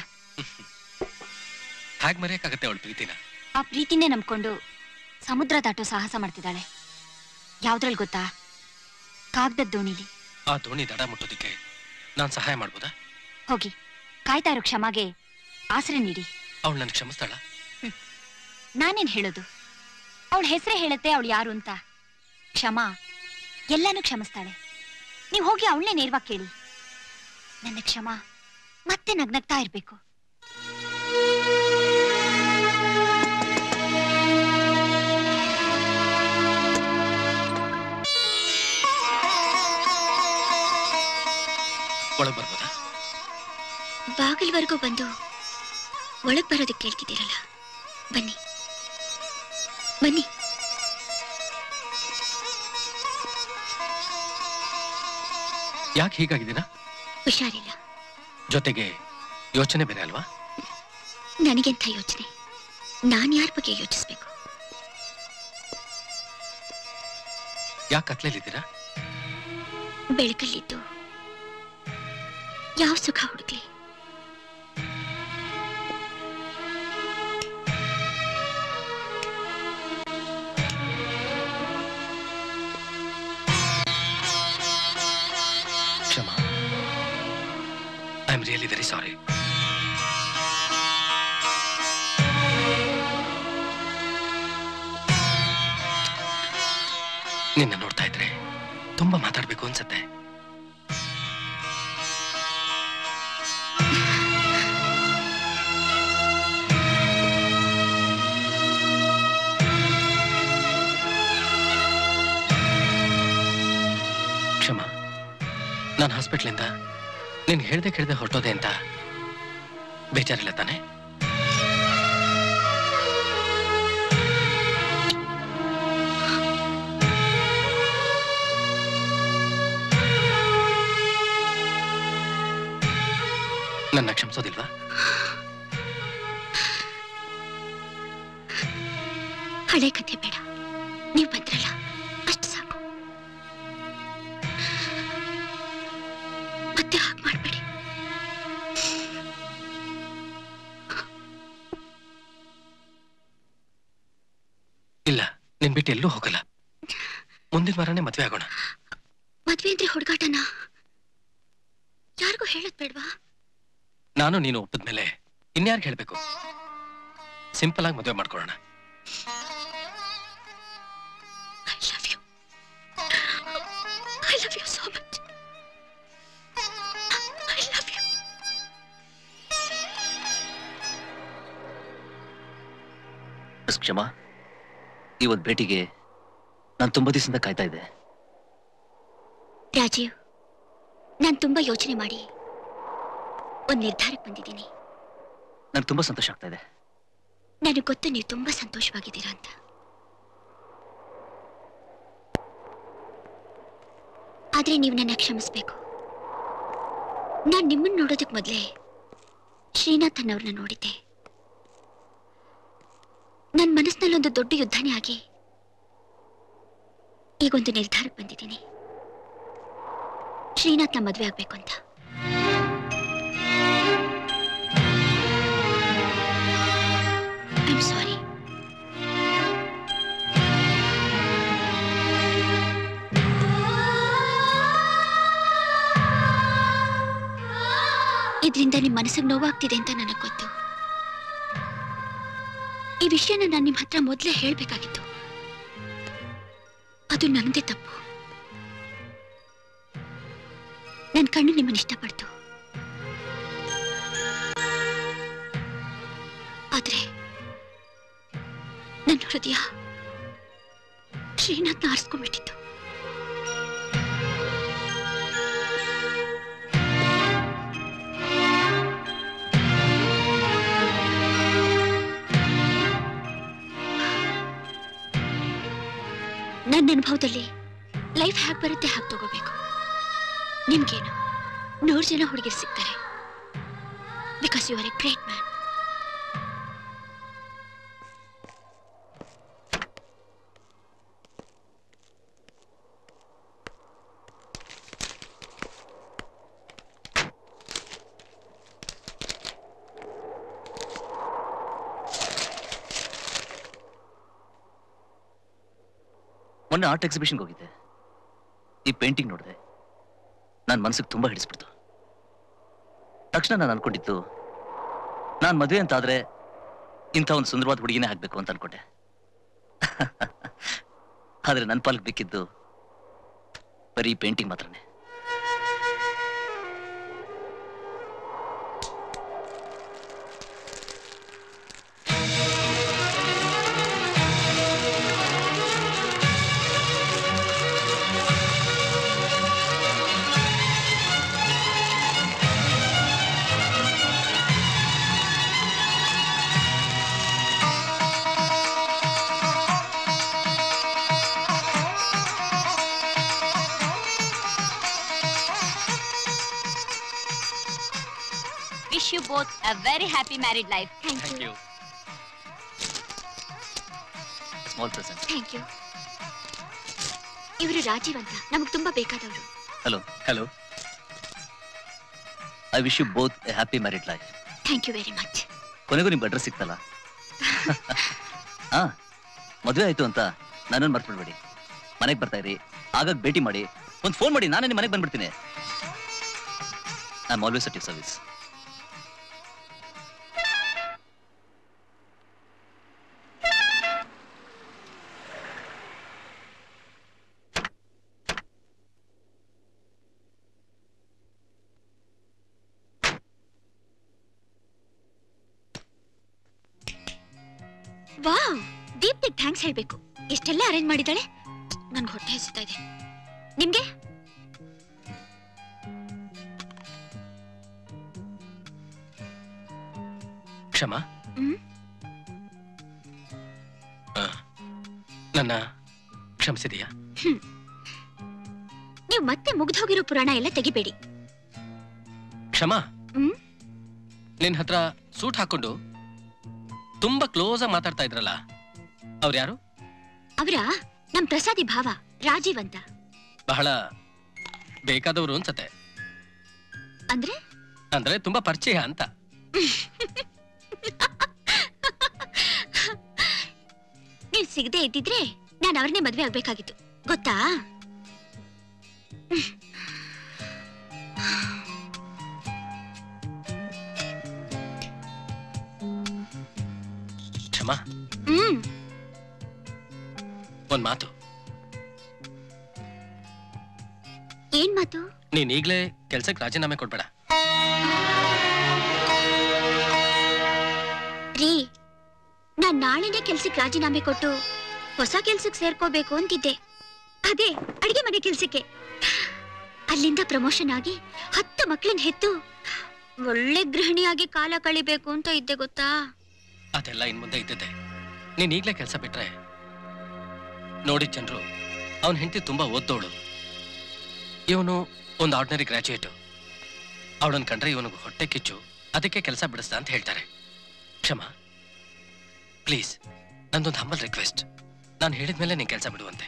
ಹೇಗ್ ಮರೆಯಕ್ಕಾಗತ್ತೆ ಅವಳ ಪ್ರೀತಿನ ಆ ಪ್ರೀತಿನೇ ನಂಬ್ಕೊಂಡು ಸಮುದ್ರ ದಾಟೋ ಸಾಹಸ ಮಾಡ್ತಿದ್ದಾಳೆ ಯಾವ್ದ್ರಲ್ಲಿ ಗೊತ್ತಾ ಕಾಗ್ದದ ದೋಣಿಲಿ ಆ ದೋಣಿ ದಡ ಮುಟ್ಟೋದಿಕ್ಕೆ ನಾನ್ ಸಹಾಯ ಮಾಡ್ಬೋದಾ ಹೋಗಿ ಕಾಯ್ತಾ ಇರೋ ಕ್ಷಮಾಗೆ ಆಸರೆ ನೀಡಿ ಅವಳು ನನ್ ಕ್ಷಮಿಸ್ತಾಳ ನಾನೇನ್ ಹೇಳೋದು ಅವಳ ಹೆಸರೇ ಹೇಳುತ್ತೆ ಅವಳು ಯಾರು ಅಂತ ಕ್ಷಮಾ ಎಲ್ಲಾನು ಕ್ಷಮಿಸ್ತಾಳೆ ನೀವು ಹೋಗಿ ಅವಳನ್ನೇ ನೇರವಾಗಿ ಕೇಳಿ ನನ್ನ ಕ್ಷಮಾ ಮತ್ತೆ ನಗ್ನಗ್ತಾ ಇರ್ಬೇಕು ಒಳಗ್ ಬರ್ಬೋದಾ ಬಾಗಿಲ್ವರೆಗೂ ಬಂದು ಒಳಗ್ ಬರೋದಕ್ಕೆ ಕೇಳ್ತಿದ್ದೀರಲ್ಲ ಬನ್ನಿ ಬನ್ನಿ ಯಾಕೆ ಹೀಗಾಗಿದ್ದೀರಾ ಹುಷಾರಿಲ್ಲ ಜೊತೆಗೆ ಯೋಚನೆ ಬೇರೆ ಅಲ್ವಾ ನನಗೆಂಥ ಯೋಚನೆ ನಾನ್ ಯಾರ ಬಗ್ಗೆ ಯೋಚಿಸ್ಬೇಕು ಯಾಕೆ ಕತ್ಲೆಲಿದ್ದೀರಾ ಬೆಳಕಲ್ಲಿದ್ದು ಯಾವ ಸುಖ ಹುಡುಕ್ಲಿ Kshama I am really very sorry ನಿನ್ನ ನೋಡ್ತಾ ಇದ್ರೆ ತುಂಬಾ ಮಾತಾಡ್ಬೇಕು ಅನ್ಸತ್ತೆ ಕ್ಷಮ ನಾನು ಹಾಸ್ಪಿಟ್ಲಿಂದ ನೀನು ಹೇಳ್ದೆ ಕೇಳ್ದೆ ಹೊರಟೋದೆ ಅಂತ ಬೇಜಾರಿಲ್ಲ ತಾನೆ ನನ್ನ ಕ್ಷಮಿಸೋದಿಲ್ವಾ ಹಳೆ ಕಥೆ ಬೇಡ ನೀವು ಬಂದ್ರಲ್ಲ ಅಷ್ಟು ಸಾಕು ಮತ್ತೆ ಹಾಗೆ ಮಾಡ್ಬೇಡಿ ಇಲ್ಲ ನಿನ್ ಬಿಟ್ಟು ಎಲ್ಲೂ ಹೋಗಲ್ಲ ಮುಂದಿನ ವಾರನೇ ಮದ್ವೆ ಆಗೋಣ ಮದ್ವೆ ಅಂದ್ರೆ ಹುಡುಗಾಟನ ಯಾರಿಗೂ ಹೇಳೋದ್ ಬೇಡ್ವಾ ನಾನು ನೀನು ಒಪ್ಪಿದ್ಮೇಲೆ ಇನ್ಯಾರಿಗೆ ಹೇಳ್ಬೇಕು ಸಿಂಪಲ್ ಆಗಿ ಮದುವೆ ಮಾಡ್ಕೊಳ್ಳೋಣ I love you I love you so much I love you miss Kshama ಇವತ್ ಭೇಟಿಗೆ ನಾನು ತುಂಬಾ ದಿವಸದಿಂದ ಕಾಯ್ತಾ ಇದ್ದೆ ರಾಜೀವ್ ನಾನು ತುಂಬಾ ಯೋಚನೆ ಮಾಡಿ ಒಂದ್ ನಿರ್ಧಾರಕ್ಕೆ ಬಂದಿದ್ದೀನಿ ನನಗೆ ತುಂಬಾ ಸಂತೋಷ ಆಗ್ತಾ ಇದೆ ನನಗೆ ಗೊತ್ತು ನೀವು ತುಂಬಾ ಸಂತೋಷವಾಗಿದ್ದೀರಾ ಅಂತ ಆದ್ರೆ ನೀವು ನನ್ನ ಕ್ಷಮಿಸ್ಬೇಕು ನಾನ್ ನಿಮ್ಮನ್ನ ನೋಡೋದಕ್ ಮೊದ್ಲೇ ಶ್ರೀನಾಥನ್ ಅವ್ರನ್ನ ನೋಡಿದ್ದೆ ನನ್ನ ಮನಸ್ಸಿನಲ್ಲೊಂದು ದೊಡ್ಡ ಯುದ್ಧನೇ ಆಗಿ ಈಗೊಂದು ನಿರ್ಧಾರಕ್ಕೆ ಬಂದಿದ್ದೀನಿ ಶ್ರೀನಾಥ್ನ ಮದ್ವೆ ಆಗ್ಬೇಕು ಅಂತ ಐಮ್ ಸಾರಿ ಇದರಿಂದ ನಿಮ್ ಮನಸ್ಸಿಗೆ ನೋವಾಗ್ತಿದೆ ಅಂತ ನನಗೆ ಗೊತ್ತು ಈ ವಿಷಯನ ನಾನು ನಿಮ್ ಹತ್ರ ಮೊದಲೇ ಹೇಳ್ಬೇಕಾಗಿತ್ತು ಅದು ನನ್ನದೇ ತಪ್ಪು ನನ್ನ ಕಣ್ಣು ನಿಮ್ಮನ್ನ ಇಷ್ಟಪಡ್ತು ಆದ್ರೆ ನನ್ನ ಹೃದಯ ಶ್ರೀನಾಥ್ನ ಆರಿಸ್ಕೊಂಡ್ಬಿಟ್ಟಿತ್ತು ನನ್ನ ಅನುಭವದಲ್ಲಿ ಲೈಫ್ ಹ್ಯಾಕ್ ಬರುತ್ತೆ ಹಾಗೆ ತಗೋಬೇಕು ನಿಮ್ಗೇನು ನೂರು ಜನ ಹುಡುಗಿರು ಸಿಗ್ತಾರೆ because you are a great man ಮೊನ್ನೆ ಆರ್ಟ್ ಎಕ್ಸಿಬಿಷನ್ಗೆ ಹೋಗಿದ್ದೆ ಈ ಪೇಂಟಿಂಗ್ ನೋಡಿದೆ ನನ್ನ ಮನಸ್ಸಿಗೆ ತುಂಬಾ ಹಿಡಿಸ್ಬಿಡ್ತು ತಕ್ಷಣ ನಾನು ಅನ್ಕೊಂಡಿದ್ದು ನಾನು ಮದುವೆ ಅಂತ ಆದ್ರೆ ಇಂಥ ಒಂದು ಸುಂದರವಾದ ಹುಡುಗಿನೇ ಆಗ್ಬೇಕು ಅಂತ ಅನ್ಕೊಂಡೆ ಆದ್ರೆ ನನ್ನ ಪಾಲಕ್ ಬೇಕಿದ್ದು ಬರೀ ಪೇಂಟಿಂಗ್ ಮಾತ್ರನೇ wish you both a very happy married life thank you small present thank you ಇವರು ರಾಜೀವ್ ಅಂತ ನಮಗೆ ತುಂಬಾ ಬೇಕಾದವರು hello hello I wish you both a happy married life thank you very much ಕೊನೆಗೂ ನಿಮ್ಗೆ ಅಡ್ರೆಸ್ ಸಿಕ್ತಲ್ಲ ಹಾ ಮದುವೆ ಆಯ್ತು ಅಂತ ನನ್ನನ್ನು ಮರ್ತ್ಬಿಡ್ಬೇಡಿ ಮನೆಗೆ ಬರ್ತಾ ಇರಿ ಆಗಾಗ ಭೇಟಿ ಮಾಡಿ ಒಂದು ಫೋನ್ ಮಾಡಿ ನಾನೇ ನಿಮ್ಮ ಮನೆಗೆ ಬಂದ್ಬಿಡ್ತೀನಿ I am always at you service wow ದೀಪ್ತಿಗೆ ಥ್ಯಾಂಕ್ಸ್ ಹೇಳ್ಬೇಕು ಇಷ್ಟೆಲ್ಲ ಅರೇಂಜ್ ಮಾಡಿದಾಳೆ ನನ್ಗೆ ಹೊಟ್ಟೆ ಹಸಿತಾ ಇದೆ ನಿಮ್ಗೆ ಕ್ಷಮ ಹ್ಮ್? ಆ, ನನ್ನ ಕ್ಷಮಿಸಿದೀಯಾ ನೀವು ಮತ್ತೆ ಮುಗ್ದೋಗಿರೋ ಪುರಾಣ ಎಲ್ಲ ತೆಗಿಬೇಡಿ ಕ್ಷಮ ಹ್ಮ್? ನಿನ್ ಹತ್ರ ಸೂಟ್ ಹಾಕೊಂಡು ತುಂಬಾ ಕ್ಲೋಸ್ ಆಗಿ ಮಾತಾಡ್ತಾ ಇದ್ರಲ್ಲ ಅವ್ರು ಯಾರು ಅವರ ನಮ್ ಪ್ರಸಾದಿ ಭಾವ ರಾಜೀವ್ ಅಂತ ಬಹಳ ಬೇಕಾದವರು ಅನ್ಸತ್ತೆ ಅಂದ್ರೆ ಅಂದ್ರೆ ತುಂಬಾ ಪರಿಚಯ ಅಂತ ನೀವ್ ಸಿಗದೆ ಇದ್ದಿದ್ರೆ ನಾನು ಅವ್ರನ್ನೇ ಮದ್ವೆ ಆಗ್ಬೇಕಾಗಿತ್ತು ಗೊತ್ತಾ ಕ್ಷಮ ಹ್ಮ್ ಒಂದ್ ಮಾತು ಏನ್ ಮಾತು ನೀನ್ ಈಗ್ಲೇ ಕೆಲ್ಸಕ್ಕೆ ರಾಜೀನಾಮೆ ಕೊಡ್ಬೇಡ ರೀ ನಾನ್ ನಾಳೆನೆ ಕೆಲ್ಸಕ್ಕೆ ರಾಜೀನಾಮೆ ಕೊಟ್ಟು ಹೊಸ ಕೆಲ್ಸಕ್ಕೆ ಸೇರ್ಕೋಬೇಕು ಅಂತಿದ್ದೆ ಅದೇ ಅಡಿಗೆ ಮನೆ ಕೆಲ್ಸಕ್ಕೆ ಅಲ್ಲಿಂದ ಪ್ರಮೋಷನ್ ಆಗಿ ಹತ್ತು ಮಕ್ಳನ್ನ ಹೆತ್ತು ಒಳ್ಳೆ ಗೃಹಿಣಿಯಾಗಿ ಕಾಲ ಕಳಿಬೇಕು ಅಂತ ಇದ್ದೆ ಗೊತ್ತಾ ಅದೆಲ್ಲ ಇನ್ ಮುಂದೆ ಇದ್ದಿದ್ದೆ ನೀನ್ ಈಗ್ಲೇ ಕೆಲಸ ಬಿಟ್ರೆ ನೋಡಿ ಜನರು ಅವನ್ ಹೆಂಡತಿ ತುಂಬಾ ಓದ್ದೋಳು ಇವನು ಒಂದು ಆರ್ಡಿನರಿ ಗ್ರಾಜುಯೇಟು ಅವಳನ್ನ ಕಂಡ್ರೆ ಇವನಿಗೆ ಹೊಟ್ಟೆ ಕಿಚ್ಚು ಅದಕ್ಕೆ ಕೆಲಸ ಬಿಡಿಸ್ದ ಅಂತ ಹೇಳ್ತಾರೆ ಕ್ಷಮ ಪ್ಲೀಸ್ ನಂದೊಂದು ಹಂಬಲ್ ರಿಕ್ವೆಸ್ಟ್ ನಾನು ಹೇಳಿದ್ಮೇಲೆ ನೀನ್ ಕೆಲಸ ಬಿಡುವಂತೆ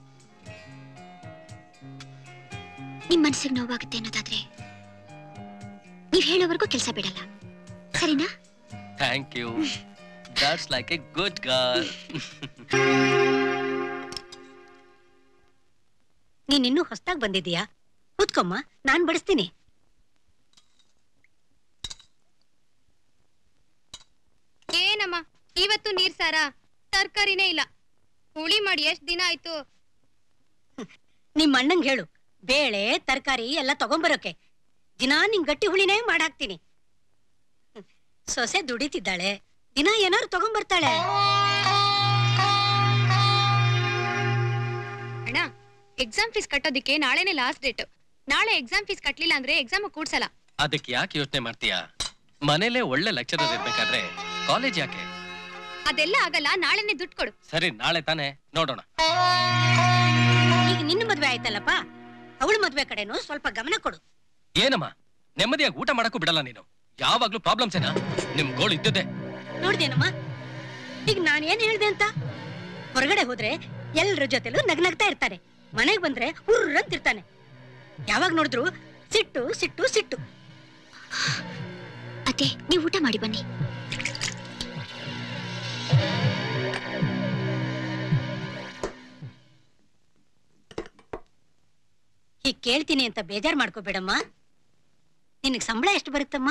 ನಿಮ್ ಮನ್ಸಿಗೆ ನೋವಾಗುತ್ತೆ ಅನ್ನೋದಾದ್ರೆ ನೀವ್ ಹೇಳೋವರೆಗೂ ಕೆಲಸ ಬಿಡಲ್ಲ ಸರಿನಾ thank you that's like a good girl ನೀನ್ ಇನ್ನೂ ಹೊಸ್ದಾಗ್ ಬಂದಿದೀಯಾ ಕೂತ್ಕೊಮ್ಮ ನಾನ್ ಬಡಿಸ್ತೀನಿ ಏನಮ್ಮ ಇವತ್ತು ನೀರ್ ಸಾರ ತರ್ಕಾರಿನೇ ಇಲ್ಲ ಹುಳಿ ಮಾಡಿ ಎಷ್ಟ್ ದಿನ ಆಯ್ತು ನಿಮ್ ಅಣ್ಣಂಗ್ ಹೇಳು ಬೇಳೆ ತರಕಾರಿ ಎಲ್ಲ ತಗೊಂಬರೋಕೆ ದಿನಾ ನಿಂಗ್ ಗಟ್ಟಿ ಹುಳಿನೇ ಮಾಡಾಕ್ತೀನಿ ಹ್ಮ್. ಸೊಸೆ ದುಡಿತಿದ್ದಾಳೆ ದಿನ ಏನಾರು ತಗೊಂಬರ್ತಾಳೆ ಎಕ್ಸಾಮ್ ಫೀಸ್ ಕಟ್ಟೋದಕ್ಕೆ ನಾಳೆನೇ ಲಾಸ್ಟ್ ಡೇಟ್ ನಾಳೆ ಎಕ್ಸಾಮ್ ಫೀಸ್ ಕಟ್ಲಿಲ್ಲ ಅಂದ್ರೆ ಎಕ್ಸಾಮ್ ಕೂಡ್ಸಲ್ಲ ಅದಕ್ಕೆ ಯಾಕೆ ಯೋಚನೆ ಮಾಡ್ತೀಯಾ ಮನೇಲೆ ಒಳ್ಳೆ ಲೆಕ್ಚರರ್ ಇರ್ಬೇಕಾದ್ರೆ ಕಾಲೇಜ್ ಯಾಕೆ ಅದೆಲ್ಲ ಆಗಲ್ಲ ನಾಳೆನೆ ದುಡ್ಡು ಕೊಡು ಸರಿ ನಾಳೆ ತಾನೇ ನೋಡೋಣ ಈಗ ನಿನ್ನ ಮದ್ವೆ ಆಯ್ತಲ್ಲಪ್ಪ ಅವಳ ಮದ್ವೆ ಕಡೆನೂ ಸ್ವಲ್ಪ ಗಮನ ಕೊಡು ಏನಮ್ಮ ನೆಮ್ಮದಿಯಾಗಿ ಊಟ ಮಾಡಕ್ಕೂ ಬಿಡಲ್ಲ ನೀನು ಯಾವಾಗ್ಲೂ ಪ್ರಾಬ್ಲಮ್ಸ್ ಏನಾ ನಿಮ್ ಗೋಳು ಇದ್ದದ್ದೇ ನೋಡ್ದೇನಮ್ಮ ಈಗ ನಾನ್ ಏನ್ ಹೇಳ್ದೆ ಅಂತ ಹೊರಗಡೆ ಹೋದ್ರೆ ಎಲ್ರ ಜೊತೆಲೂ ನಗ್ನಗ್ತಾ ಇರ್ತಾನೆ ಮನೆಗ್ ಬಂದ್ರೆ ಹುರ್ರಂತಿರ್ತಾನೆ ಯಾವಾಗ ನೋಡಿದ್ರು ಸಿಟ್ಟು ಸಿಟ್ಟು ಸಿಟ್ಟು ಅತ್ತೆ ನೀವು ಊಟ ಮಾಡಿ ಬನ್ನಿ ಹೀಗ್ ಕೇಳ್ತೀನಿ ಅಂತ ಬೇಜಾರ್ ಮಾಡ್ಕೋಬೇಡಮ್ಮ ನಿನಗ್ ಸಂಬಳ ಎಷ್ಟು ಬರುತ್ತಮ್ಮ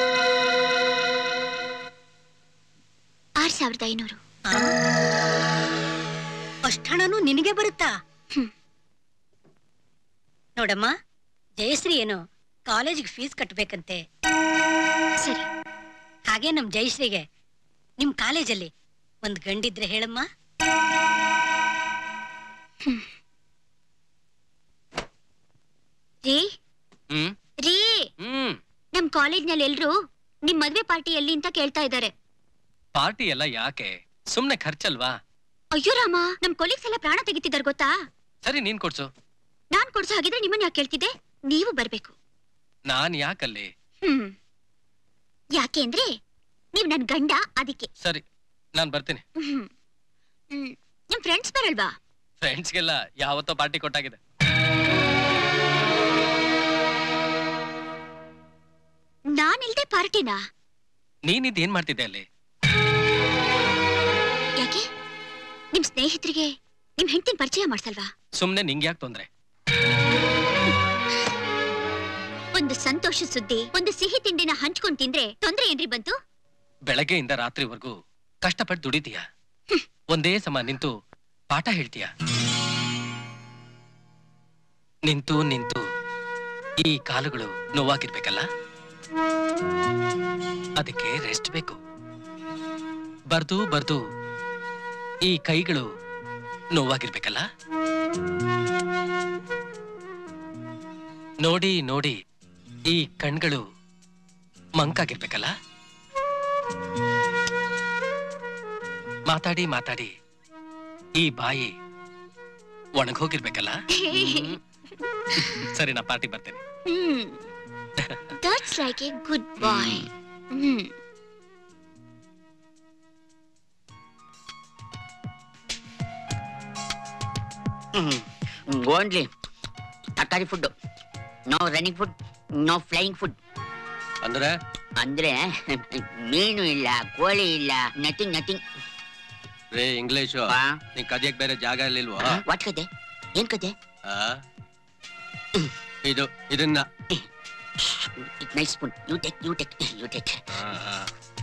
ಆರ್ ಸಾವಿರದ ಐನೂರು ಅಷ್ಟ್ ಹಣನೂ ನಿನಗೆ ಬರುತ್ತಾ ನೋಡಮ್ಮ ಜಯಶ್ರೀ ಏನು ಕಾಲೇಜಿಗೆ ಫೀಸ್ ಕಟ್ಬೇಕಂತೆ ಸರಿ ಹಾಗೆ ನಮ್ ಜಯಶ್ರೀಗೆ ನಿಮ್ ಕಾಲೇಜಲ್ಲಿ ಒಂದ್ ಗಂಡಿದ್ರೆ ಹೇಳಮ್ಮ ರೀ ಹ್ಮ್ ರೀ ಹ್ಮ್ ನಮ್ ಕಾಲೇಜ್ನಲ್ಲಿ ಎಲ್ರು ನಿಮ್ ಮದ್ವೆ ಪಾರ್ಟಿ ಎಲ್ಲಿ ಅಂತ ಕೇಳ್ತಾ ಇದ್ದಾರೆ ಪಾರ್ಟಿ ಎಲ್ಲ ಯಾಕೆ ಸುಮ್ನೆ ಖರ್ಚಲ್ವಾ ಅಯ್ಯೋ ರಾಮ ನಮ್ ಕೊಲೀಗ್ಸ್ ಎಲ್ಲ ಪ್ರಾಣ ತೆಗಿತಿದಾರೆ ಗೊತ್ತಾ ಸರಿ ನೀನ್ ಕೊಡ್ಸು ನಾನ್ ಕೊಡ್ಸೋ ಹಾಗಿದ್ರೆ ನಿಮ್ಮನ್ನ ಯಾಕೆ ಕೇಳ್ತಿದ್ದೆ ನೀವು ಬರ್ಬೇಕು ನಾನ್ ಯಾಕಲ್ಲಿ ಹ್ಮ್ ಯಾಕೆ ಅಂದ್ರೆ ನೀವ್ ನನ್ ಗಂಡ ಅದಕ್ಕೆ ಸರಿ ನಾನ್ ಬರ್ತೀನಿ ಹ್ಮ್ ಹ್ಮ್. ನಿಮ್ ಫ್ರೆಂಡ್ಸ್ ಬರಲ್ವಾ ಫ್ರೆಂಡ್ಸ್ಗೆಲ್ಲ ಯಾವತ್ತೋ ಪಾರ್ಟಿ ಕೊಟ್ಟಾಗಿದೆ ನಾನಿಲ್ದೆ ಪಾರ್ಟಿನಾ ನೀನಿದ್ ಏನ್ ಮಾಡ್ತಿದ್ದೆ ಅಲ್ಲಿ ಯಾಕೆ ನಿಮ್ ಸ್ನೇಹಿತರಿಗೆ ನಿಮ್ ಹೆಂಡತಿನ ಪರಿಚಯ ಮಾಡ್ಸಲ್ವಾ ಸುಮ್ನೆ ನಿಂಗ್ ಯಾಕೆ ತೊಂದ್ರೆ ಒಂದು ಸಂತೋಷ ಸುದ್ದಿ ಒಂದು ಸಿಹಿ ತಿಂಡಿನ ಹಂಚ್ಕೊಂಡ್ ತಿಂದ್ರೆ ತೊಂದ್ರೆ ಏನ್ರಿ ಬಂತು ಬೆಳಗ್ಗೆಯಿಂದ ರಾತ್ರಿವರೆಗೂ ಕಷ್ಟಪಟ್ಟು ದುಡಿತೀಯ ಒಂದೇ ಸಮ ನಿಂತು ಪಾಠ ಹೇಳ್ತೀಯ ನಿಂತು ನಿಂತು ಈ ಕಾಲುಗಳು ನೋವಾಗಿರ್ಬೇಕಲ್ಲ ಅದಕ್ಕೆ ರೆಸ್ಟ್ ಬೇಕು ಬರ್ದು ಬರ್ದು ಈ ಕೈಗಳು ನೋವಾಗಿರ್ಬೇಕಲ್ಲ ನೋಡಿ ನೋಡಿ ಈ ಕಣ್ಗಳು ಮಂಕಾಗಿರ್ಬೇಕಲ್ಲ ಮಾತಾಡಿ ಮಾತಾಡಿ ಈ ಬಾಯಿ ಒಣಗೋಗಿರ್ಬೇಕಲ್ಲ ಸರಿ ನಾ ಪಾರ್ಟಿ ಬರ್ತೇನೆ hmm that's like a good boy hmm only ತರಕಾರಿ food no running food no flying food ಅಂದ್ರೆ ಅಂದ್ರೆ ಮೀನು ಇಲ್ಲ ಕೋಳಿ ಇಲ್ಲ ನಥಿಂಗ್ ನಥಿಂಗ್ ರೇ ಇಂಗ್ಲಿಷು ನೀನ್ ಕದಿಯಕ್ ಬೇರೆ ಜಾಗ ಇರ್ಲಿಲ್ವಾ ವಾಟ್ ಕತೆ ಏನ್ ಕತೆ ಆ? ಇದು ಇದನ್ನ nice spoon you take you take you take ಆ, ಆ.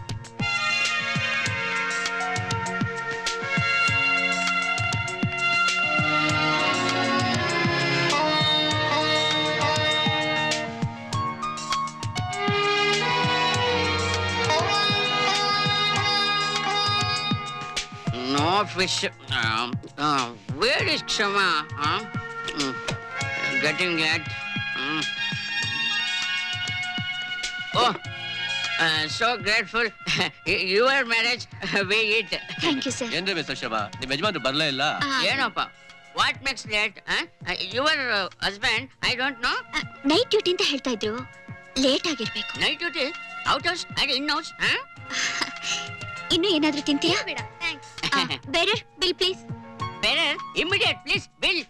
No fish. Um, uh, where is Kshama? Huh? Mm, Getting late. Mm. Oh, uh, so grateful. Your marriage, we eat. Thank you sir ಏನ್ರಿ mister ಶಬಾ ನಿಮ್ ಯಜಮಾನ್ರು ಬರ್ಲೇ ಇಲ್ಲ ಏನಪ್ಪ what makes late your husband I don't know night duty ಅಂತ ಹೇಳ್ತಾ ಇದ್ರು ಲೇಟ್ ಆಗಿರ್ಬೇಕು night duty out house and in house ಇನ್ನು ಏನಾದ್ರೂ ತಿಂತೀರಾ ಬೇರೆ ಬಿಲ್ ಪ್ಲೀಸ್ ಬೇರೆ ಇಮಿಡಿಯೇಟ್ ಪ್ಲೀಸ್ ಬಿಲ್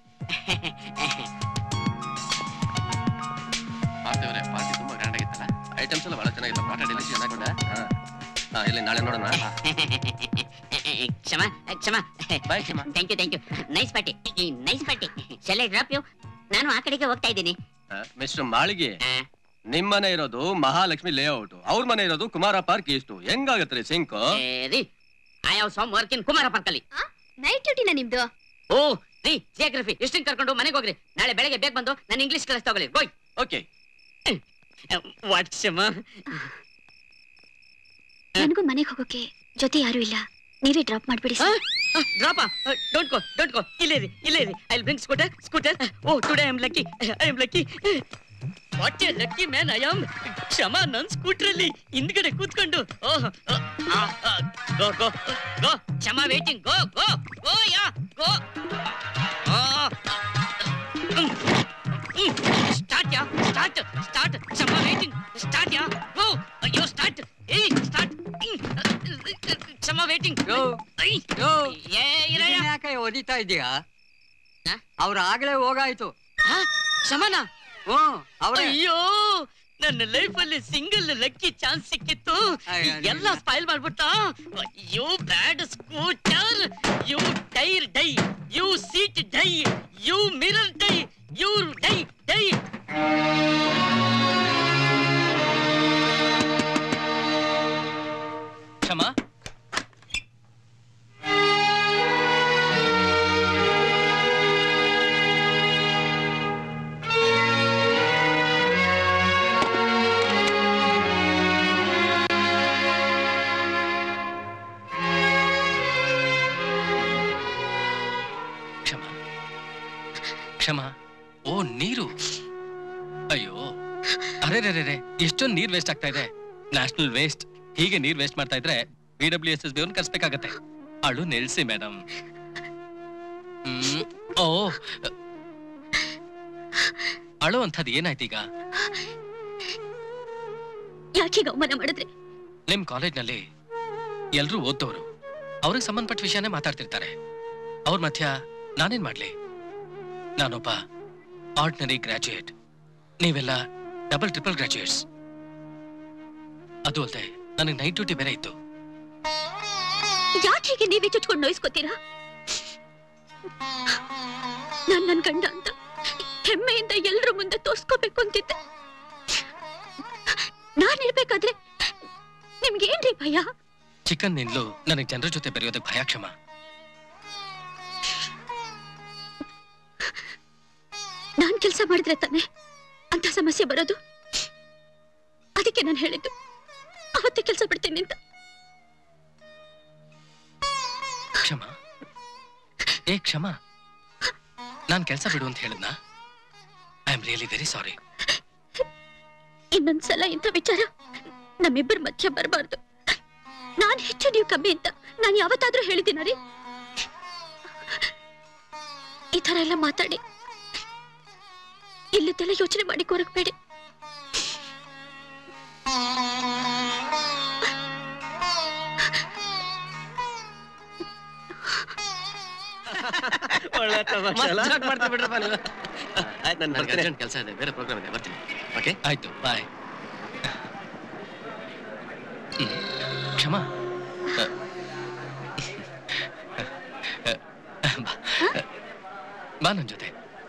ಮಾಡ್ತೇವ್ರೆ ಪಾರ್ಟಿ ತುಂಬಾ ಗ್ರ್ಯಾಂಡ್ ಆಗಿತ್ತಲ್ಲ ಐಟಮ್ಸ್ ಎಲ್ಲ ಬಹಳ ಚೆನ್ನಾಗಿತ್ತು ಪಾಠ ಡೆಲಿಷಿಯಸ್ ಚೆನ್ನಾಗಿದೆ ಹಾ ಇಲ್ಲಿ ನಾಳೆ ನೋಡೋಣ Kshama Kshama bye Kshama thank you thank you nice party nice party shall drop you ನಾನು ಆ ಕಡೆಗೆ ಹೋಗ್ತಾ ಇದ್ದೀನಿ ಮಿಸ್ಟರ್ ಮಾಳಿಗೆ ನಿಮ್ ಮನೆ ಇರೋದು ಮಹಾಲಕ್ಷ್ಮಿ ಲೇಔಟ್ ಅವ್ರ ಮನೆ ಇರೋದು ಕುಮಾರ ಪಾರ್ಕ್ ಇಷ್ಟು ಹೆಂಗಾಗತ್ರಿ ಸಿಂಕ್ ರೀ I have some work in Kumara ಪಾರ್ಕಲ್ಲಿ ನೈಟ್ ಡ್ಯೂಟಿನ ನಿಮ್ದು ಓ ರೀ ಜಿಯೋಗ್ರಫಿ ಇಷ್ಟನ್ ಕರ್ಕೊಂಡು ಮನೆಗೆ ಹೋಗ್ರಿ ನಾಳೆ ಬೆಳಗ್ಗೆ ಬೇಗ ಬಂದು ನಾನು ಇಂಗ್ಲಿಷ್ ಕ್ಲಾಸ್ ತಗೊಳ್ಳಿ ಗೋಯ್ ಓಕೆ ವಾಟ್ ಕ್ಷಮಾ ನನಗೂ ಮನೆಗೆ ಹೋಗೋಕೆ ಜೊತೆ ಯಾರು ಇಲ್ಲ ನೀವೇ ಡ್ರಾಪ್ ಮಾಡ್ಬಿಡಿ ಸರ್ ಡ್ರಾಪ ಡೋಂಟ್ ಗೋ ಡೋಂಟ್ ಗೋ ಇಲ್ಲೇ ಇರಿ ಇಲ್ಲೇ ಇರಿ ಐ ಬ್ರಿಂಗ್ ಸ್ಕೂಟರ್ ಸ್ಕೂಟರ್ ಓ today I am lucky I am lucky what a lucky man I am Kshama ನನ್ ಸ್ಕೂಟ್ರಲ್ಲಿ ಹಿಂದ್ಗಡೆ ಕೂತ್ಕೊಂಡು ಓಹ್ ಗೋ go go Kshama waiting go go go ಯಾ ಗೋ ಸ್ಟಾರ್ಟ್ ಯಾ start start Kshama waiting start ಯಾ ಗೋ ಅಯ್ಯೋ ಸ್ಟಾರ್ಟ್ ಏಯ್ start Kshama waiting ಏ ಇರಯ್ಯ ಯಾಕೆ ಒದಿತಾ ಇದೀಯಾ ಅವ್ರ ಆಗ್ಲೇ ಹೋಗಾಯ್ತು ಕ್ಷಮನ ಹ್ಮ್ ಅವ್ರೇ ಅಯ್ಯೋ ನನ್ನ ಲೈಫ್ ಅಲ್ಲಿ ಸಿಂಗಲ್ ಲಕ್ಕಿ ಚಾನ್ಸ್ ಸಿಕ್ಕಿತ್ತು ಅಯ್ಯೋ, ಎಲ್ಲ ಸ್ಪೈಲ್ ಮಾಡ್ಬಿಟ್ಟ you bad scooter you tyre die you seat die you mirror die you die die Kshama Kshama Kshama ಓ ನೀರು ಅಯ್ಯೋ ಅರೆ ರೇ ರೇ ಎಷ್ಟೊಂದು ನೀರ್ ವೇಸ್ಟ್ ಆಗ್ತಾ ಇದೆ ನ್ಯಾಷನಲ್ ವೇಸ್ಟ್ ಹೀಗೆ ನೀರ್ ವೇಸ್ಟ್ ಮಾಡ್ತಾ ಇದ್ರೆ B W S S B ಕರ್ಸ್ಬೇಕಾಗತ್ತೆ ಅಳು ನಿಲ್ಸಿ ಮೇಡಮ್ ಹ್ಮ್ ಓ ಅಳು ಅಂಥದ್ದು ಏನಾಯ್ತು ಈಗ ಯಾಕೀಗ ಅವಮಾನ ಮಾಡಿದ್ರೆ ನಿಮ್ ಕಾಲೇಜ್ನಲ್ಲಿ ಎಲ್ರೂ ಓದ್ದವರು ಅವ್ರಿಗೆ ಸಂಬಂಧಪಟ್ಟ ವಿಷಯನೇ ಮಾತಾಡ್ತಿರ್ತಾರೆ ಅವ್ರ ಮಧ್ಯ ನಾನೇನ್ ಮಾಡ್ಲಿ ನಾನೊಬ್ಬ ಆರ್ಡಿನರಿ ಗ್ರಾಜುಯೇಟ್ ನೀವೆಲ್ಲ ಡಬಲ್ ಟ್ರಿಪಲ್ ಗ್ರಾಜುಯೇಟ್ಸ್ ಅದು ಅಲ್ಲದೆ ನನಗೆ ನೈಟ್ ಡ್ಯೂಟಿ ಬೇರೆ ಇತ್ತು ಯಾಕೆ ಹೀಗೆ ನೀವೇ ಚುಚ್ಕೊಂಡು ನೋಯಿಸ್ಕೊತೀರಾ ನಾನ್ ನನ್ ಗಂಡ ಅಂತ ಹೆಮ್ಮೆಯಿಂದ ಎಲ್ರ ಮುಂದೆ ತೋರ್ಸ್ಕೋಬೇಕು ಅಂತಿದ್ದೆ ನಾನಿರ್ಬೇಕಾದ್ರೆ ನಿಮ್ಗೇನ್ರಿ ಭಯ ಚಿಕನ್ ನಿಂದಲೂ ನನಗೆ ಜನರ ಜೊತೆ ಬೆರೆಯೋದಕ್ಕೆ ಭಯ ಕ್ಷಮ ನಾನ್ ಕೆಲಸ ಮಾಡಿದ್ರೆ ತಾನೆ ಅಂತ ಸಮಸ್ಯೆ ಬರೋದು ಅದಕ್ಕೆ ನಾನು ಹೇಳಿದ್ದು ಅವತ್ತೇ ಕೆಲಸ ಬಿಡ್ತೀನಿ ಅಂತ ಕ್ಷಮ ಏ ಕ್ಷಮ ನಾನ್ ಕೆಲಸ ಬಿಡು ಅಂತ ಹೇಳಿದ್ನಾ I am really very sorry ಇನ್ನೊಂದ್ಸಲ ಇಂಥ ವಿಚಾರ ನಮ್ಮಿಬ್ಬರ ಮಧ್ಯ ಬರಬಾರ್ದು ನಾನ್ ಹೆಚ್ಚು ನೀವು ಕಮ್ಮಿ ಅಂತ ನಾನು ಯಾವತ್ತಾದ್ರೂ ಹೇಳಿದ್ದೀನ ರೀ ಈ ತರ ಎಲ್ಲ ಮಾತಾಡಿ ಇಲ್ಲದೆಲ್ಲ ಯೋಚನೆ ಮಾಡಿ ಕೊರಗಬೇಡಿ ಒಳ್ಳೆ ತಮಾಷೆ ಅಲ್ಲ? ಮಸ್ತ್ ಮಾಡ್ತೀವಿ ಬಿಡ್ರಪ್ಪ ನೀವು. ಆಯ್ತು, ನಾನು ನನಗೆ ಬರ್ತೀನಿ. ಅರ್ಜೆಂಟ್ ಕೆಲಸ ಇದೆ ಬೇರೆ ಪ್ರೋಗ್ರಾಮ್ ಇದೆ ಬರ್ತೀನಿ ಓಕೆ ಆಯ್ತು ಬಾಯ್ ಕ್ಷಮ ಅ, ಬಾ. ಬಾ ನನ್ ಜೊತೆ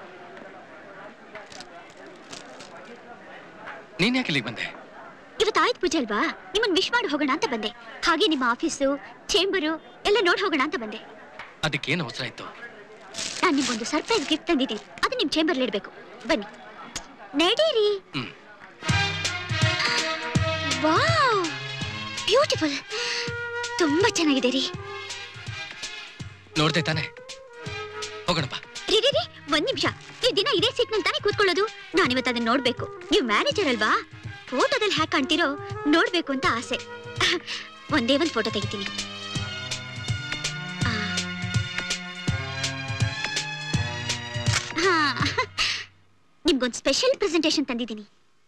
ನೀನ್ ಯಾಕೆ ಇಲ್ಲಿಗೆ ಬಂದೆ ಇವತ್ತು ಆಯ್ತು ಪೂಜೆ ಅಲ್ವಾ ನಿಮ್ಮನ್ನ ವಿಶ್ ಮಾಡಿ ಹೋಗೋಣ ಅಂತ ಬಂದೆ ಹಾಗೆ ನಿಮ್ಮ ಆಫೀಸು ಚೇಂಬರು ಎಲ್ಲ ನೋಡಿ ಹೋಗೋಣ ಅಂತ ಬಂದೆ ಅದಕ್ಕೇನು ಅವಸರ ಇತ್ತು ನಾನು ನಿಮ್ಗೊಂದು ಸರ್ಪ್ರೈಸ್ ಗಿಫ್ಟ್ ತಂದಿದ್ದೀನಿ ಅದು ನಿಮ್ ಚೇಂಬರ್ ಇಡ್ಬೇಕು ಬನ್ನಿ ನಡೀರಿ ಹ್ಮ್. ವಾವ್ ಬ್ಯೂಟಿಫುಲ್ ತುಂಬಾ ಚೆನ್ನಾಗಿದೆ ರೀ ನೋಡ್ದೆ ತಾನೆ ಹೋಗೋಣ ಬಾ ರೀ ರೀ ರೀ ಒಂದ್ ನಿಮಿಷ ನೀವು ದಿನ ಇದೇ ಸೀಟ್ ನಲ್ಲಿ ತಾನೇ ಕೂತ್ಕೊಳ್ಳೋದು ನಾನು ಇವತ್ತು ಅದನ್ನ ನೋಡ್ಬೇಕು ನೀವು ಮ್ಯಾನೇಜರ್ ಅಲ್ವಾ ಫೋಟೋದಲ್ಲಿ ಹ್ಯಾಕ್ ಕಾಣ್ತಿರೋ ನೋಡ್ಬೇಕು ಅಂತ ಆಸೆ ಒಂದೇ ಒಂದ್ ಫೋಟೋ ತೆಗಿತೀನಿ ಆ. ಹಾ ನಿಮ್ಗೊಂದು ಸ್ಪೆಷಲ್ ಪ್ರೆಸೆಂಟೇಶನ್ ತಂದಿದ್ದೀನಿ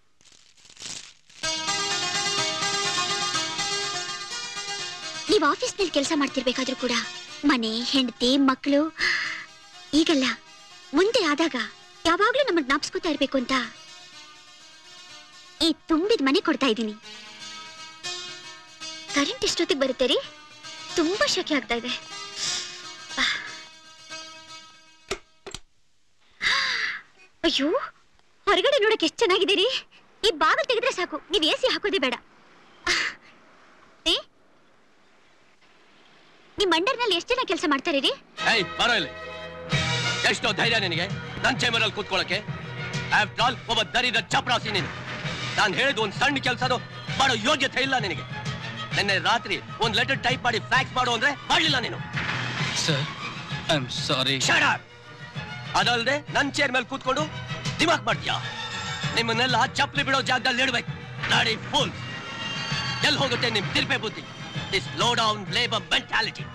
ನೀವು ಆಫೀಸ್ನಲ್ಲಿ ಕೆಲಸ ಮಾಡ್ತಿರ್ಬೇಕಾದ್ರೂ ಕೂಡ ಮನೆ ಹೆಂಡತಿ ಮಕ್ಕಳು ಈಗಲ್ಲ ಮುಂದೆ ಆದಾಗ ಯಾವಾಗ್ಲೂ ನಮ್ಮನ್ನ ಜ್ಞಾಪಿಸ್ಕೊತಾ ಇರ್ಬೇಕು ಅಂತ ಈ ತುಂಬಿದ ಮನೆ ಕೊಡ್ತಾ ಇದ್ದೀನಿ ಕರೆಂಟ್ ಎಷ್ಟೊತ್ತಿಗೆ ಬರುತ್ತೆ ರೀ ತುಂಬಾ ಶೆಕೆ ಆಗ್ತಾ ಇದೆ ಬಾ. ಅಯ್ಯೋ ಹೊರಗಡೆ ನೋಡಕ್ ಎಷ್ಟು ಚೆನ್ನಾಗಿದೆ ರೀ ಈ ಬಾಗಿಲು ತೆಗೆದ್ರೆ ಸಾಕು ನೀವು ಎ ಸಿ ಹಾಕೋದೇ ಬೇಡ ಏ? ನಿಮ್ ಅಂಡರ್ನಲ್ಲಿ ಎಷ್ಟು ಜನ ಕೆಲಸ ಮಾಡ್ತಾರೆ ರೀ ಏಯ್ ಬರೋ ಇಲ್ಲಿ ಎಷ್ಟೋ ಧೈರ್ಯ ನಿನಗೆ ನನ್ನ ಚೇಂಬರಲ್ಲಿ ಕೂತ್ಕೊಳ್ಳಕ್ಕೆ ಆಫ್ಟರ್ ಆಲ್ ಒಬ್ಬ ದರಿದ್ರ ಚಪರಾಸಿ ನೀನು ನಾನು ಹೇಳಿದ ಒಂದು ಸಣ್ಣ ಕೆಲಸನೂ ಮಾಡೋ ಯೋಗ್ಯತೆ ಇಲ್ಲ ನಿನಗೆ ನಿನ್ನೆ ರಾತ್ರಿ ಒಂದು ಲೆಟರ್ ಟೈಪ್ ಮಾಡಿ ಫ್ಯಾಕ್ಸ್ ಮಾಡು ಅಂದ್ರೆ ಮಾಡಲಿಲ್ಲ ನೀನು ಸರ್ ಐ ಆಮ್ ಸಾರಿ ಅದಲ್ದೆ ನನ್ ಚೇರ್ ಮೇಲೆ ಕೂತ್ಕೊಂಡು ದಿಮಾಕ್ ಮಾಡ್ತೀಯಾ ನಿಮ್ಮನ್ನೆಲ್ಲ ಚಪ್ಪಲಿ ಬಿಡೋ ಜಾಗದಲ್ಲಿ ಇಡ್ಬೇಕು ನಾಡಿ ಫುಲ್ ಎಲ್ಲಿ ಹೋಗುತ್ತೆ ನಿಮ್ ತಿರ್ಪೆ ಬುದ್ಧಿ this low down labour mentality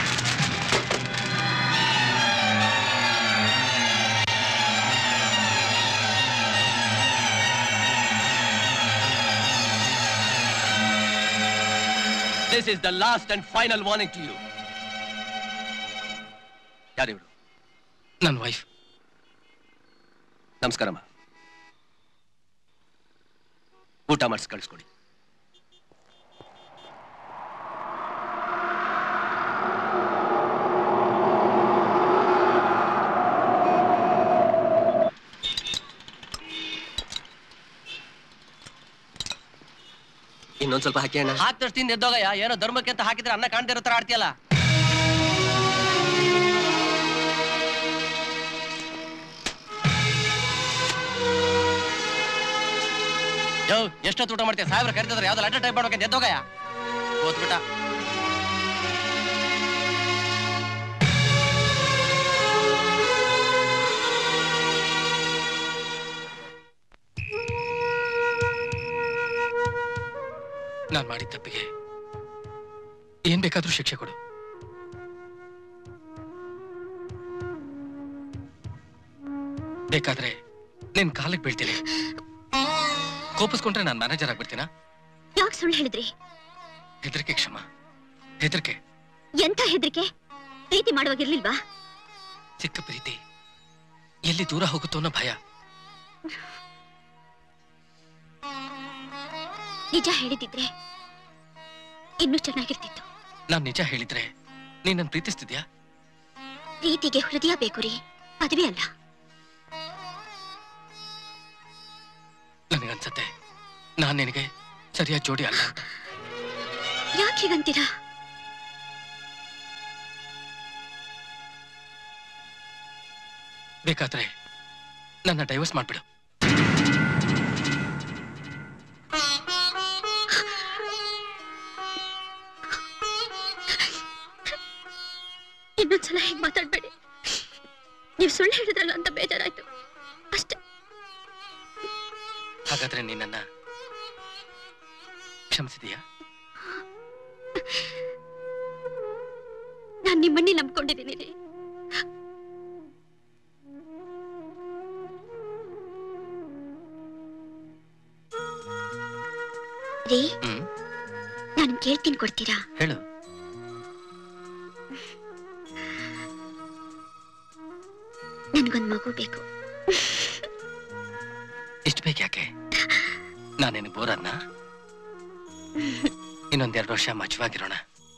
This is the last and final warning to you. ಯಾರಿವ್ರು ನನ್ನ ವೈಫ್ ನಮಸ್ಕಾರಮ್ಮ ಊಟ ಮಾಡಿಸಿ ಕಳಿಸ್ಕೊಡಿ ಇನ್ನೊಂದ್ ಸ್ವಲ್ಪ ಹಾಕಿ ಅಣ್ಣ ಹಾಕ್ತಷ್ಟು ತಿಂದು ಎದ್ದೋಗಯ್ಯ ಏನೋ ಧರ್ಮಕ್ಕೆ ಅಂತ ಹಾಕಿದ್ರೆ ಅನ್ನ ಕಾಣ್ದೇ ಇರೋ ತರ ಆಡ್ತೀಯಲ್ಲ ಯೋ ಎಷ್ಟೊತ್ತು ಊಟ ಮಾಡ್ತೀಯ ಸಾಹೇಬ್ರ ಕರಿತಿದ್ರೆ ಯಾವ್ದು ಲೆಟರ್ ಟೈಪ್ ಮಾಡ್ಬೇಕಂತ ಎದ್ದೋಗಯ್ಯ ಓದ್ಬಿಟ್ಟ ನಾನು ಮಾಡಿದ ತಪ್ಪಿಗೆ ಏನ್ ಬೇಕಾದ್ರೂ ಶಿಕ್ಷೆ ಕೊಡು ಬೇಕಾದ್ರೆ ನಿನ್ ಕಾಲಿಗೆ ಬೀಳ್ತೀನಿ ಕೋಪಿಸ್ಕೊಂಡ್ರೆ ನಾನು ಮ್ಯಾನೇಜರ್ ಆಗ್ಬಿಡ್ತೀನಾ ಯಾಕೆ ಸುಳ್ಳು ಹೇಳಿದ್ರಿ ಹೆದರಿಕೆ ಕ್ಷಮ ಹೆದರಿಕೆ ಎಂಥ ಹೆದರಿಕೆ ಪ್ರೀತಿ ಮಾಡುವಾಗಿರ್ಲಿಲ್ವಾ ಸಿಕ್ಕ ಪ್ರೀತಿ ಎಲ್ಲಿ ದೂರ ಹೋಗುತ್ತೋ ಅನ್ನೋ ಭಯ ನಿಜ ಹೇಳಿದಿದ್ರೆ ಇನ್ನೂ ಚೆನ್ನಾಗಿರ್ತಿತ್ತು ನಾನ್ ನಿಜ ಹೇಳಿದ್ರೆ ನೀನ್ ನನ್ ಪ್ರೀತಿಸ್ತಿದ್ಯಾ ಪ್ರೀತಿಗೆ ಹೃದಯ ಬೇಕು ರೀ ಮದುವೆ ಅಲ್ಲ ನನಗನ್ಸತ್ತೆ ನಾನ್ ನಿನಗೆ ಸರಿಯಾದ ಜೋಡಿ ಅಲ್ಲ ಅಂತ ಯಾಕೆ ಹೀಗಂತೀರಾ ಬೇಕಾದ್ರೆ ನನ್ನ ಡೈವರ್ಸ್ ಮಾಡ್ಬಿಡು ಇನ್ನೊಂದ್ಸಲ ಹೇಗ್ ಮಾತಾಡ್ಬೇಡಿ ನೀವು ಸುಳ್ಳು ಹೇಳಿದ್ರಲ್ಲ ಅಂತ ಬೇಜಾರಾಯ್ತು ಅಷ್ಟೇ ಹಾಗಾದ್ರೆ ನೀನನ್ನ ಕ್ಷಮಿಸಿದೀಯಾ ನಾನ್ ನಿಮ್ಮನ್ನೇ ನಂಬ್ಕೊಂಡಿದ್ದೀನಿ ರೀ ರೀ ಹ್ಮ್ ನಾನು ಕೇಳ್ತೀನಿ ಕೊಡ್ತೀರಾ ಹೇಳು ನನ್ಗೊಂದ್ ಮಗು ಬೇಕು ಇಷ್ಟು ಬೇಕು ಯಾಕೆ ನಾನೇನು ಬೋರನ್ನ ಇನ್ನೊಂದೆರಡು ವರ್ಷ ಮಜವಾಗಿರೋಣ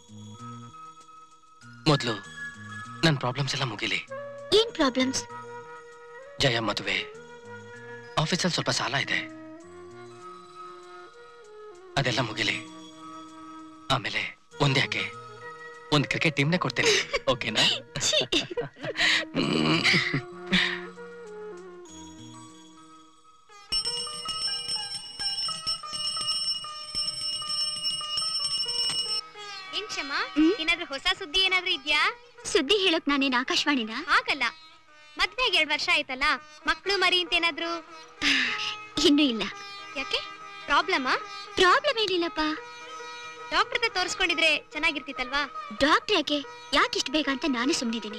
ಮೊದಲು ನನ್ನ ಪ್ರಾಬ್ಲಮ್ಸ್ ಎಲ್ಲ ಮುಗಿಲಿ ಏನ್ ಪ್ರಾಬ್ಲಮ್ಸ್ ಜಯ ಮದುವೆ ಆಫೀಸಲ್ಲಿ ಸ್ವಲ್ಪ ಸಾಲ ಇದೆ ಅದೆಲ್ಲ ಮುಗಿಲಿ ಆಮೇಲೆ ಒಂದ್ ಯಾಕೆ ಒಂದ್ ಕ್ರಿಕೆಟ್ ಟೀಮ್ನೇ ಕೊಡ್ತೇನೆ ಓಕೆನಾ ಹ್ಮ್. ಏನ್ ಕ್ಷಮ ಏನಾದ್ರೂ ಹೊಸ ಸುದ್ದಿ ಏನಾದ್ರೂ ಇದ್ಯಾ ಸುದ್ದಿ ಹೇಳೋಕ್ ನಾನೇನ್ ಆಕಾಶವಾಣಿನ ಆಗಲ್ಲ ಮದ್ವೆಗೆ ಎರಡ್ ವರ್ಷ ಆಯ್ತಲ್ಲ ಮಕ್ಳು ಮರಿ ಅಂತ ಏನಾದ್ರೂ ಇನ್ನೂ ಇಲ್ಲ ಯಾಕೆ ಪ್ರಾಬ್ಲಮಾ ಪ್ರಾಬ್ಲಮ್ ಏನಿಲ್ಲಪ್ಪ ಡಾಕ್ಟರ್ ಹತ್ರ ತೋರಿಸ್ಕೊಂಡಿದ್ರೆ ಚೆನ್ನಾಗಿರ್ತಿತ್ತಲ್ವಾ ಡಾಕ್ಟರ್ ಯಾಕೆ ಯಾಕೆ ಇಷ್ಟು ಬೇಗ ಅಂತ ನಾನು ಸುಮ್ಮನಿದ್ದೀನಿ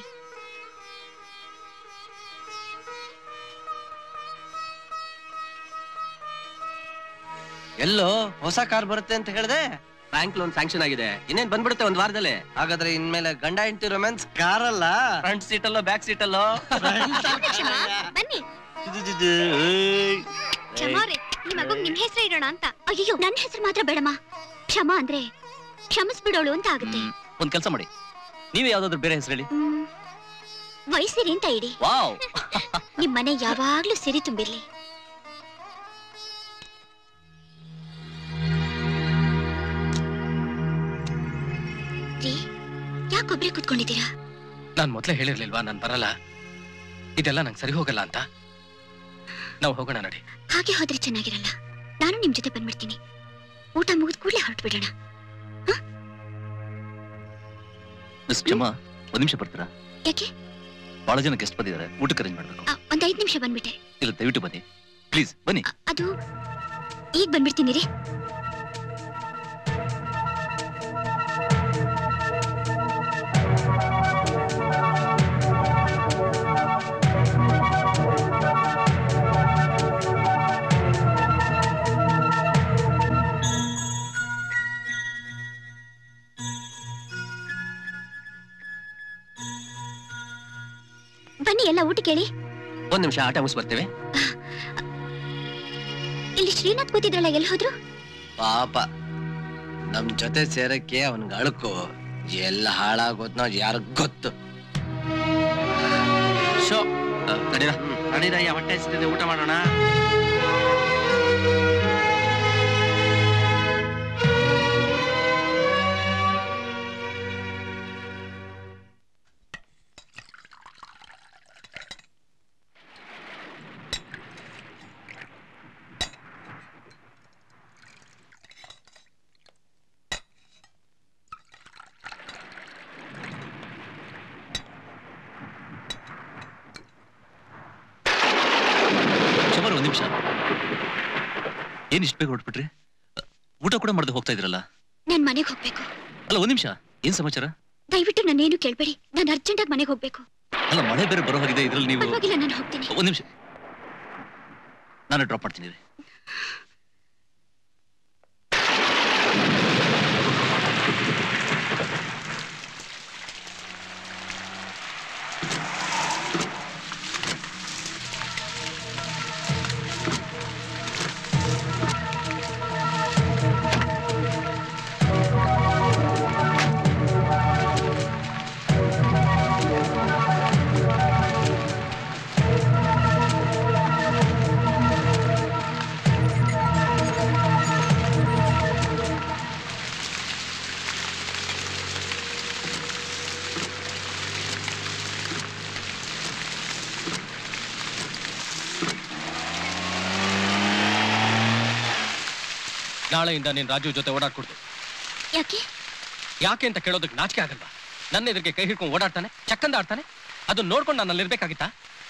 ಎಲ್ಲೋ ಹೊಸ ಕಾರ್ ಬರುತ್ತೆ ಅಂತ ಹೇಳಿದೆ ಬ್ಯಾಂಕ್ ಲೋನ್ ಸ್ಯಾಂಕ್ಷನ್ ಆಗಿದೆ ಇನ್ನೇನ್ ಬಂದ್ಬಿಡುತ್ತೆ ಒಂದ್ ವಾರದಲ್ಲಿ ಹಾಗಾದ್ರೆ ಇನ್ಮೇಲೆ ಗಂಡ ಹೆಂಡತಿ ರೊಮ್ಯಾನ್ಸ್ ಕಾರಲ್ಲ ಫ್ರಂಟ್ ಸೀಟ್ ಅಲ್ಲೋ ಬ್ಯಾಕ್ ಸೀಟ್ ಅಲ್ಲೋ ಕ್ಷಮ ಬನ್ನಿ ಕ್ಷಮಾವ್ರೆ ನಿಮ್ ಮಗುಗ್ ನಿಮ್ ಹೆಸರು ಇಡೋಣ ಅಂತ ಅಯ್ಯೋ ನನ್ನ ಹೆಸರು ಮಾತ್ರ ಬೇಡಮ್ಮ ಕ್ಷಮ ಅಂದ್ರೆ ಕ್ಷಮಿಸ್ಬಿಡೋಳು ಅಂತ ಆಗುತ್ತೆ ಒಂದ್ ಕೆಲಸ ಮಾಡಿ ನೀವೇ ಯಾವ್ದಾದ್ರು ಬೇರೆ ಹೆಸರು ಹೇಳಿ ವಯಸ್ಸಿರಿ ಅಂತ ಇಡಿ ವಾವ್ ನಿಮ್ ಮನೆ ಯಾವಾಗ್ಲೂ ಸಿರಿ ತುಂಬಿರ್ಲಿ ರೀ ಯಾಕೊಬ್ರೇ ಕುತ್ಕೊಂಡಿದ್ದೀರಾ ನಾನ್ ಮೊದ್ಲೇ ಹೇಳಿರ್ಲಿಲ್ವಾ ನಾನ್ ಬರಲ್ಲ ಇದೆಲ್ಲ ನಂಗೆ ಸರಿ ಹೋಗಲ್ಲ ಅಂತ ನಾವು ಹೋಗೋಣ ನಡಿ ಹಾಗೆ ಹೋದ್ರೆ ಚೆನ್ನಾಗಿರಲ್ಲ ನಾನು ನಿಮ್ ಜೊತೆ ಬಂದ್ಬಿಡ್ತೀನಿ ಊಟ ಮುಗಿದ ಕೂಡಲೇ ಹೊರಟು ಬಿಡೋಣ ಮಿಸ್ ಕ್ಷಮಾ ಒಂದ್ ನಿಮಿಷ ಬರ್ತೀರಾ ಯಾಕೆ ಬಹಳ ಜನ ಗೆಸ್ಟ್ ಬಂದಿದ್ದಾರೆ ಊಟಕ್ಕೆ ಅರೇಂಜ್ ಮಾಡ್ಬೇಕು ಆ, ಒಂದ್ ಐದ್ ನಿಮಿಷ ಬಂದ್ಬಿಟ್ಟೆ ಇಲ್ಲ ದಯವಿಟ್ಟು ಬನ್ನಿ ಪ್ಲೀಸ್ ಬನ್ನಿ ಅದು ಈಗ ಬಂದ್ಬಿಡ್ತೀನಿ ರೀ ಬನ್ನಿ ಎಲ್ಲ ಊಟ ಕೇಳಿ ಒಂದ್ ನಿಮಿಷ ಆಟ ಮುಗಿಸ್ ಬರ್ತೇವೆ ಇಲ್ಲಿ ಶ್ರೀನಾಥ್ ಕೂತಿದ್ರಲ್ಲ ಎಲ್ಲಿ ಹೋದ್ರು ಪಾಪ ನಮ್ ಜೊತೆ ಸೇರಕ್ಕೆ ಅವನ್ಗ ಅಳುಕು ಎಲ್ಲ ಹಾಳಾಗೋದ್ನ ಯಾರಿಗ್ ಗೊತ್ತು ಶೋ ನಡೀರ ನಡೀರ ಯಾ ಹೊಟ್ಟೆ ಹಸಿತಿದೆ ಊಟ ಮಾಡೋಣ ಕ್ಷಮರ ಒಂದ್ ನಿಮಿಷ ಏನ್ ಇಷ್ಟ ಬೇಗ ಹೊರಟ್ಬಿಟ್ರಿ ಊಟ ಕೂಡ ಮಾಡದೆ ಹೋಗ್ತಾ ಇದ್ರಲ್ಲ ನಾನ್ ಮನೆಗೆ ಹೋಗ್ಬೇಕು ಅಲ್ಲ ಒಂದ್ ನಿಮಿಷ ಏನ್ ಸಮಾಚಾರ ದಯವಿಟ್ಟು ನಾನೇನು ಕೇಳ್ಬೇಡಿ ನಾನು ಅರ್ಜೆಂಟಾಗಿ ಮನೆಗೆ ಹೋಗ್ಬೇಕು ಅಲ್ಲ ಮಳೆ ಬೇರೆ ಬರೋ ಹಾಗಿದೆ ಇದ್ರಲ್ಲಿ ನೀವು ಪರವಾಗಿಲ್ಲ ನಾನು ಹೋಗ್ತೀನಿ ಒಂದ್ ನಿಮಿಷ ನಾನು ಡ್ರಾಪ್ ಮಾಡ್ತೀನಿ ರೀ ನಾಳೆಯಿಂದ ನೀನ್ ರಾಜು ಜೊತೆ ಓಡಾಡ್ಕೊಡ್ತು ಯಾಕೆ ಯಾಕೆ ಅಂತ ಕೇಳೋದಕ್ಕೆ ನಾಚಿಕೆ ಆಗಲ್ವಾ ನನ್ನ ಎದುರಿಗೆ ಕೈ ಹಿಡ್ಕೊಂಡು ಓಡಾಡ್ತಾನೆ ಚಕ್ಕಂದ ಆಡ್ತಾನೆ ಅದನ್ನ ನೋಡ್ಕೊಂಡು ನಾನು ಅಲ್ಲಿರ್ಬೇಕಾಗಿತ್ತಾ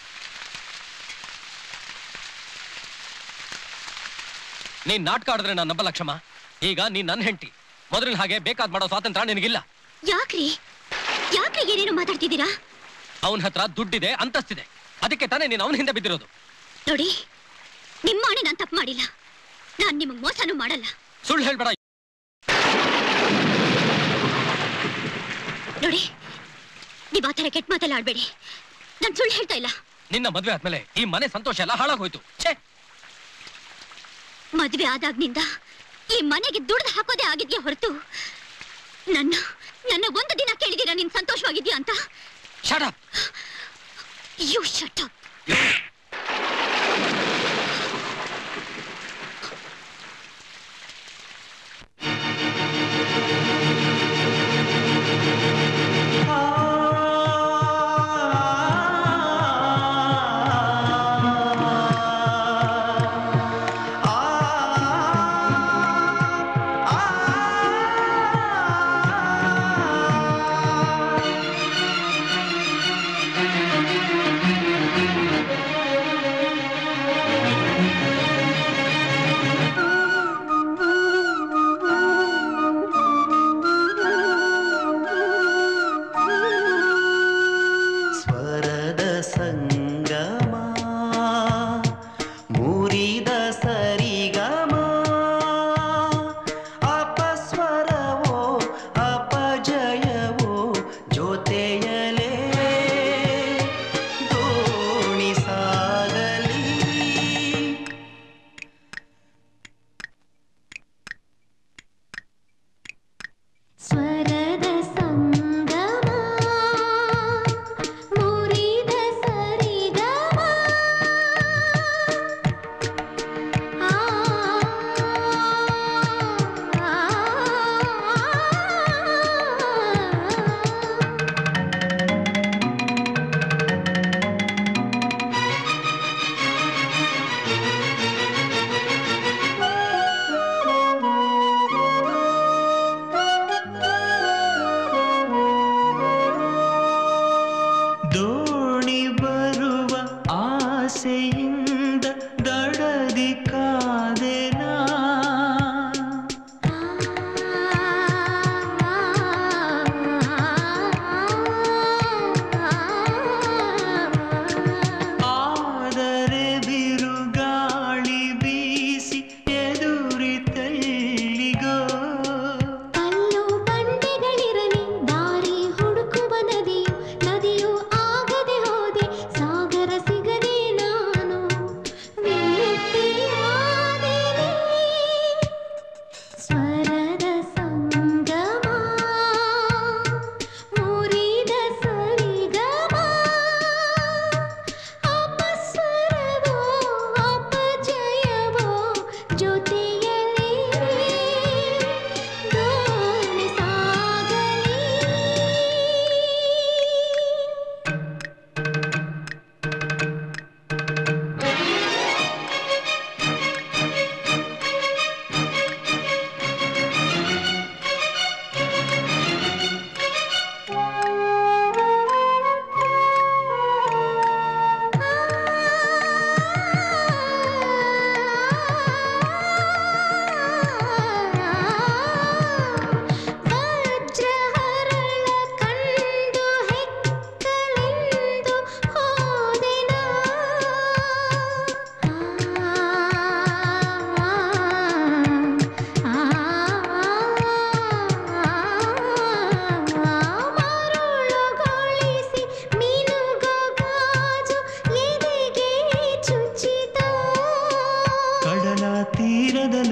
ನೀನ್ ನಾಟಕ ಆಡಿದ್ರೆ ನಾನು ನಂಬಲ್ಲ ಕ್ಷಮ ಈಗ ನೀನ್ ನನ್ನ ಹೆಂಡತಿ ಮೊದಲಿನ ಹಾಗೆ ಬೇಕಾದ್ ಮಾಡೋ ಸ್ವಾತಂತ್ರ್ಯ ನಿನಗಿಲ್ಲ ಯಾಕ್ರಿ ಯಾಕ್ರಿ ಏನೇನು ಮಾತಾಡ್ತಿದ್ದೀರಾ ಅವನ ಹತ್ರ ದುಡ್ಡಿದೆ ಅಂತಸ್ತಿದೆ ಅದಕ್ಕೆ ತಾನೇ ನೀನು ಅವನ ಹಿಂದೆ ಬಿದ್ದಿರೋದು ನೋಡಿ ನಿಮ್ಮ ಆಣೆ ನಾನು ತಪ್ಪು ಮಾಡಿಲ್ಲ ನಾನ್ ನಿಮಗ್ ಮೋಸನೂ ಮಾಡಲ್ಲ ಸುಳ್ಳು ಹೇಳ್ಬೇಡ ನೋಡಿ ನೀವ್ ಆ ಥರ ಕೆಟ್ಟ ಮಾತೆಲ್ಲ ಆಡ್ಬೇಡಿ ನಾನ್ ಸುಳ್ಳು ಹೇಳ್ತಾ ಇಲ್ಲ ನಿನ್ನ ಮದ್ವೆ ಆದ್ಮೇಲೆ ಈ ಮನೆ ಸಂತೋಷ ಎಲ್ಲ ಹಾಳಾಗೋಯ್ತು ಛೇ ಮದ್ವೆ ಆದಾಗ್ನಿಂದ ಈ ಮನೆಗೆ ದುಡ್ದು ಹಾಕೋದೇ ಆಗಿದ್ಯಾ ಹೊರತು ನನ್ನ ನನ್ನ ಒಂದು ದಿನ ಕೇಳಿದೀರಾ ನೀನ್ ಸಂತೋಷವಾಗಿದ್ಯಾ ಅಂತ ಶಟ್ ಯು ಶಟ್ ಅಪ್ ಆ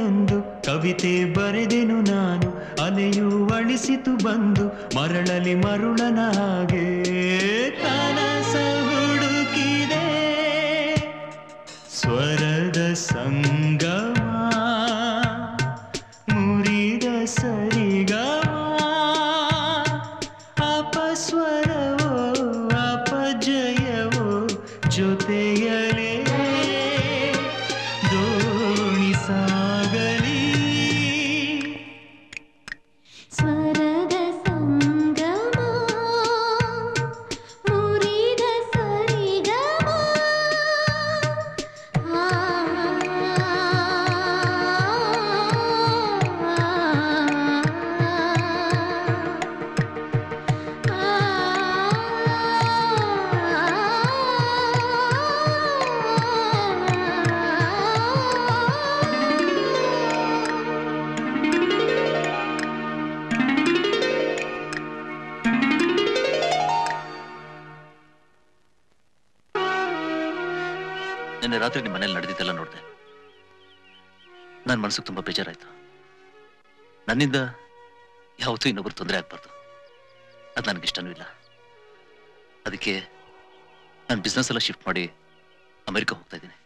ಕವಿತೆಯೊಂದು ಕವಿತೆ ಬರೆದೆನು ನಾನು ಅಲೆಯು ಅಳಿಸಿತು ಬಂದು ಮರಳಲಿ ಮರುಳನ ಹಾಗೆ ಕನಸ ಹುಡುಕಿದೆ ಸ್ವರದ ಸಂಗಮ ಮುರಿದ ಸರಿಗಮ ಅಪಸ್ವರವೋ ಅಪಜಯವೋ ಜೊತೆಯಲೇ ದೋಣಿ ಸಾಗಲಿ ಸ್ವರದ ಸಂಗಮ ಮುರಿದ ಸರಿಗಮ ಆ ನಿನ್ನೆ ರಾತ್ರಿ ನಿಮ್ಮ ಮನೇಲಿ ನಡೆದಿದ್ದೆಲ್ಲ ನೋಡಿದೆ ನನ್ನ ಮನಸ್ಸಿಗೆ ತುಂಬಾ ಬೇಜಾರಾಯ್ತು ನನ್ನಿಂದ ಯಾವತ್ತೂ ಇನ್ನೊಬ್ರು ತೊಂದರೆ ಆಗ್ಬಾರ್ದು ಅದು ನನಗೆ ಇಷ್ಟನೂ ಇಲ್ಲ ಅದಕ್ಕೆ ನಾನು ಬಿಸ್ನೆಸ್ ಎಲ್ಲ ಶಿಫ್ಟ್ ಮಾಡಿ ಅಮೆರಿಕ ಹೋಗ್ತಾ ಇದ್ದೀನಿ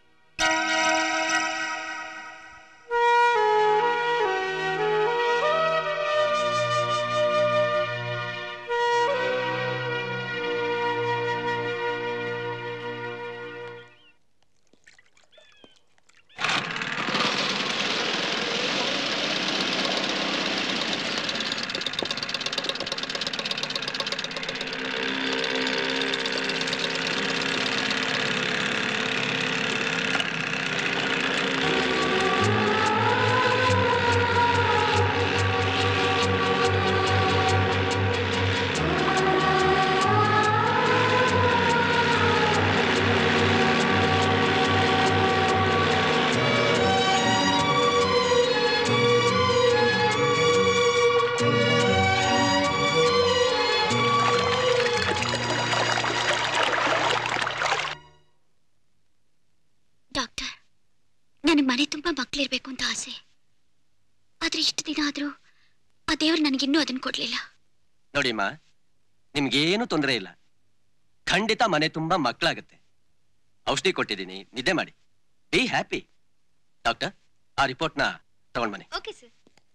ಡಾಕ್ಟರ್ ನನಗೆ ಮನೆ ತುಂಬಾ ಮಕ್ಳಿರ್ಬೇಕು ಅಂತ ಆಸೆ ಆದ್ರೆ ಇಷ್ಟು ದಿನ ಆದ್ರೂ ಆ ದೇವ್ರು ನನಗಿನ್ನೂ ಅದನ್ನ ಕೊಡ್ಲಿಲ್ಲ ನೋಡಿಮ್ಮ ನಿಮ್ಗೇನು ತೊಂದರೆ ಇಲ್ಲ ಖಂಡಿತ ಮನೆ ತುಂಬಾ ಮಕ್ಕಳಾಗತ್ತೆ ಔಷಧಿ ಕೊಟ್ಟಿದ್ದೀನಿ ನಿದ್ದೆ ಮಾಡಿ ಬಿ ಹ್ಯಾಪಿ ಡಾಕ್ಟರ್ ಆ ರಿಪೋರ್ಟ್ನ ತಗೊಂಡ್ ಬನ್ನಿ ಓಕೆ ಸರ್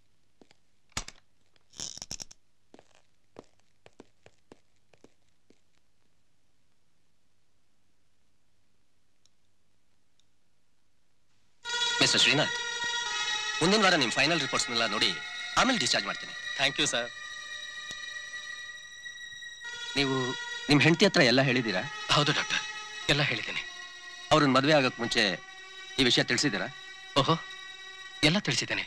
ಮಿಸ್ಟರ್ ಶ್ರೀನಾಥ್ ಮುಂದಿನ ವಾರ ನಿಮ್ಮ ಫೈನಲ್ ರಿಪೋರ್ಟ್ಸ್ನೆಲ್ಲ ನೋಡಿ ಆಮೇಲೆ ಡಿಸ್ಚಾರ್ಜ್ ಮಾಡ್ತೀನಿ ಥ್ಯಾಂಕ್ ಯು ಸರ್ ನೀವು ನಿಮ್ಮ ಹೆಂಡತಿ ಹತ್ರ ಎಲ್ಲ ಹೇಳಿದ್ದೀರಾ ಹೌದು ಡಾಕ್ಟರ್ ಎಲ್ಲ ಹೇಳಿದ್ದೀನಿ ಅವ್ರನ್ನ ಮದುವೆ ಆಗೋಕ್ ಮುಂಚೆ ಈ ವಿಷಯ ತಿಳಿಸಿದ್ದೀರಾ ಓಹೋ ಎಲ್ಲ ತಿಳಿಸಿದ್ದೇನೆ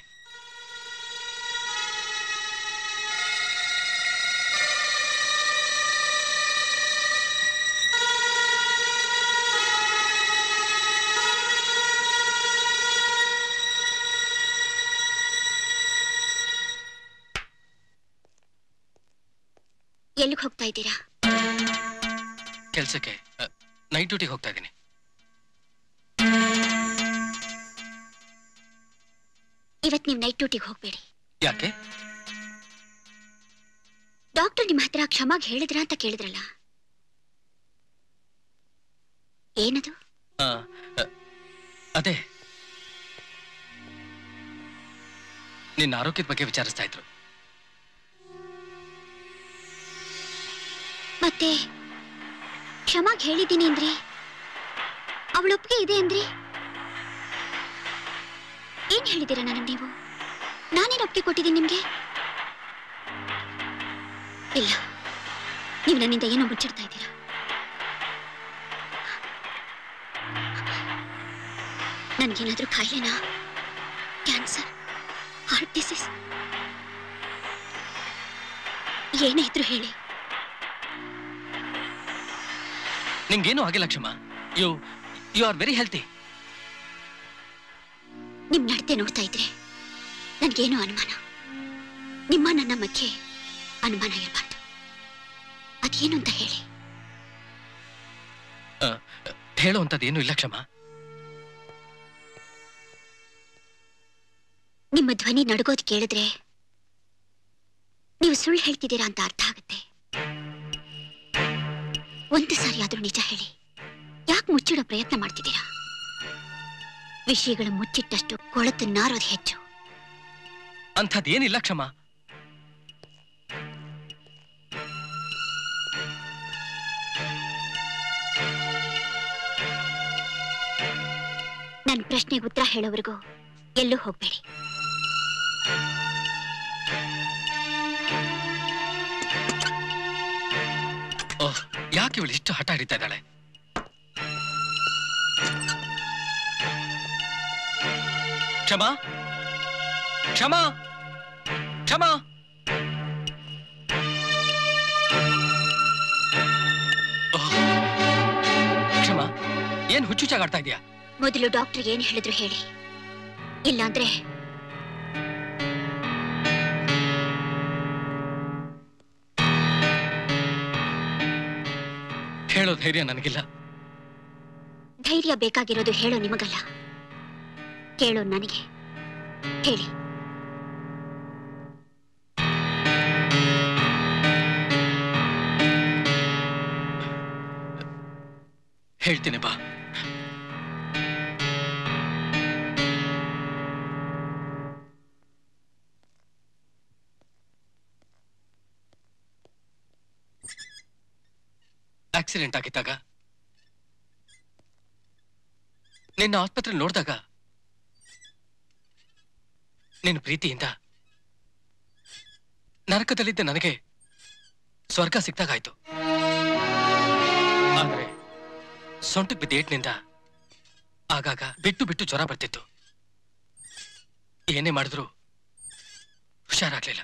ಎಲ್ಲಿಗೆ ಹೋಗ್ತಾ ಇದ್ದೀರಾ ಕೆಲಸಕ್ಕೆ ನೈಟ್ ಡ್ಯೂಟಿಗೆ ಹೋಗ್ತಾ ಇದ್ದೀನಿ ಇವತ್ ನೀವು ನೈಟ್ ಡ್ಯೂಟಿಗೆ ಹೋಗ್ಬೇಡಿ ಯಾಕೆ ಡಾಕ್ಟರ್ ನಿಮ್ಮ ಹತ್ರ ಕ್ಷಮಾಗ್ ಹೇಳಿದ್ರ ಅಂತ ಕೇಳಿದ್ರಲ್ಲ ಏನದು ಆ, ಅ, ಅದೇ ನಿನ್ನ ಆರೋಗ್ಯದ ಬಗ್ಗೆ ವಿಚಾರಿಸ್ತಾ ಇದ್ರು ಮತ್ತೆ ಕ್ಷಮಾಗ್ ಹೇಳಿದ್ದೀನಿ ಅಂದ್ರಿ ಅವಳ ಒಪ್ಪಿಗೆ ಇದೆ ಅಂದ್ರಿ ಏನ್ ಹೇಳಿದ್ದೀರಾ ನನಗೆ ನೀವು ನಾನೇನು ಒಪ್ಪಿಗೆ ಕೊಟ್ಟಿದ್ದೀನಿ ನಿಮ್ಗೆ ಇಲ್ಲ ನೀವು ನನ್ನಿಂದ ಏನೋ ಮುಚ್ಚಿಡ್ತಾ ಇದ್ದೀರಾ ನನ್ಗೇನಾದ್ರೂ ಕಾಯಿಲೆನಾ ಕ್ಯಾನ್ಸರ್ ಹಾರ್ಟ್ ಡಿಸೀಸ್ ಏನೇ ಇದ್ರು ಹೇಳಿ ನಿಂಗೇನು ಆಗಿಲ್ಲ Kshama you you are very healthy ನಿಮ್ ನಡತೆ ನೋಡ್ತಾ ಇದ್ರೆ ನನ್ಗೇನೋ ಅನುಮಾನ ನಿಮ್ಮ ನನ್ನ ಮಧ್ಯೆ ಅನುಮಾನ ಇರಬಾರ್ದು ಅದೇನು ಅಂತ ಹೇಳಿ ಹೇಳುವಂಥದ್ದು ಏನೂ ಇಲ್ಲ ಕ್ಷಮಾ ನಿಮ್ಮ ಧ್ವನಿ ನಡುಗೋದ್ ಕೇಳಿದ್ರೆ ನೀವು ಸುಳ್ಳು ಹೇಳ್ತಿದ್ದೀರಾ ಅಂತ ಅರ್ಥ ಆಗುತ್ತೆ ಒಂದು ಸಾರಿ ಆದ್ರೂ ನಿಜ ಹೇಳಿ ಯಾಕೆ ಮುಚ್ಚಿಡೋ ಪ್ರಯತ್ನ ಮಾಡ್ತಿದ್ದೀರಾ ವಿಷಯಗಳು ಮುಚ್ಚಿಟ್ಟಷ್ಟು ಕೊಳತು ನಾರೋದು ಹೆಚ್ಚು ಅಂಥದ್ದೇನಿಲ್ಲ ಕ್ಷಮ ನನ್ನ ಪ್ರಶ್ನೆಗೆ ಉತ್ತರ ಹೇಳೋವರೆಗೂ ಎಲ್ಲೂ ಹೋಗ್ಬೇಡಿ ಓಹ್ ಯಾಕೆ ಇವಳು ಇಷ್ಟು ಹಠ ಹಿಡಿತಾ ಇದ್ದಾಳೆ ಕ್ಷಮಾ ಕ್ಷಮಾ ಕ್ಷಮಾ ಓಹ್. ಕ್ಷಮಾ ಏನ್ ಹುಚ್ಚುಚ್ಚಾಗಾಡ್ತಾ ಇದೀಯಾ ಮೊದಲು ಡಾಕ್ಟರ್ ಏನ್ ಹೇಳಿದ್ರು ಹೇಳಿ ಇಲ್ಲಾಂದ್ರೆ ಹೇಳೋ ಧೈರ್ಯ ನನಗಿಲ್ಲ ಧೈರ್ಯ ಬೇಕಾಗಿರೋದು ಹೇಳೋ ನಿಮಗಲ್ಲ ಕೇಳೋ ನನಗೆ ಹೇಳಿ ಹೇಳ್ತೀನಿ ಬಾ ಆಕ್ಸಿಡೆಂಟ್ ಆಗಿದ್ದಾಗ ನಿನ್ನ ಆಸ್ಪತ್ರೆ ನೋಡಿದಾಗ ನಿನ್ನ ಪ್ರೀತಿಯಿಂದ ನರಕದಲ್ಲಿದ್ದ ನನಗೆ ಸ್ವರ್ಗ ಸಿಕ್ತಾಗಾಯ್ತು ಆದ್ರೆ ಸೊಂಟಕ್ಕೆ ಬಿದ್ದ ಏಟ್ನಿಂದ ಆಗಾಗ ಬಿಟ್ಟು ಬಿಟ್ಟು ಜ್ವರ ಬರ್ತಿತ್ತು ಏನೇ ಮಾಡಿದ್ರು ಹುಷಾರಾಗ್ಲಿಲ್ಲ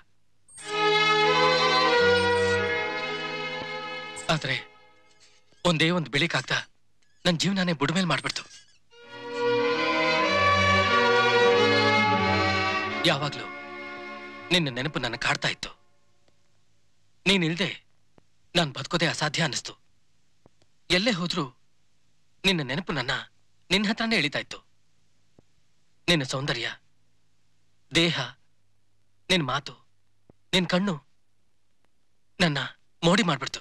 ಆದ್ರೆ ಒಂದೇ ಒಂದು ಬೆಳಿಕಾಗ್ದ ನನ್ನ ಜೀವನನೇ ಬುಡಮೇಲ್ ಮಾಡ್ಬಿಡ್ತು ಯಾವಾಗ್ಲೂ ನಿನ್ನ ನೆನಪು ನನ್ನ ಕಾಡ್ತಾ ಇತ್ತು ನೀನಿಲ್ದೆ ನಾನು ಬದುಕೋದೇ ಅಸಾಧ್ಯ ಅನ್ನಿಸ್ತು ಎಲ್ಲೇ ಹೋದ್ರೂ ನಿನ್ನ ನೆನಪು ನನ್ನ ನಿನ್ನ ಹತ್ರನೇ ಎಳಿತಾ ಇತ್ತು ನಿನ್ನ ಸೌಂದರ್ಯ ದೇಹ ನಿನ್ನ ಮಾತು ನಿನ್ನ ಕಣ್ಣು ನನ್ನ ಮೋಡಿ ಮಾಡ್ಬಿಡ್ತು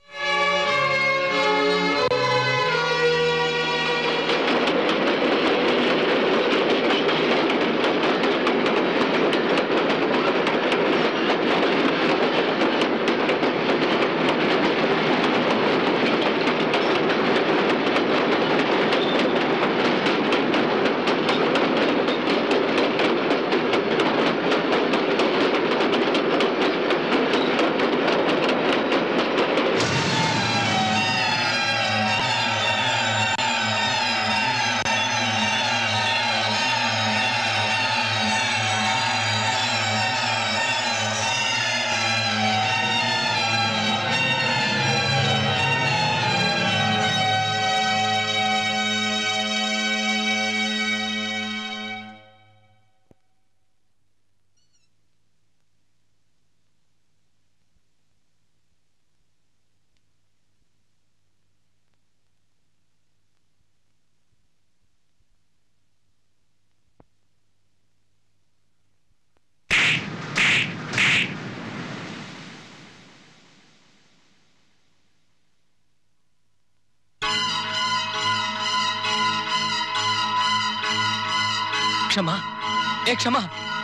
ಕ್ಷಮಾ ಏ ಕ್ಷಮಾ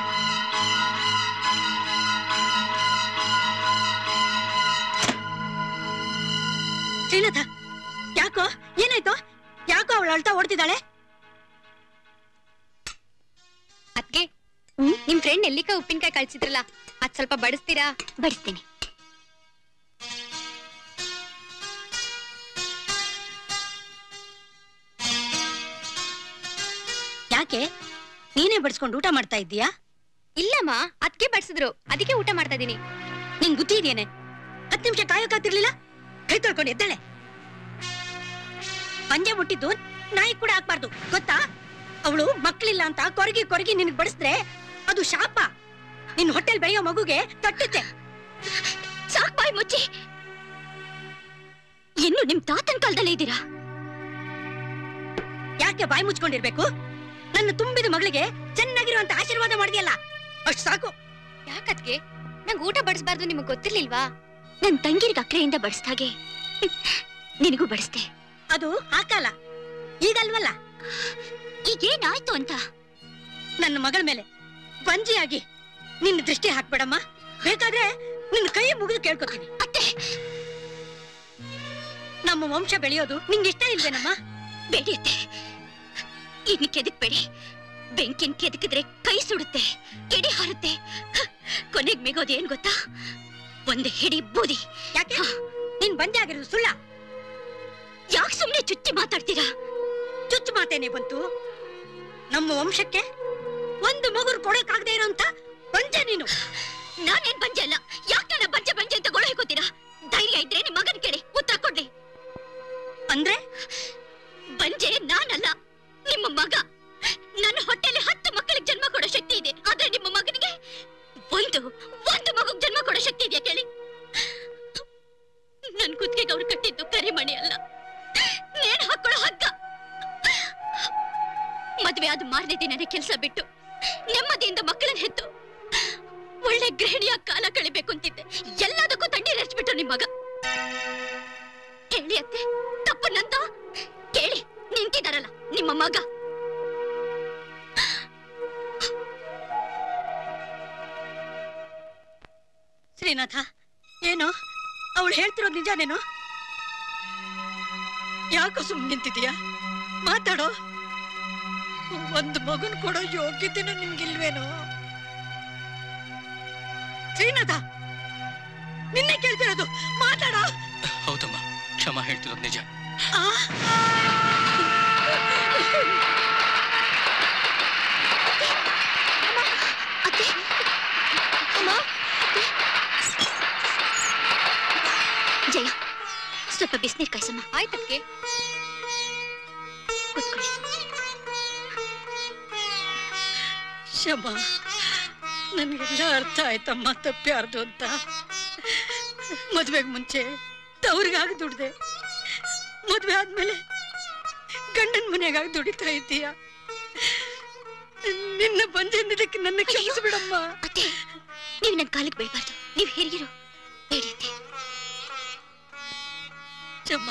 ಶ್ರೀನಾಥ ಯಾಕೋ ಏನಾಯ್ತು ಯಾಕೋ ಅವಳು ಅಳ್ತಾ ಓಡ್ತಿದ್ದಾಳೆ ಅದ್ಗೆ ನಿಮ್ ಫ್ರೆಂಡ್ ನೆಲ್ಲಿಕ ಉಪ್ಪಿನಕಾಯಿ ಕಳ್ಸಿದ್ರಲ್ಲ ಅದ್ ಸ್ವಲ್ಪ ಬಡಿಸ್ತೀರಾ ಬಡಿಸ್ತೀನಿ ಯಾಕೆ ನೀನೇ ಬಡಿಸ್ಕೊಂಡು ಊಟ ಮಾಡ್ತಾ ಇದ್ದೀಯಾ ಇಲ್ಲಮ್ಮ ಅದ್ಕೆ ಬಡ್ಸಿದ್ರು ಅದಕ್ಕೆ ಊಟ ಮಾಡ್ತಾ ಇದೀನಿ ನಿಂಗ್ ಬುದ್ಧಿ ಇದೆಯೇನೆ ಹತ್ತು ನಿಮಿಷ ಕಾಯೋಕಾಗ್ತಿರ್ಲಿಲ್ಲ ಕೈ ತೊಳ್ಕೊಂಡು ಎದ್ದಾಳೆ ಪಂಜೆ ಮುಟ್ಟಿದ್ದು ನಾಯಿ ಕೂಡ ಹಾಕ್ಬಾರ್ದು ಗೊತ್ತಾ ಅವಳು ಮಕ್ಳಿಲ್ಲ ಅಂತ ಕೊರಗಿ ಕೊರಗಿ ನಿನಗ್ ಬಡಿಸಿದ್ರೆ ಅದು ಶಾಪ ನಿನ್ ಹೊಟ್ಟೆಲ್ ಬೆಳೆಯೋ ಮಗುಗೆ ತಟ್ಟುತ್ತೆ ಸಾಕ್ ಬಾಯ್ ಮುಚ್ಚಿ ಇನ್ನು ನಿಮ್ ತಾತನ್ ಕಾಲದಲ್ಲೇ ಇದ್ದೀರಾ ಯಾಕೆ ಬಾಯಿ ಮುಚ್ಕೊಂಡಿರ್ಬೇಕು ನನ್ನ ತುಂಬಿದ ಮಗಳಿಗೆ ಚೆನ್ನಾಗಿರುವಂತ ಆಶೀರ್ವಾದ ಮಾಡಿದ್ಯಲ್ಲ ಅಷ್ಟ್ ಸಾಕು ಯಾಕದ್ಗೆ ನಂಗೆ ಊಟ ಬಡಿಸ್ಬಾರ್ದು ನಿಮಗೆ ಗೊತ್ತಿರ್ಲಿಲ್ವಾ ನನ್ ತಂಗಿರ್ಗ ಅಕ್ರೆಯಿಂದ ಬಡಿಸ್ದಾಗೆ ನಿನಗೂ ಬಡಿಸ್ದೆ ಅದು ಆ ಕಾಲ ಈಗಲ್ವಲ್ಲ ಈಗೇನಾಯ್ತು ಅಂತ ನನ್ನ ಮಗಳ ಮೇಲೆ ಬಂಜಿಯಾಗಿ ನಿನ್ನ ದೃಷ್ಟಿ ಹಾಕ್ಬೇಡಮ್ಮ ಬೇಕಾದ್ರೆ ನಿನ್ನ ಕೈ ಮುಗಿದು ಕೇಳ್ಕೊತೀನಿ ನಮ್ಮ ವಂಶ ಬೆಳೆಯೋದು ನಿಂಗೆ ಇಷ್ಟ ಇಲ್ವೇನಮ್ಮ ಬೇಡಿಯತ್ತೆ ಇನ್ನು ಕೆದಕ್ಬೇಡಿ ಬೆಂಕಿನ್ ಕೆದಕಿದ್ರೆ ಕೈ ಸುಡುತ್ತೆ ಕೆಡಿ ಹಾರುತ್ತೆ ಕೊನೆಗ್ ಮಿಗೋದು ಏನ್ ಗೊತ್ತಾ ಒಂದು ಹಿಡಿ ಬೂದಿ ಯಾಕೆ ನೀನ್ ಬಂಜೆ ಆಗಿರೋದು ಸುಳ್ಳ ಯಾಕೆ ಸುಮ್ನೆ ಚುಚ್ಚಿ ಮಾತಾಡ್ತೀರಾ ಚುಚ್ಚು ಮಾತೇನೆ ಬಂತು ನಮ್ಮ ವಂಶಕ್ಕೆ ಒಂದು ಮಗುರು ಕೊಡಕ್ಕಾಗದೆ ಇರೋಂತ ಬಂಜೆ ನೀನು ನಾನೇನ್ ಬಂಜೆ ಅಲ್ಲ ಯಾಕೆ ನನ್ನ ಬಂಜೆ ಬಂಜೆ ಅಂತ ಗೊಳ ಹೇಳ್ಕೊತೀರಾ ಧೈರ್ಯ ಇದ್ರೆ ನಿಮ್ ಮಗನ್ ಕೇಳಿ ಉತ್ತರ ಕೊಡ್ಲಿ ಅಂದ್ರೆ ಬಂಜೆ ನಾನಲ್ಲ ನಿಮ್ಮ ಮಗ ನನ್ನ ಹೊಟ್ಟೆಲಿ ಹತ್ತು ಮಕ್ಕಳಿಗೆ ಜನ್ಮ ಕೊಡೋ ಶಕ್ತಿ ಇದೆ ಆದ್ರೆ ನಿಮ್ಮ ಮಗನಿಗೆ ಒಂದು ಒಂದು ಮಗುಗ್ ಜನ್ಮ ಕೊಡೋ ಶಕ್ತಿ ಇದೆಯಾ ಕೇಳಿ ನನ್ ಕುತ್ತಿಗೆಗೆ ಅವ್ರು ಕಟ್ಟಿದ್ದು ಕರಿಮಣಿ ಅಲ್ಲ ನೇಣು ಹಾಕೊಳ್ಳೋ ಹಗ್ಗ ಮದ್ವೆ ಆದ ಮಾರನೇ ದಿನನೇ ಕೆಲಸ ಬಿಟ್ಟು ನೆಮ್ಮದಿಯಿಂದ ಮಕ್ಕಳನ್ನ ಹೆತ್ತು ಒಳ್ಳೆ ಗೃಹಿಣಿಯ ಕಾಲ ಕಳಿಬೇಕು ಅಂತಿದ್ದೆ ಎಲ್ಲದಕ್ಕೂ ತಣ್ಣೀರ್ ಹಚ್ಬಿಟ್ಟು ನಿಮ್ ಮಗ ಹೇಳಿ ಅತ್ತೆ ತಪ್ಪು ನಂದ ಕೇಳಿ ನಿಂತಿದಾರಲ್ಲ ನಿಮ್ಮ ಮಗ ಶ್ರೀನಾಥ ಏನು ಅವಳು ಹೇಳ್ತಿರೋದು ನಿಜಾನೇನು ಯಾಕೋ ಸುಮ್ಮನೆ ನಿಂತಿದೀಯಾ ಮಾತಾಡೋ ಒಂದು ಮಗನ್ ಕೊಡೋ ಯೋಗ್ಯತೆನೂ ನಿನ್ಗಿಲ್ವೇನೋ ಶ್ರೀನಾಥ ನಿನ್ನೆ ಕೇಳ್ತಿರೋದು ಮಾತಾಡೋ ಹೌದಮ್ಮ ಕ್ಷಮ ಹೇಳ್ತಿರೋದು ನಿಜ ಆ ಜಯ ಸ್ವಲ್ಪ ಬಿಸಿನೀರ್ ಕಾಯ್ಸಮ್ಮ ಆಯ್ತಕ್ಕೆ ಕೂತ್ಕೊಳ್ಳಿ ಶಮ ನನ್ಗೆಲ್ಲ ಅರ್ಥ ಆಯ್ತಮ್ಮ ತಪ್ಪ್ಯಾರ್ದು ಅಂತ ಮದ್ವೆಗ್ ಮುಂಚೆ ತವ್ರಿಗಾಗಿ ದುಡ್ದೆ ಮದ್ವೆ ಆದ್ಮೇಲೆ ಗಂಡನ್ ಮನೆಯಾಗಾಗಿ ದುಡಿತಾ ಇದ್ದೀಯ ನಿನ್ನ ಬಂದಿದ್ದಕ್ಕೆ ನನ್ನ ಕ್ಷಮಿಸ್ಬಿಡಮ್ಮ ಅತ್ತೆ ನೀವು ನನ್ನ ಕಾಲಿಗೆ ಬೀಳ್ಬಾರ್ದು ನೀವು ಹಿರಿಯರು ಬೇಡಿಯತ್ತೆ ಚಮ್ಮ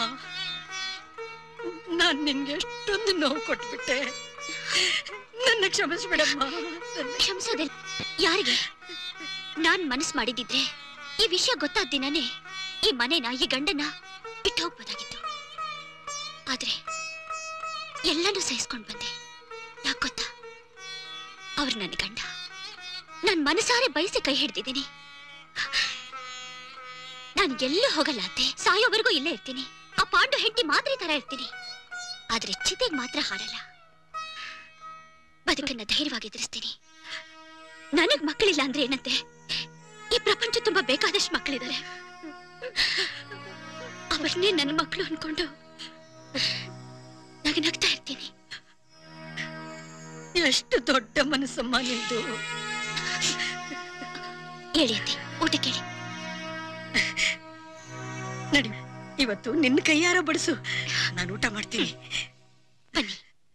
ನಾನ್ ನಿನ್ಗೆ ಎಷ್ಟೊಂದು ನೋವು ಕೊಟ್ಬಿಟ್ಟೆ ನನ್ನ ಕ್ಷಮಿಸ್ಬಿಡಮ್ಮ ಕ್ಷಮಿಸೋದಿಲ್ಲ ಯಾರಿಗೆ ನಾನ್ ಮನಸ್ ಮಾಡಿದಿದ್ರೆ ಈ ವಿಷಯ ಗೊತ್ತಾದ ದಿನನೇ ಈ ಮನೆನ ಈ ಗಂಡನ ಬಿಟ್ಟು ಹೋಗ್ಬೋದಾಗಿತ್ತು ಆದ್ರೆ ಎಲ್ಲನೂ ಸಹಿಸ್ಕೊಂಡ್ ಬಂದೆ ಯಾಕೆ ಗೊತ್ತಾ ಅವ್ರು ನನ್ನ ಗಂಡ ನಾನ್ ಮನಸಾರೆ ಬಯಸಿ ಕೈ ಹಿಡ್ದಿದ್ದೀನಿ ನಾನು ಎಲ್ಲೂ ಹೋಗಲ್ಲ ಅತ್ತೆ ಸಾಯೋವರೆಗೂ ಇಲ್ಲೇ ಇರ್ತೀನಿ ಆ ಪಾಂಡು ಹೆಂಡತಿ ಮಾದರಿ ತರ ಇರ್ತೀನಿ ಆದ್ರೆ ಚಿತೆಗ್ ಮಾತ್ರ ಹಾರಲ್ಲ ಬದುಕನ್ನ ಧೈರ್ಯವಾಗಿ ಎದುರಿಸ್ತೀನಿ ನನಗ್ ಮಕ್ಕಳಿಲ್ಲ ಅಂದ್ರೆ ಏನಂತೆ ಈ ಪ್ರಪಂಚ ತುಂಬಾ ಬೇಕಾದಷ್ಟು ಮಕ್ಕಳಿದ್ದಾರೆ ಅವ್ರನ್ನೇ ನನ್ನ ಮಕ್ಕಳು ಅನ್ಕೊಂಡು ನಗನಗ್ತಾ ಇರ್ತೀನಿ ಎಷ್ಟು ದೊಡ್ಡ ಮನಸ್ಸಮ್ಮ ನಿಂದು ಹೇಳಿ ಅತ್ತೆ ಊಟ ಕೇಳಿ ನಡಿ ಇವತ್ತು ನಿನ್ನ ಕೈಯಾರ ಬಡಿಸು ನಾನು ಊಟ ಮಾಡ್ತೀನಿ ಬನ್ನಿ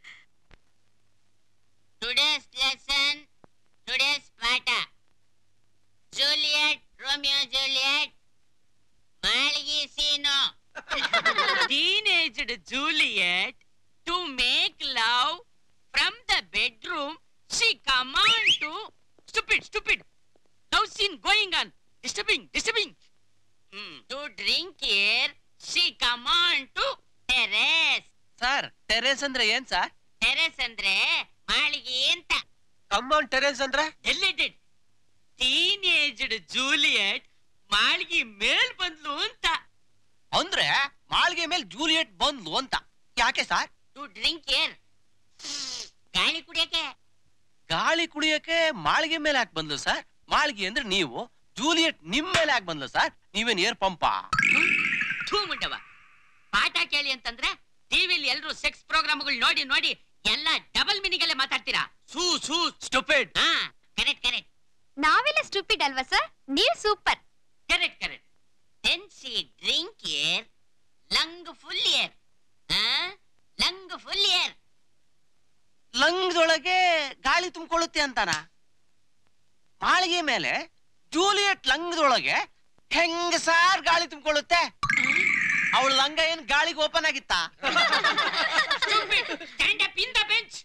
Today's lesson, today's ಪಾಠ ಜೂಲಿಯಟ್ ರೋಮಿಯೋ ಜೂಲಿಯಟ್ ಮಾಳಿಗೆ scene Teenaged Juliet to make love from the bedroom. She command to stupid, stupid. Love scene going on. Disturbing, disturbing. Hmm. To drink here, she command to terrace. Sir terrace ಅಂದ್ರೆ ಏನ್ sir terrace ಅಂದ್ರೆ ಮಾಳಿಗೆ ಅಂತ compound terrace ಅಂದ್ರೆ ಎಲ್ಲಿಡೆಡ್ ಟೀನೇಜ್ಡ್ Juliet Malgi ಮೇಲ್ ಬಂದ್ಲು ಅಂತ ಅಂದ್ರೆ ಮಾಳಿಗೆ ಮೇಲೆ ಜೂಲಿಯಟ್ ಬಂದ್ಲು ಅಂತ ಯಾಕೆ ಸರ್ ಟು ಡ್ರಿಂಕ್ ಏರ್ ಗಾಳಿ ಕುಡಿಯಕ್ಕೆ ಗಾಳಿ ಕುಡಿಯಕ್ಕೆ ಮಾಳಿಗೆ ಮೇಲೆ ಯಾಕೆ ಬಂದ್ಲು ಸರ್ ಮಾಳಿಗೆ ಅಂದ್ರೆ ನೀವು ಜೂಲಿಯಟ್ ನಿಮ್ ಮೇಲೆ ಯಾಕೆ ಬಂದ್ಲು ಸರ್ ನೀವೇನ್ ಏರ್ ಪಂಪಾ ಥೂ ಮುಂಡವ ಪಾಠ ಕೇಳಿ ಅಂತಂದ್ರೆ ಟಿವಿಲಿ ಎಲ್ರು ಸೆಕ್ಸ್ ಪ್ರೋಗ್ರಾಮ್ಗಳು ನೋಡಿ ನೋಡಿ ಎಲ್ಲ ಡಬಲ್ ಮೀನಿಂಗ್ ಅಲ್ಲೇ ಮಾತಾಡ್ತೀರಾ ಸೂ ಸೂ ಸ್ಟುಪಿಡ್ ಹಾ ಕರೆಕ್ಟ್ ಕರೆಕ್ಟ್ ನಾವೆಲ್ಲ ಸ್ಟೂಪಿಡ್ ಅಲ್ವಾ ಸರ್ ನೀವ್ super correct correct then see drink air lung full air lung full air ಲಂಗ್ದೊಳಗೆ ಗಾಳಿ ತುಂಬಿಕೊಳ್ಳುತ್ತೆ ಅಂತಾನ ಅಂಗಿ ಮೇಲೆ ಜೂಲಿಯಟ್ ಲಂಗದೊಳಗೆ ಹೆಂಗ ಸಾರ್ ಗಾಳಿ ತುಂಬಿಕೊಳ್ಳುತ್ತೆ ಅವಳ ಲಂಗ ಏನ್ ಗಾಳಿಗೆ ಓಪನ್ ಆಗಿತ್ತಾ stand up in the bench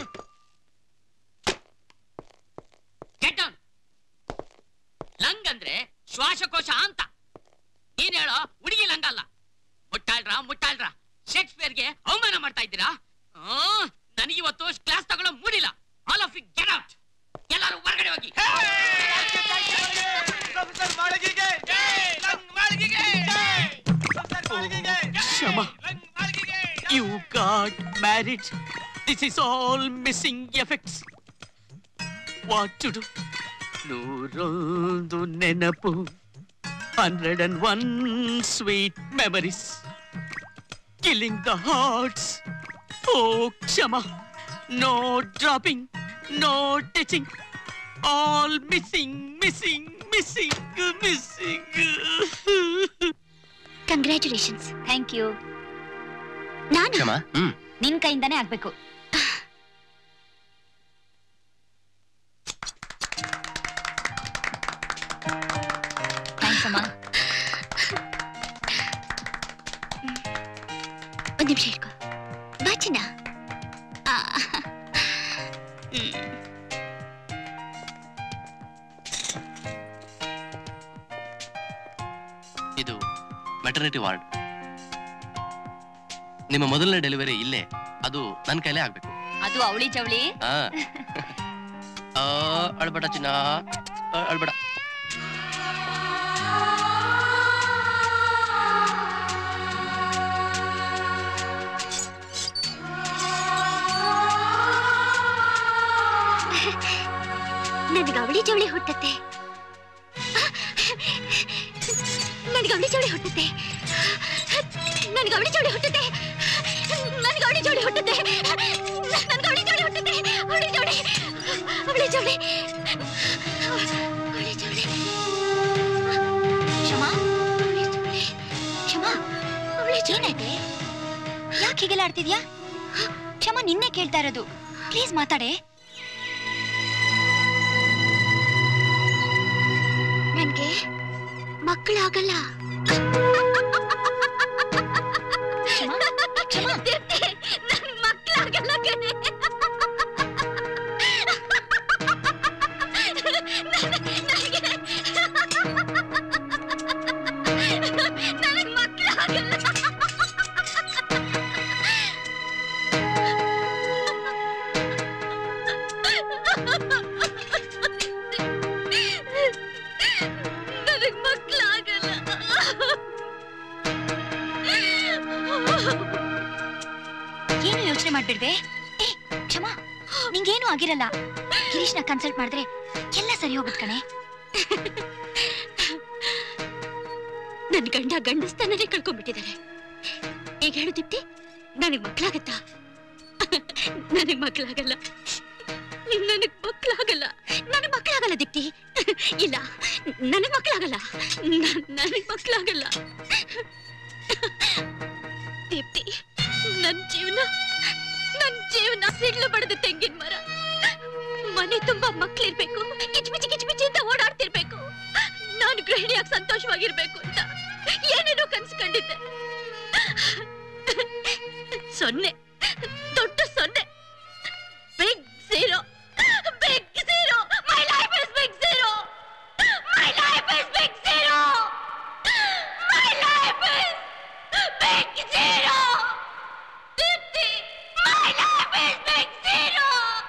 get down lung ಅಂದ್ರೆ ಶ್ವಾಸಕೋಶ ಅಂತ ನೀನ್ ಹೇಳೋ ಹುಡುಗಿ ಲಂಗ ಅಲ್ಲ ಮುಟ್ಟಾಳ್ರ ಮುಟ್ಟಾಳ್ರ ಶೇಕ್ಸ್ಪಿಯರ್ಗೆ ಅವಮಾನ ಮಾಡ್ತಾ ಇದ್ದೀರಾ ಆ, ನನಗಿವತ್ತು ಕ್ಲಾಸ್ ತಗೊಳ್ಳೋ ಮೂಡಿಲ್ಲ ಆಲ್ ಆಫ್ ಗೆಟ್ ಔಟ್ ಎಲ್ಲರೂ ಹೊರಗಡೆ ಹೋಗಿ Shama, you got married. This is all missing effects. What to do? ನೂರೊಂದು ನೆನಪು hundred and one sweet memories killing the hearts ಓ Kshama no dropping no touching all missing missing missing missing congratulations thank you ನಾನು ಕ್ಷಮ ಹ್ಮ್ ನಿನ್ ಕೈಯಿಂದಾನೇ ಆಗ್ಬೇಕು thanks ಅಮ್ಮ ಒಂದ್ ನಿಮಿಷ ಇಟ್ಕೋ ಬಾ ಚಿನ್ನ ಆ, ಹ್ಮ್. ಇದು ಮೆಟರ್ನಿಟಿ ವಾರ್ಡ್ ನಿಮ್ಮ ಮೊದಲನೇ ಡೆಲಿವರಿ ಇಲ್ಲೇ ಅದು ನನ್ನ ಕೈಲೇ ಆಗ್ಬೇಕು ಅದು ಅವಳಿ ಜವಳಿ ಆ. ಆ, ಅಳ್ಬೇಡ ಚಿನ್ನ ಆ, ಅಳ್ಬೇಡ ನನಗೆ ಅವಳಿ ಜವಳಿ ಹುಟ್ಟತ್ತೆ ನನಗೆ ಅವಳಿ ಜವಳಿ ಹುಟ್ಟುತ್ತೆ ನನಗೆ ಅವಳಿ ಜವಳಿ ಹುಟ್ಟುತ್ತೆ ನನಗೆ ಅವಳಿ ಜವಳಿ ಹುಟ್ಟುತ್ತೆ ನನಗೆ ಅವಳಿ ಜವಳಿ ಹುಟ್ಟುತ್ತೆ ಅವಳಿ ಜವಳಿ ಅವಳಿ ಜವಳಿ ಅವಳಿ ಜವಳಿ ಕ್ಷಮಾ ಕ್ಷಮಾ ಏನಾಯ್ತೆ ಯಾಕೆ ಹೀಗೆಲ್ಲ ಆಡ್ತಿದ್ಯಾ ಕ್ಷಮಾ ನಿನ್ನೆ ಕೇಳ್ತಾ ಇರೋದು ಪ್ಲೀಸ್ ಮಾತಾಡೆ ನನ್ಗೆ ಮಕ್ಕಳಾಗಲ್ಲ ದೀಪ್ತಿ, ನನ್ಗ್ ಮಕ್ಳಾಗಲ್ಲ ಕಣೆ. ನನಗೆ- ನನಗ್ ಮಕ್ಳಾಗಲ್ಲ. ನನಗ್ ಮಕ್ಳಾಗಲ್ಲ ಏನು ಯೋಚನೆ ಮಾಡ್ಬಿಡ್ವೆ ಏ ಕ್ಷಮಾ ನಿಂಗೇನು ಆಗಿರಲ್ಲ ಗಿರೀಶ್ನ ಕನ್ಸಲ್ಟ್ ಮಾಡಿದ್ರೆ ಎಲ್ಲ ಸರಿ ಹೋಗುತ್ತೆ ಕಣೆ ನನ್ ಗಂಡ ಗಂಡಸ್ತನನೇ ಕಳ್ಕೊಂಡ್ಬಿಟ್ಟಿದ್ದಾರೆ ಈಗ ಹೇಳು ದೀಪ್ತಿ ನನಗ್ ಮಕ್ಳಾಗತ್ತಾ ನನಗ್ ಮಕ್ಳಾಗಲ್ಲ ನನಗ್ ಮಕ್ಳಾಗಲ್ಲ ನನಗ್ ಮಕ್ಳಾಗಲ್ಲ ದೀಪ್ತಿ ಇಲ್ಲ ನನಗ್ ಮಕ್ಳಾಗಲ್ಲ ನ- ನನಗ್ ಮಕ್ಳಾಗಲ್ಲ ದೀಪ್ತಿ ನನ್ ಜೀವನ ನನ್ ಜೀವನ ಸಿಡ್ಲು ಬಡದ ತೆಂಗಿನ ಮರ ಮನೆ ತುಂಬಾ ಮಕ್ಳಿರ್ಬೇಕು ಕಿಚ್ಮಿಚಿ ಕಿಚ್ಮಿಚಿ ಅಂತ ಓಡಾಡ್ತಿರ್ಬೇಕು ನಾನು ಗೃಹಿಣಿಯಾಗಿ ಸಂತೋಷವಾಗಿರ್ಬೇಕು ಅಂತ ಏನೇನೋ ಕನ್ಸ್ಕೊಂಡಿದ್ದೆ ಸೊನ್ನೆ ದೊಡ್ಡ ಸೊನ್ನೆ big zero big zero my life is big zero my life is big zero my life is big zero Deepti my life is big zero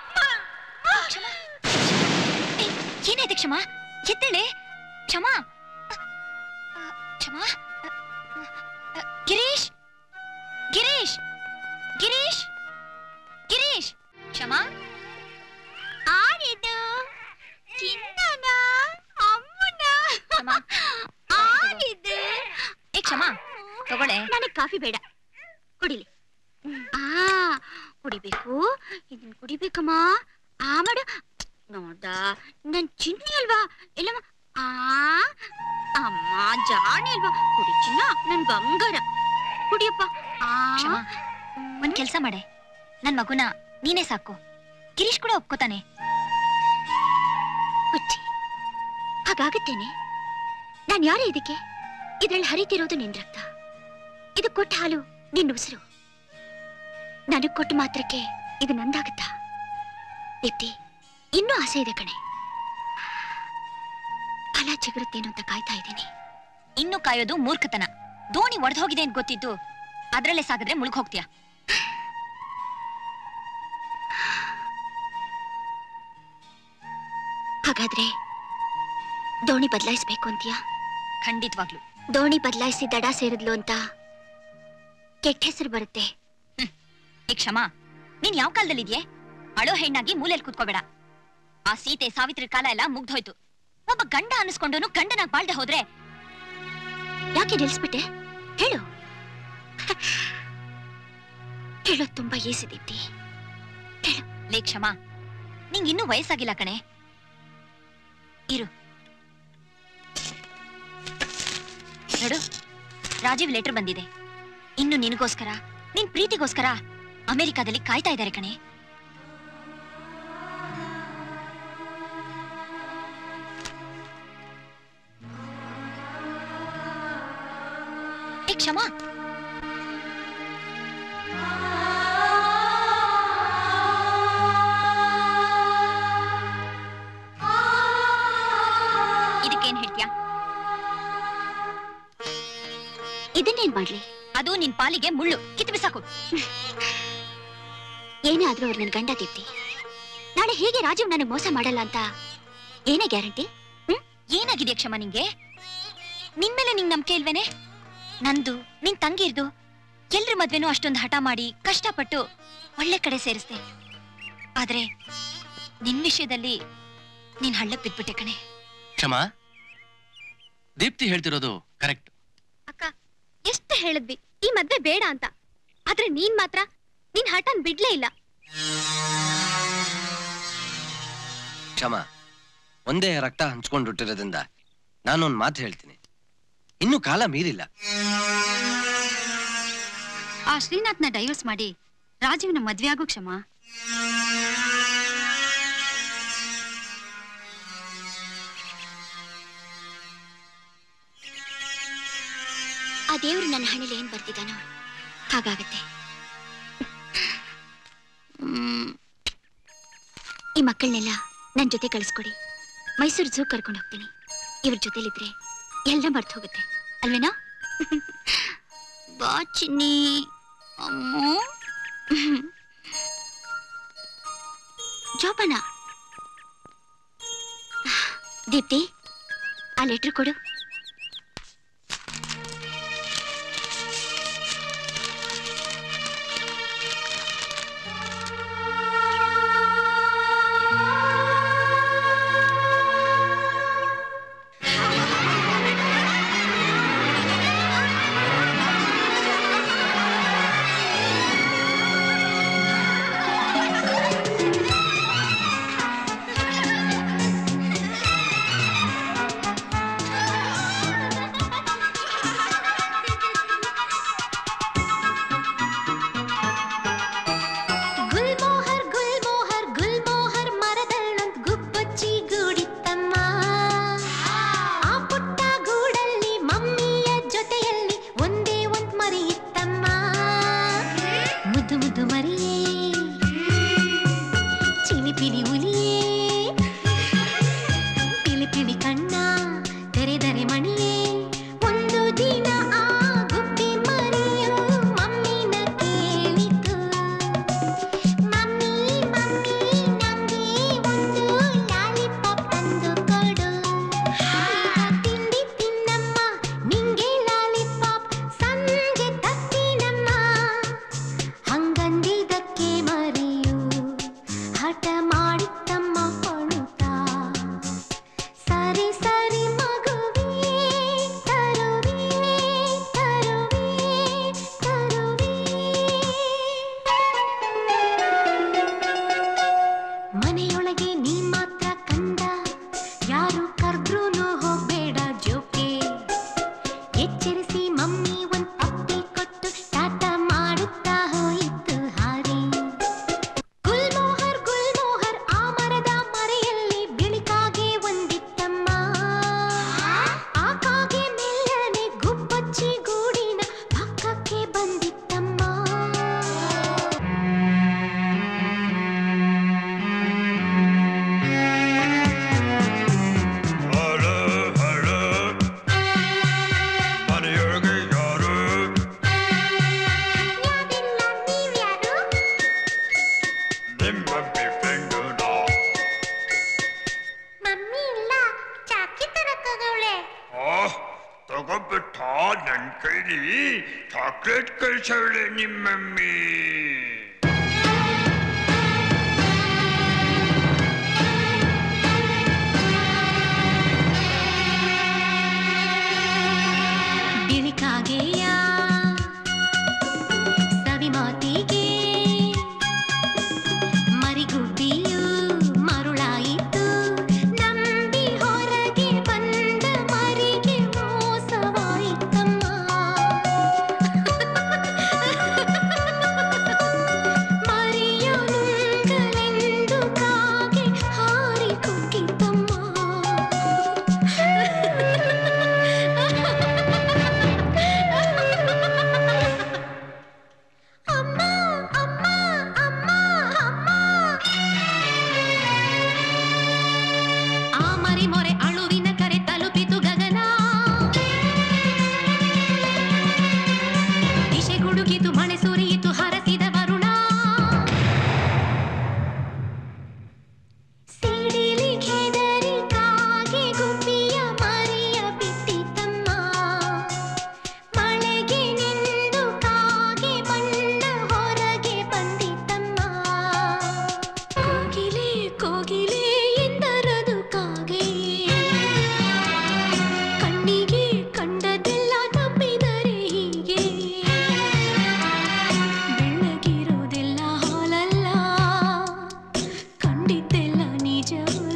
ಏ, ಏನಾಯ್ತು ಕ್ಷಮಾ ಎದ್ದೇಳೆ ಕ್ಷಮಾ ಅ, ಕ್ಷಮಾ ಅ, ಅ, ಗಿರೀಶ್ ಗಿರೀಶ್ ಗಿರೀಶ್ ಗಿರೀಶ್ ಕ್ಷಮಾ ಆರಿದು ಚಿನ್ನನ ಅಮ್ಮನ ಕ್ಷಮಾ ಆರಿದು ಏ ಕ್ಷಮಾ ತಗೊಳ್ಳೆ ನನಗೆ ಕಾಫಿ ಬೇಡ ಕುಡಿಲಿ ಆ ಕುಡಿಬೇಕು ಇದನ್ನ ಕುಡಿಬೇಕಮ್ಮ ಆ ಮಾಡು ನೋಡ್ದ ನನ್ ಚಿನ್ನಿ ಅಲ್ವಾ ಇಲ್ಲಮ್ಮ ಆ ಅಮ್ಮ ಜಾಣಿ ಅಲ್ವಾ ಕುಡಿ ಚಿನ್ನ ನನ್ ಬಂಗಾರ ಕುಡಿಯಪ್ಪ ಆ ಕ್ಷಮಾ ಒಂದ್ ಕೆಲ್ಸ ಮಾಡೆ ನನ್ ಮಗುನ ನೀನೇ ಸಾಕು ಗಿರೀಶ್ ಕೂಡ ಒಪ್ಕೋತಾನೆ ಹುಚ್ಚಿ ಹಾಗಾಗತ್ತೇನೆ ನಾನು ಯಾರೇ ಇದಕ್ಕೆ ಇದ್ರಲ್ಲಿ ಹರಿತಿರೋದು ನಿನ್ ರಕ್ತ ಇದು ಕೊಟ್ಟ ಹಾಲು ನಿನ್ನ ಉಸಿರು ನನಗ್ ಕೊಟ್ಟ ಮಾತ್ರಕ್ಕೆ ಇದು ನಂದಾಗತ್ತಾ ದೀಪ್ತಿ ಇನ್ನೂ ಆಸೆ ಇದೆ ಕಣೆ ಫಲ ಚಿಗುರುತ್ತೇನೋ ಅಂತ ಕಾಯ್ತಾ ಇದ್ದೀನಿ ಇನ್ನು ಕಾಯೋದು ಮೂರ್ಖತನ ದೋಣಿ ಒಡೆದು ಹೋಗಿದೆ ಅಂತ ಗೊತ್ತಿದ್ದು ಅದ್ರಲ್ಲೇ ಸಾಗಿದ್ರೆ ಮುಳುಗ್ ಹೋಗ್ತೀಯ ಹಾಗಾದ್ರೆ ದೋಣಿ ಬದಲಾಯಿಸ್ಬೇಕು ಅಂತೀಯಾ ಖಂಡಿತವಾಗ್ಲು ದೋಣಿ ಬದಲಾಯಿಸಿ ದಡ ಸೇರಿದ್ಲು ಅಂತ ಕೆಟ್ಟ ಹೆಸರು ಬರುತ್ತೆ ಏ ಕ್ಷಮಾ ನೀನ್ ಯಾವ ಕಾಲದಲ್ಲಿದ್ಯೆ ಅಳೋ ಹೆಣ್ಣಾಗಿ ಮೂಲೆಯಲ್ಲಿ ಕೂತ್ಕೋಬೇಡ ಆ ಸೀತೆ ಸಾವಿತ್ರಿ ಕಾಲ ಎಲ್ಲ ಮುಗ್ದೋಯ್ತು ಒಬ್ಬ ಗಂಡ ಅನಿಸ್ಕೊಂಡೋನು ಗಂಡನಾಗ್ ಬಾಳ್ದೆ ಹೋದ್ರೆ ಯಾಕೆ ನಿಲ್ಸ್ಬಿಟ್ಟೆ ಹೇಳು ಹೇಳೋದ್ ತುಂಬಾ ಏಸಿ ದೀಪ್ತಿ ಲೇ ಕ್ಷಮಾ ನಿಂಗ್ ಇನ್ನೂ ವಯಸ್ಸಾಗಿಲ್ಲ ಕಣೆ ಇರು ನೋಡು ರಾಜೀವ್ ಲೆಟರ್ ಬಂದಿದೆ ಇನ್ನು ನಿನಗೋಸ್ಕರ ನಿನ್ ಪ್ರೀತಿಗೋಸ್ಕರ ಅಮೆರಿಕಾದಲ್ಲಿ ಕಾಯ್ತಾ ಇದ್ದಾರೆ ಕಣೆ ಏ ಕ್ಷಮಾ ಇದಕ್ಕೇನ್ ಹೇಳ್ತೀಯಾ ಇದನ್ನೇನ್ ಮಾಡ್ಲಿ ಅದು ನಿನ್ ಪಾಲಿಗೆ ಮುಳ್ಳು ಕಿತ್ತು ಬಿಸಾಕು ಏನೇ ಆದ್ರೂ ಅವ್ರು ನನ್ ಗಂಡ ದೀಪ್ತಿ ನಾಳೆ ಹೇಗೆ ರಾಜೀವ್ ನನಗ್ ಮೋಸ ಮಾಡಲ್ಲ ಅಂತ ಏನೇ ಗ್ಯಾರಂಟಿ ಏನಾಗಿದೆ ಕ್ಷಮ ನಿಂಗೆ ನಿನ್ ಮೇಲೆ ನಿಂಗ್ ನಂಬಿಕೆ ಇಲ್ವೇನೆ ನಂದು ನಿನ್ ತಂಗಿರ್ದು ಎಲ್ರ ಮದ್ವೆನೂ ಅಷ್ಟೊಂದು ಹಠ ಮಾಡಿ ಕಷ್ಟಪಟ್ಟು ಒಳ್ಳೆ ಕಡೆ ಸೇರಿಸ್ದೆ ಆದ್ರೆ ನಿನ್ ವಿಷಯದಲ್ಲಿ ನೀನ್ ಹಳ್ಳಕ್ ಬಿದ್ಬಿಟ್ಟೆ ಕಣೆ ಕ್ಷಮಾ ದೀಪ್ತಿ ಹೇಳ್ತಿರೋದು ಕರೆಕ್ಟ್ ಅಕ್ಕ ಎಷ್ಟು ಹೇಳಿದ್ವಿ ಈ ಮದ್ವೆ ಬೇಡ ಅಂತ ಆದ್ರೆ ನೀನ್ ಮಾತ್ರ ನಿನ್ ಹಠನ್ ಬಿಡ್ಲೇ ಇಲ್ಲ ಕ್ಷಮ ಒಂದೇ ರಕ್ತ ಹಂಚ್ಕೊಂಡು ಹುಟ್ಟಿರೋದ್ರಿಂದ ನಾನೊಂದು ಮಾತು ಹೇಳ್ತೀನಿ ಇನ್ನೂ ಕಾಲ ಮೀರಿಲ್ಲ ಆ ಶ್ರೀನಾಥ್ನ ಡೈವರ್ಸ್ ಮಾಡಿ ರಾಜೀವ್ನ ಮದ್ವೆ ಆಗು ಕ್ಷಮ ಆ ದೇವ್ರು ನನ್ನ ಹಣೆಲಿ ಏನ್ ಬರ್ತಿದ್ದಾನೋ ಹಾಗಾಗತ್ತೆ ಮ್, ಈ ಮಕ್ಕಳನ್ನೆಲ್ಲ ನನ್ ಜೊತೆ ಕಳಿಸ್ಕೊಡಿ ಮೈಸೂರು ಝೂ ಕರ್ಕೊಂಡು ಹೋಗ್ತೀನಿ ಇವ್ರ ಜೊತೆಲಿದ್ರೆ ಎಲ್ಲ ಮರ್ತು ಹೋಗುತ್ತೆ ಅಲ್ವೇನಾ ಬಾ ಚಿನ್ನಿ ಅಮ್ಮು ಜೋಪಾನ ದೀಪ್ತಿ ಆ ಲೆಟ್ರ್ ಕೊಡು ಚಾಕ್ಲೇಟ್ ಕಳ್ಸವಳೆ ನಿಮ್ಮಮ್ಮಿ ಬಿಳಿಕಾಗೆಯ ಸವಿ ಮಾತಿಗೆ ಮರಿಗುಬ್ಬಿಯು ಮರುಳಾಯಿತು ನಂಬಿ ಹೊರಗೆ ಬಂದ ಮರಿಗೆ ಮೋಸವಾಯಿತಮ್ಮ ಮರಿಯ ನುಂಗಲೆಂದು ಕಾಗೆ ಹಾರಿ ಕುಗ್ಗಿತಮ್ಮ ಅಮ್ಮ ಅಮ್ಮ ಅಮ್ಮ ಅಮ್ಮ ಆ ಮರಿ ಮೊರೆ ಅಳುವಿನ ಕರೆ ತಲುಪಿತು ಗಗನ ದಿಶೆ ಗುಡುಗಿತು ಮಳೆ ಸುರಿಯಿತು ಹರಸಿದ ವರುಣ ಸಿಡಿಲಿ ಕೆದರಿ ಕಾಗೆ ಗುಬ್ಬಿಯ ಮರಿಯ ಬಿಟ್ಟಿತಮ್ಮ ಮಳೆಗೆ ನಿಂದು ಕಾಗೆ ಬಣ್ಣ ಹೊರಗೆ ಬಂದಿತಮ್ಮ ಕೋಗಿಲೆ ಕೋಗಿಲೆ ಎಂದರದು ಕಾಗೆ ಕಣ್ಣಿಗೆ ಕಂಡದೆಲ್ಲ ತಪ್ಪಿದರೆ ಹೀಗೆ ಬೆಳ್ಳಗಿರುವುದೆಲ್ಲ ಹಾಲಲ್ಲ ಕಂಡಿದ್ದೆಲ್ಲ ನಿಜವಲ್ಲ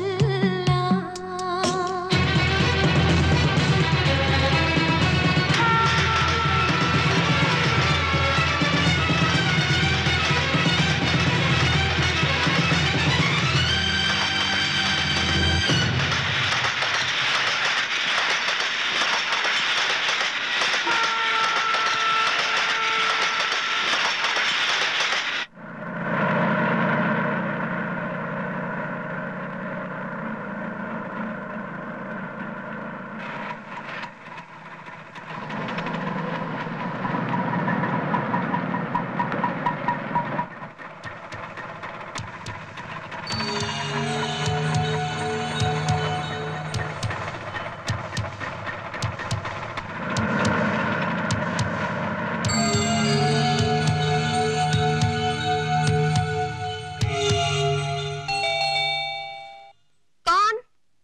कौन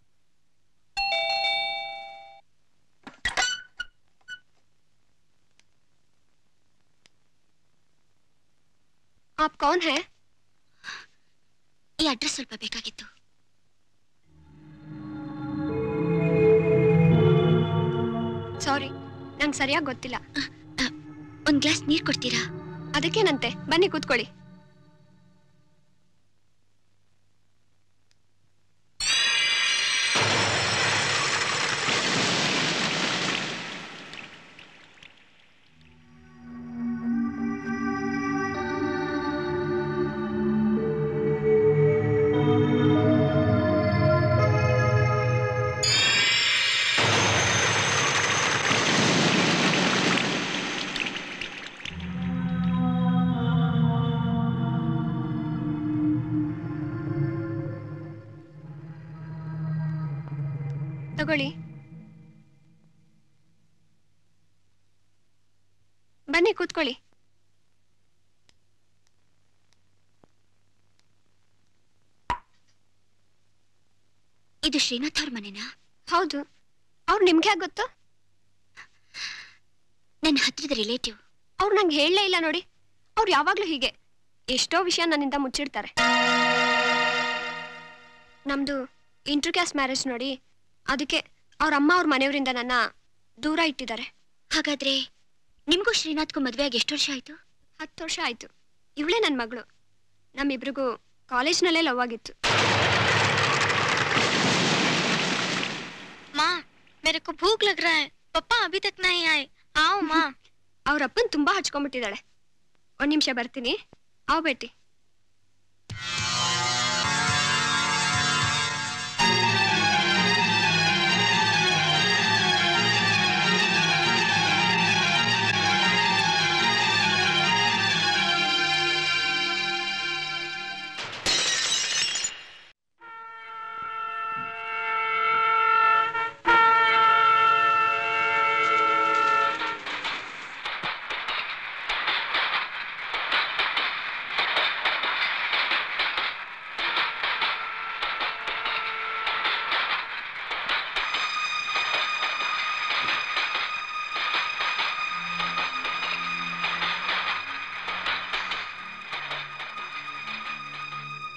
आप कौन है ಈ ಅಡ್ರೆಸ್ ಸ್ವಲ್ಪ ಬೇಕಾಗಿತ್ತು ಸಾರಿ ನಂಗೆ ಸರಿಯಾಗಿ ಗೊತ್ತಿಲ್ಲ ಒಂದ್ ಗ್ಲಾಸ್ ನೀರ್ ಕೊಡ್ತೀರಾ ಅದಕ್ಕೇನಂತೆ ಬನ್ನಿ ಕೂತ್ಕೊಳ್ಳಿ ತಗೊಳ್ಳಿ ಬನ್ನಿ ಕೂತ್ಕೊಳ್ಳಿ ಇದು ಶ್ರೀನಾಥ್ ಅವ್ರ ಮನೆನಾ ಹೌದು ಅವ್ರು ನಿಮ್ಗೆ ಯಾಕೆ ಗೊತ್ತು ನನ್ನ ಹತ್ರದ ರಿಲೇಟಿವ್ ಅವ್ರು ನಂಗೆ ಹೇಳಲೇ ಇಲ್ಲ ನೋಡಿ ಅವ್ರು ಯಾವಾಗ್ಲೂ ಹೀಗೆ ಎಷ್ಟೋ ವಿಷಯ ನನ್ನಿಂದ ಮುಚ್ಚಿಡ್ತಾರೆ ನಮ್ದು ಇಂಟರ್ ಕ್ಯಾಸ್ಟ್ ಮ್ಯಾರೇಜ್ ನೋಡಿ ಅದಕ್ಕೆ ಅವ್ರ ಅಮ್ಮ ಅವ್ರ ಮನೆಯವರಿಂದ ನನ್ನ ದೂರ ಇಟ್ಟಿದ್ದಾರೆ ಹಾಗಾದ್ರೆ ನಿಮ್ಗೂ ಶ್ರೀನಾಥ್ಗೂ ಮದ್ವೆ ಆಗಿ ಎಷ್ಟು ವರ್ಷ ಆಯ್ತು ಹತ್ತು ವರ್ಷ ಆಯ್ತು ಇವಳೇ ನನ್ನ ಮಗಳು ನಮ್ಮಿಬ್ರಿಗೂ ಕಾಲೇಜ್ನಲ್ಲೇ ಲವ್ ಆಗಿತ್ತು माँ मेरे को भूख लग रहा है पापा अभी तक नहीं आए आओ माँ ಅವ್ರ ಅಪ್ಪನ್ ತುಂಬಾ ಹಚ್ಕೊಂಡ್ಬಿಟ್ಟಿದ್ದಾಳೆ ಒಂದ್ ನಿಮಿಷ ಬರ್ತೀನಿ ಅವ್ ಬೇಟಿ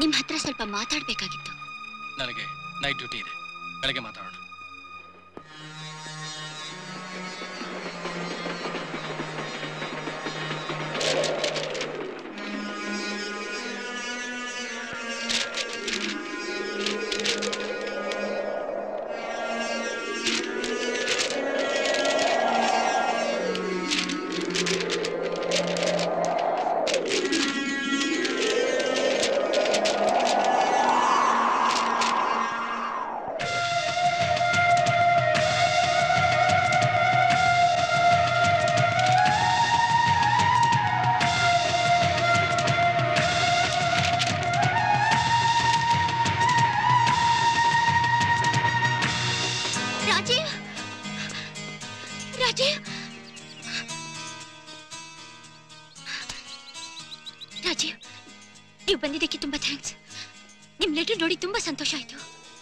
ನಿಮ್ ಹತ್ರ ಸ್ವಲ್ಪ ಮಾತಾಡ್ಬೇಕಾಗಿತ್ತು ನನಗೆ ನೈಟ್ ಡ್ಯೂಟಿ ಇದೆ ಬೆಳಗ್ಗೆ ಮಾತಾಡೋಣ ರಾಜೀವ್ ರಾಜೀವ್ ರಾಜೀವ್ ನೀವು ಬಂದಿದ್ದಕ್ಕೆ ತುಂಬಾ ಥ್ಯಾಂಕ್ಸ್ ನಿಮ್ ಲೆಟರ್ ನೋಡಿ ತುಂಬಾ ಸಂತೋಷ ಆಯ್ತು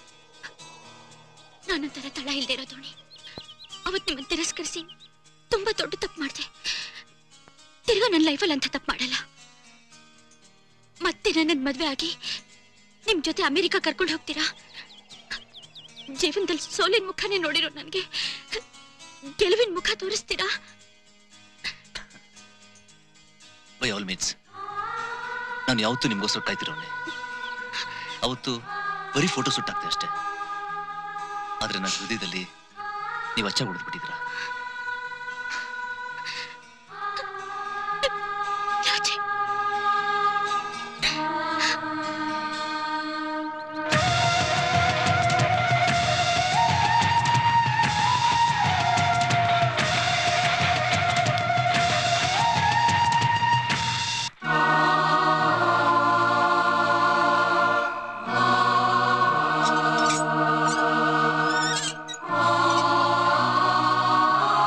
ನಾನೊಂಥರ ತಳ ಇಲ್ದೇ ಇರೋ ದೋಣಿ ಅವತ್ತು ನಿಮ್ಮನ್ನು ತಿರಸ್ಕರಿಸಿ ತುಂಬಾ ದೊಡ್ಡ ತಪ್ಪು ಮಾಡಿದೆ ತಿರ್ಗಾ ನನ್ನ ಲೈಫಲ್ಲಿ ಅಂತ ತಪ್ಪು ಮಾಡಲ್ಲ ಮತ್ತೆ ನನ್ನ ಮದ್ವೆ ಆಗಿ ನಿಮ್ ಜೊತೆ ಅಮೆರಿಕ ಕರ್ಕೊಂಡು ಹೋಗ್ತೀರಾ ಜೀವನದಲ್ಲಿ ಸೋಲಿನ ಮುಖನೇ ನೋಡಿರೋ ನನಗೆ ಗೆಲುವಿನ ಮುಖ ತೋರಿಸ್ತೀರಾ ಬೈ ಆಲ್ ಮೀನ್ಸ್ ನಾನು ಯಾವತ್ತೂ ನಿಮ್ಗೋಸ್ಕರ ಕಾಯ್ತಿರೋನೆ ಅವತ್ತು ಬರೀ ಫೋಟೋ ಶೂಟ್ ಆಗ್ತದೆ ಅಷ್ಟೇ ಆದ್ರೆ ನನ್ನ ಹೃದಯದಲ್ಲಿ ನೀವು ಅಚ್ಚ ಉಳಿದ್ಬಿಟ್ಟಿದ್ದೀರಾ ರಾಜೀವ್ ಆ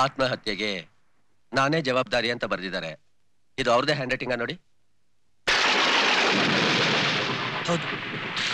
ಆತ್ಮಹತ್ಯೆಗೆ ನಾನೇ ಜವಾಬ್ದಾರಿ ಅಂತ ಬರೆದಿದ್ದಾರೆ ಇದು ಅವ್ರದೇ ಹ್ಯಾಂಡ್ ರೈಟಿಂಗ ನೋಡಿ ಹೌದು